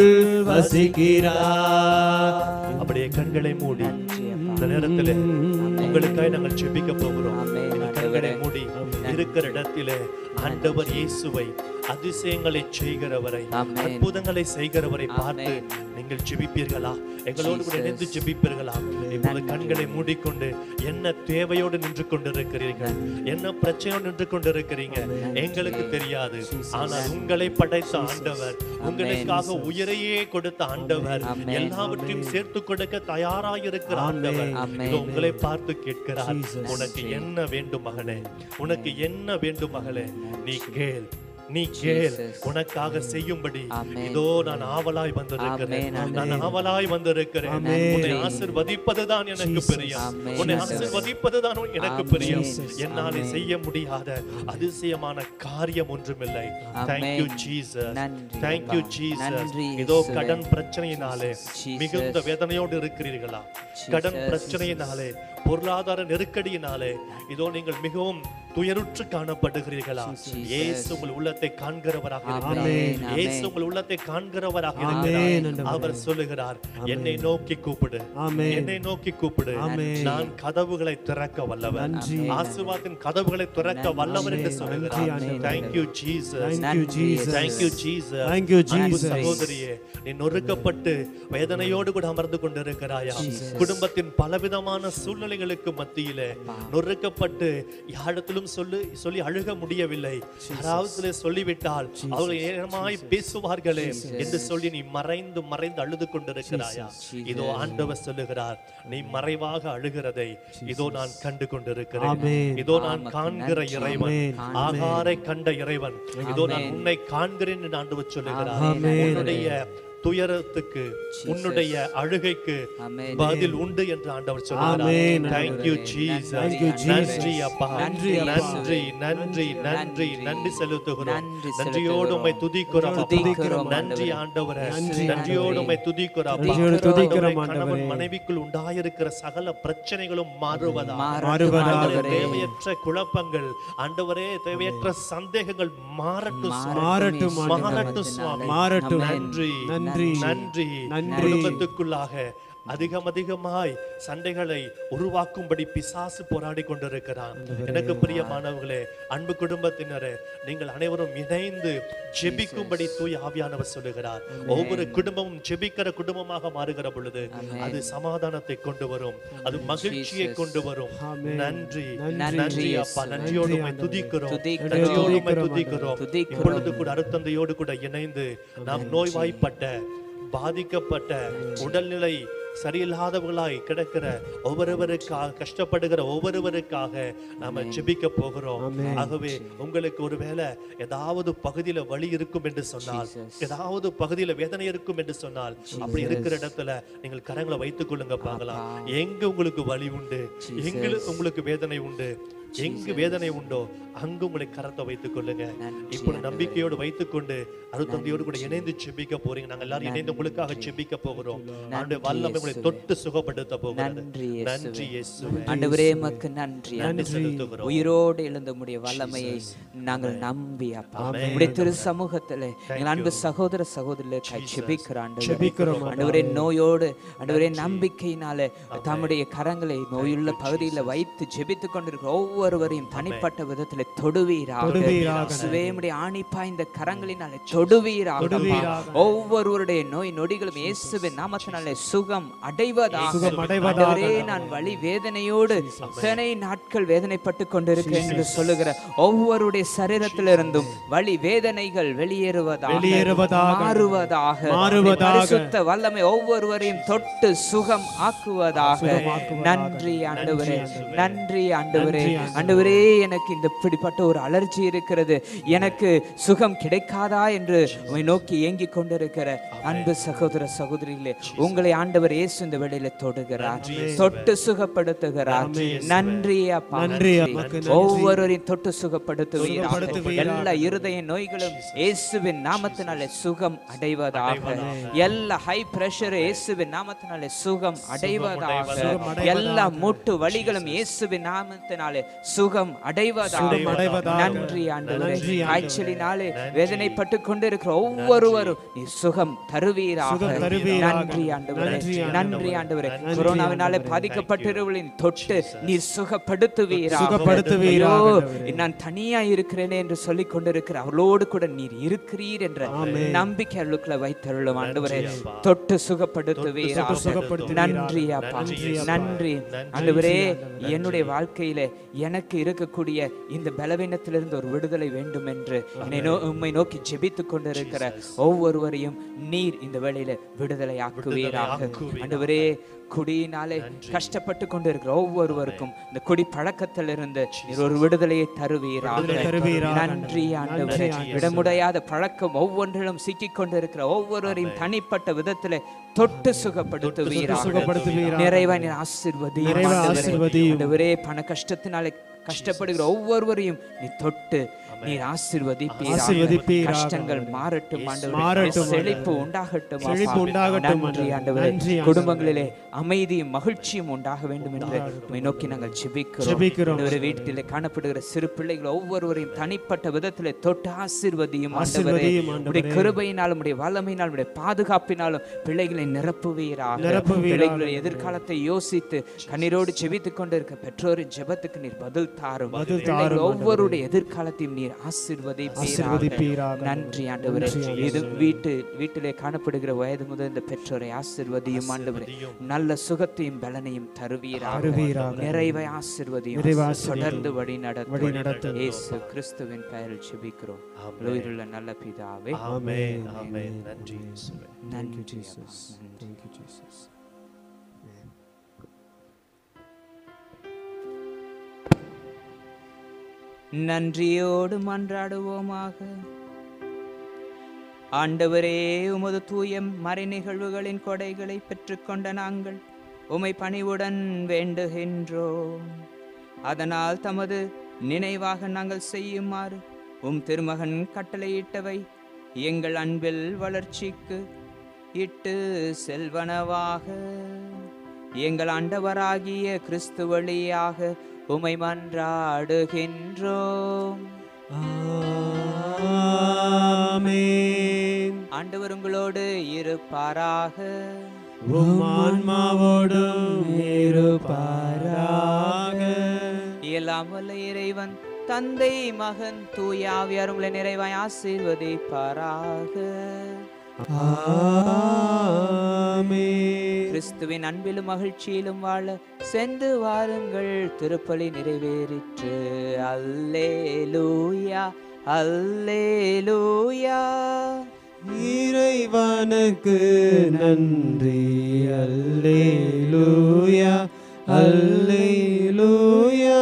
வசிக்கிறார் அப்படியே கண்களை மூடி இந்த நேரத்திலே உங்களுக்காய் நாங்கள் ஜெபிக்க போகிறோம் ஆமென். நீங்கள் கண்களை மூடி இருக்கிற இடத்திலே ஆண்டவர் இயேசுவை அதிசயங்களை செய்கிறவரை ஆமென். அற்புதங்களை செய்கிறவரை பார்த்து நீங்கள் ஜெபிப்பீர்களா எங்களோடு கூட இணைந்து ஜெபிப்பீர்களா இப்போது கண்களை மூடிக்கொண்டு என்ன தேவையோடு நின்று கொண்டிருக்கிறீர்கள் என்ன பிரச்சனையோடு நின்று கொண்டிருக்கிறீங்க எங்களுக்கு தெரியாது ஆனால் உங்களை படைத்த ஆண்டவர் உங்களுக்காக உயிரையே கொடுத்த ஆண்டவர் ஆமென். எல்லாவற்றையும் சேர்த்து கொடுக்க தயாராயிருக்கிற ஆண்டவர் ஆமென். இதோ உங்களை பார்த்து கேட்கிறார் உனக்கு என்ன வேண்டும் மகனே உனக்கு என்ன வேண்டும் மகளே நீ கேள் நீ கேள் Jesus. உனக்காக செய்யும்படி ஆமென். இதோ நான் ஆவலாய் வந்திருக்கிறேன் ஆமென், நான் ஆமென். ஆவலாய் வந்திருக்கிறேன் ஆமென். உன்னை ஆசிர்வதிப்பதுதான் எனக்கு பிரியம் ஆமென். உன்னை Jesus. ஆசிர்வதிப்பதுதான் எனக்கு ஆமென். பிரியம் Jesus. என்னாலே ஆமென். செய்ய முடியாத அதிசயமான காரியம் ஒன்றுமில்லை ஆமென். தேங்க்யூ ஜீசஸ் நன்றி தேங்க்யூ அப்பா. ஜீசஸ் நன்றி இதோ இயேசுவே. கடன் பிரச்சனையினாலே Jesus. மிகுந்த வேதனையோடு இருக்கிறீர்களா கடன் Jesus. பிரச்சனையினாலே பொருளாதார நெருக்கடியினாலே இதோ நீங்கள் மிகவும் துயருற்று காணப்படுகிறீர்களா Jesus. இயேசு உங்கள் உள்ளத்தை காண்கிறவராக இருக்கிறார் ஆமென். இயேசு ஆமென். உங்கள் உள்ளத்தை காண்கிறவராக ஆமென், இருக்கிறார் ஆண்டவரே. அவர் சொல்லுகிறார் என்னை நோக்கி கூப்பிடு ஆமென். என்னை நோக்கி கூப்பிடு ஆமென். நான் கதவுகளை திறக்க வல்லவர் நன்றி. ஆசீர்வாதத்தின் கதவுகளை திறக்க வல்லவர் என்று சொல்லுகிறார் நன்றி, thank you Jesus Thank you, Jesus. Thank you Jesus Thank you, அன்பு Jesus. சகோதரியே நீ நொறுக்கப்பட்டு வேதனையோடு கூட அமர்ந்து கொண்டிருக்கிறாயா குடும்பத்தின் பலவிதமான சூழ்நிலைகளுக்கு மத்தியிலே நொறுக்கப்பட்டு யாரிடத்திலும் சொல்லி சொல்லி அழுக முடியவில்லை யாராவது சொல்லிவிட்டால் அவர்கள் ஏனமாய் பேசுவார்களே என்று சொல்லி நீ மறைந்து மறைந்து அழுது கொண்டிருக்கிறாயா இதோ ஆண்டவர் சொல்லுகிறார் நீ மறைவாக அழுகிறதை இதோ நான் கண்டு கொண்டிருக்கிறேன் ஆமென். இதோ நான் ஆமாம். காண்கிற நன்றி. இறைவன் ஆமென். ஆகாரை கண்ட இறைவன் இதோ நான் ஆமென். உன்னை காண்கிறேன் என்று ஆண்டவர் சொல்லுகிறார் ஆமென். உன்னுடைய துயரத்துக்கு உன்னுடைய அழுகைக்கு ஆமென். பதில் உண்டு என்று ஆண்டவர் சொல்லுகிறார் ஆமென். Thank you Jesus Thank you, Jesus. நன்றி அப்பா நன்றி, அப்பா. நன்றி நன்றி நன்றி நன்றி செலுத்துகிறோம் நன்றி நன்றியோடு உம்மை துதிக்கிறோம் அப்பா. துதிக்கிறோம், நன்றி ஆண்டவரே நன்றி, நன்றியோடு உம்மை துதிக்கிறோம் அப்பா. நன்றியோடு துதிக்கிறோம், ஆண்டவரே, கணவன் ஆண்டவரே. மனைவிக்குள் உண்டாயிருக்கிற சகல பிரச்சனைகளும் மாறுவதா மாறட்டும் மாறுவதாக. ஆண்டவரே, ஆண்டவரே. தேவையற்ற குழப்பங்கள் ஆண்டவரே தேவையற்ற சந்தேகங்கள் மாறட்டும் சுவாமி. மாறட்டும், ஆண்டவரே. மாறட்டும் சுவாமி மாறட்டும். நன்றி நன்றி. நன்றி நன்றி. குடும்பத்துக்குள்ளாக அதிகம் அதிகமாய் சண்டைகளை உருவாக்கும்படி பிசாசு போராடி கொண்டிருக்கிறான் எனக்கு பிரியமானவர்களே அன்பு குடும்பத்தினரே நீங்கள் அனைவரும் இணைந்து ஜெபிக்கும்படி தூய் ஆவியானவர் சொல்லுகிறார் ஒவ்வொரு குடும்பமும் ஜெபிக்கிற குடும்பமாக மாறுகிற பொழுது அது சமாதானத்தை கொண்டு வரும் அது மகிழ்ச்சியை கொண்டு வரும் ஆமென். நன்றி நன்றி. நன்றி அப்பா நன்றியோடு உம்மை ஆண்டவரே. துதிக்கிறோம் துதிக்கிறோம். நன்றியோடு உம்மை துதிக்கிறோம், துதிக்கிறோம் துதிக்கிறோம். இப்பொழுது கூட அருத்தந்தையோடு கூட இணைந்து நாம் நோய்வாய்ப்பட்ட பாதிக்கப்பட்ட உடல்நிலை சரியில்லாதவர்களாய் கிடக்கிற ஒவ்வொருவருக்காக கஷ்டப்படுகிற ஒவ்வொருவருக்காக நாம ஜெபிக்க போகிறோம் ஆகவே உங்களுக்கு ஒருவேளை ஏதாவது பகுதியில வலி இருக்கும் என்று சொன்னால் ஏதாவது பகுதியில வேதனை இருக்கும் என்று சொன்னால் அப்படி இருக்கிற இடத்துல நீங்கள் கரங்களை வைத்துக் கொள்ளுங்க பார்க்கலாம் எங்க உங்களுக்கு வலி உண்டு எங்க உங்களுக்கு வேதனை உண்டு எங்கு வேதனை உண்டோ அங்கு உங்களை கரத்தை வைத்துக் கொள்ளுங்க இப்போ நம்பிக்கையோடு வைத்துக்கொண்டு அருத்தந்தையோடு கூட இணைந்து செபிக்க போறீங்க நாங்க எல்லாரும் இணைந்து உங்களுக்காக செபிக்க போகிறோம் ஆண்டு வல்லமை உங்களை தொட்டு சுகப்படுத்த போகிறது நன்றி நன்றி இயேசுவே ஆண்டவரே மக்கு நன்றி நன்றி செலுத்துகிறோம் உயிரோடு எழுந்த முடிய வல்லமையை நாங்கள் நம்பி அப்பா உடைய திரு சமூகத்திலே எங்கள் அன்பு சகோதர சகோதரிகளுக்காய் ஜெபிக்கிறோம் ஆண்டவரே ஆண்டவரே நோயோடு ஆண்டவரே நம்பிக்கையினால தம்முடைய கரங்களை நோயுள்ள பகுதியில் வைத்து ஜெபித்துக் கொண்டிருக்கிற ஒவ்வொருவரையும் தனிப்பட்ட விதத்திலே தொடுவீராக சுவேமுடைய ஆணிப்பா இந்த கரங்களினாலே தொடுவீராக அப்பா. ஒவ்வொருவருடைய நோய் நொடிகளும் இயேசுவின் நாமத்தினாலே சுகம் அடைவதாக ஆண்டவரே நான் வலி வேதனையோடு இத்தனை நாட்கள் வேதனைப்பட்டு கொண்டிருக்கிறேன் என்று சொல்லுகிற ஒவ்வொருடைய சரீரத்திலிருந்தும் வலி வேதனைகள் வெளியேறுவதாக வெளியேறுவதாக, மாறுவதாக மாறுவதாக, பரிசுத்த வல்லமை ஒவ்வொருவரையும் தொட்டு சுகம் ஆக்குவதாக நன்றி ஆண்டவரே நன்றி ஆண்டவரே ஆண்டவரே எனக்கு இந்த இப்படிப்பட்ட ஒரு அலர்ஜி இருக்கிறது எனக்கு சுகம் கிடைக்காதா என்று உம்மை நோக்கி ஏங்கிக் கொண்டிருக்கிற அன்பு சகோதர சகோதரிகளே உங்களை ஆண்டவர் இயேசு இந்த வேளையில தொடுகிறார் தொட்டு சுகப்படுத்துகிறார் நன்றி அப்பா நன்றி, நன்றி. உமக்கு நன்றி. ஒவ்வொருவரையும் தொட்டு சுகப்படுத்துவீராக சுகப்படுத்துவீராக. எல்லா இருதய நோய்களும் இயேசுவின் நாமத்தினாலே சுகம் அடைவதாக எல்லா ஹை பிரஷர் இயேசுவின் நாமத்தினாலே சுகம் அடைவதாக எல்லா மூட்டு வலிகளும் இயேசுவின் நாமத்தினாலே சுகம் அடைவதாக அடைவதாக. நன்றி ஆண்டவரே நன்றி, ஆண்டவரே. காய்ச்சலினாலே வேதனைப்பட்டு கொண்டிருக்கிற ஒவ்வொருவரும் நீ சுகம் தருவீராக சுகம் தருவீராக. நன்றி ஆண்டவரே நன்றி, ஆண்டவரே. நன்றி ஆண்டவரே நன்றி, கொரோனாவினாலே ஆண்டவரே. பாதிக்கப்பட்டிருவர்களின் தொட்டு நீ சுகப்படுத்துவீராக சுகப்படுத்துவீராக, ஐயோ, ஆண்டவரே. நான் தனியா இருக்கிறேனே என்று சொல்லிக் கொண்டிருக்கிற அவளோடு கூட நீர் இருக்கிறீர் என்ற நம்பிக்கை அவளுக்குள்ள வைத்தருளும் ஆண்டவரே தொட்டு சுகப்படுத்துவீராக தொட்டு சுகப்படுத்துவீராக. நன்றி அப்பா நன்றி அப்பா. நன்றி ஆண்டவரே என்னுடைய வாழ்க்கையில எனக்கு இருக்கக்கூடிய இந்த பலவீனத்திலிருந்து ஒரு விடுதலை வேண்டும் என்று என்னை நோ- உம்மை நோக்கி ஜெபித்துக் கொண்டிருக்கிற ஒவ்வொருவரையும் நீர் இந்த வேளையில விடுதலை ஆக்குவீராக ஆண்டவரே குடியினாலே கஷ்டப்பட்டு கொண்டிருக்கிற ஒவ்வொருவருக்கும் இந்த குடி பழக்கத்திலிருந்து நீர் ஒரு விடுதலையை தருவீராக விடுதலை தருவீராக. நன்றி ஆண்டவரே நன்றி, விடமுடியாத பழக்கம் ஒவ்வொன்றிலும் சிக்கிக் கொண்டிருக்கிற ஒவ்வொருவரையும் தனிப்பட்ட விதத்திலே தொட்டு சுகப்படுத்துவீராக சுகப்படுத்துவீராக. நிறைவா நீர் ஆசீர்வதியும் நிறைவா ஆண்டவரே. ஆசீர்வதியும். ஆண்டவரே பண கஷ்டத்தினாலே கஷ்டப்படுகிற ஒவ்வொருவரையும் நீ தொட்டு நீர் ஆசீர்வதிப்பீராக ஆசீர்வதிப்பீராக. கஷ்டங்கள் மாறட்டும் ஆண்டவரே மாறட்டும் செழிப்பு உண்டாகட்டும் அப்பா. செழிப்பு உண்டாகட்டும் நன்றி ஆண்டவரே. ஆண்டவரே நன்றி ஆண்டவரே. குடும்பங்களிலே அமைதியும் மகிழ்ச்சியும் உண்டாக வேண்டும் என்று உம்மை நோக்கி நாங்கள் ஜெபிக்கிறோம் ஜெபிக்கிறோம். ஆண்டவரே, வீட்டிலே காணப்படுகிற சிறு பிள்ளைகள் ஒவ்வொருவரையும் தனிப்பட்ட விதத்திலே தொட்டு ஆசீர்வதியும் ஆண்டவரே ஆசீர்வதியும் ஆண்டவரே. உடைய கிருபையினாலும் உடைய வல்லமையினாலும் உடைய பாதுகாப்பினாலும் பிள்ளைகளை நிரப்புவீராக நிரப்புவீராக. பிள்ளைகளுடைய எதிர்காலத்தை யோசித்து கண்ணீரோடு ஜெபித்துக் கொண்டிருக்க பெற்றோரின் ஜெபத்துக்கு நீர் பதில் தாரும் பதில் பிள்ளைகள் தாரும் ஒவ்வொருடைய எதிர்காலத்தையும் நீர் ஆசீர்வதிப்பீராக ஆசீர்வதிப்பீராக. நன்றி ஆண்டவரே நன்றி ஆண்டவரே. இது வீட்டு வீட்டிலே காணப்படுகிற வயது முதல் இந்த பெற்றோரை ஆசீர்வதியும் ஆண்டவரே நல்ல சுகத்தையும் பலனையும் தருவீராக தருவீராக. நிறைவை ஆசீர்வதியும் நிறைவை ஆசீர்வதியும். தொடர்ந்து வழி நடத்தும் வழி நடத்தும். இயேசு கிறிஸ்துவின் பெயரில் ஜெபிக்கிறோம் ஆமென். உயிருள்ள நல்ல பிதாவே ஆமென் ஆமென் நன்றி இயேசுவே நன்றி ஜீசஸ் Thank you, Jesus. நன்றியோடு மன்றாடுவோமாக ஆண்டவரே உமது தூய மறை நிகழ்வுகளின் கொடைகளை பெற்றுக்கொண்ட நாங்கள் உமை பணிவுடன் வேண்டுகின்றோம் அதனால் தமது நினைவாக நாங்கள் செய்யுமாறு உம் திருமகன் கட்டளையிட்டவை எங்கள் அன்பில் வளர்ச்சிக்கு இட்டு செல்வனவாக எங்கள் ஆண்டவராகிய கிறிஸ்து வழியாக உமை மன்றாடுகின்றோம் ஆமென். ஆண்டவர் உங்களோடு இருப்பாராக உம் ஆன்மாவோடும் இருப்பாராக எல்லாம் வல்ல இறைவன் தந்தை மகன் தூயாவியார் உங்களை நிறைவாய் ஆசீர்வதிப்பாராக ஆமென். கிறிஸ்துவின் அன்பிலும் மகிழ்ச்சியிலும் வாழ சென்று வாருங்கள் திருப்பலி நிறைவேறிற்று அல்லேலூயா அல்லேலூயா இறைவனுக்கு நன்றி அல்லேலூயா அல்லேலூயா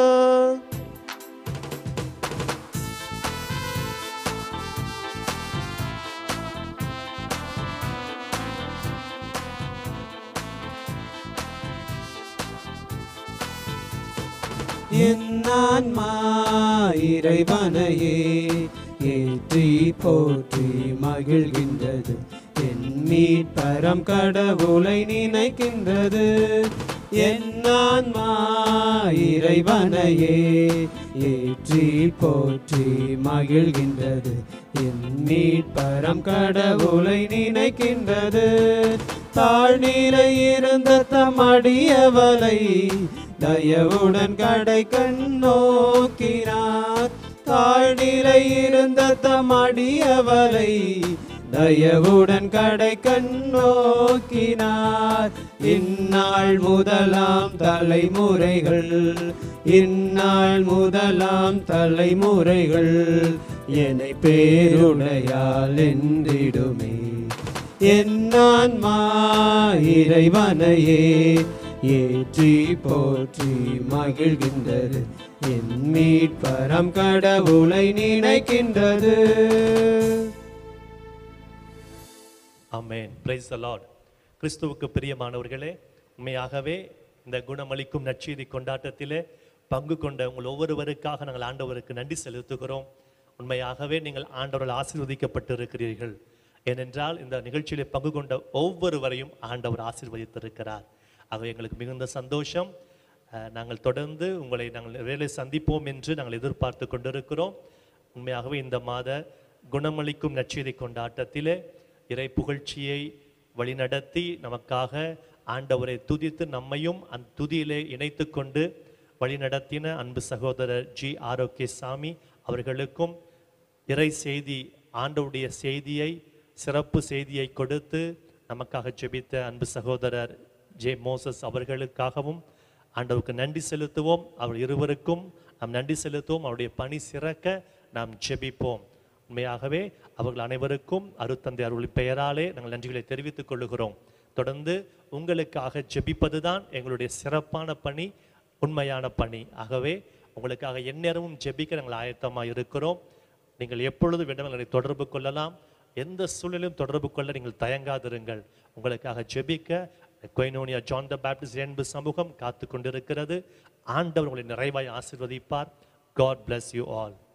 என் ஆன்மா இறைவனையே ஏற்றி போற்றி மகிழ்கின்றது என் மீட்பரம் கடவுளை நினைக்கின்றது என் ஆன்மா இறைவனையே ஏற்றி போற்றி மகிழ்கின்றது என் மீட்பரம் கடவுளை நினைக்கின்றது தாழ்நிலை இருந்த தம் அடியவலை தயவுடன் கடை கண் நோக்கினார் தாழ்நிலை இருந்த தம் அடியவலை தயவுடன் கடை கண் நோக்கினார் இந்நாள் முதலாம் தலைமுறைகள் இந்நாள் முதலாம் தலைமுறைகள் என்னை பேருடையால் என்றிடுமே என் ஆன்மா இறைவனையே ஏற்றி போற்றி மகிழ்கின்றது என் மீட்பரம் கடவுளை நினைக்கின்றது ஆமென் பிரைஸ் த லார்ட் கிறிஸ்துவுக்கு பிரியமானவர்களே உண்மையாகவே இந்த குணமளிக்கும் நற்செய்தி கொண்டாட்டத்திலே பங்கு கொண்ட உங்கள் ஒவ்வொருவருக்காக நாங்கள் ஆண்டவருக்கு நன்றி செலுத்துகிறோம் உண்மையாகவே நீங்கள் ஆண்டவரால் ஆசீர்வதிக்கப்பட்டிருக்கிறீர்கள் ஏனென்றால் இந்த நிகழ்ச்சியிலே பங்கு கொண்ட ஒவ்வொருவரையும் ஆண்டவர் ஆசீர்வதித்திருக்கிறார் ஆகவே எங்களுக்கு மிகுந்த சந்தோஷம் அஹ், நாங்கள் தொடர்ந்து உங்களை நாங்கள் வேலை சந்திப்போம் என்று நாங்கள் எதிர்பார்த்து கொண்டிருக்கிறோம் உண்மையாகவே இந்த மாத குணமளிக்கும் நற்செய்தி கொண்டாட்டத்திலே இறை புகழ்ச்சியை வழிநடத்தி நமக்காக ஆண்டவரை துதித்து நம்மையும் அந்த துதியிலே இணைத்து கொண்டு வழிநடத்தின அன்பு சகோதரர் ஜி ஆரோக்கியசாமி அவர்களுக்கும் இறை செய்தி ஆண்டவருடைய செய்தியை சிறப்பு செய்தியை கொடுத்து நமக்காக ஜெபித்த அன்பு சகோதரர் ஜே மோசஸ் அவர்களுக்காகவும் ஆண்டவருக்கு நன்றி செலுத்துவோம் அவர் இருவருக்கும் நாம் நன்றி செலுத்துவோம் அவருடைய பணி சிறக்க நாம் ஜெபிப்போம் உண்மையாகவே அவர்கள் அனைவருக்கும் அருத்தந்தை அருளின் பெயராலே நாங்கள் நன்றிகளை தெரிவித்துக் கொள்ளுகிறோம் தொடர்ந்து உங்களுக்காக ஜெபிப்பதுதான் எங்களுடைய சிறப்பான பணி உண்மையான பணி ஆகவே உங்களுக்காக எந்நேரமும் ஜெபிக்க நாங்கள் ஆயத்தமாக இருக்கிறோம் நீங்கள் எப்பொழுது வேண்டும் எங்களை தொடர்பு கொள்ளலாம் எந்த சூழலிலும் தொடர்பு கொள்ள நீங்கள் தயங்காதிருங்கள் உங்களுக்காக ஜெபிக்க கொய்னோனியா ஜான் த பேப்டிஸ்ட் என்பு சமூகம் காத்து கொண்டிருக்கிறது ஆண்டவர் உங்களை நிறைவாய் ஆசீர்வதிப்பார் காட் bless யூ ஆல்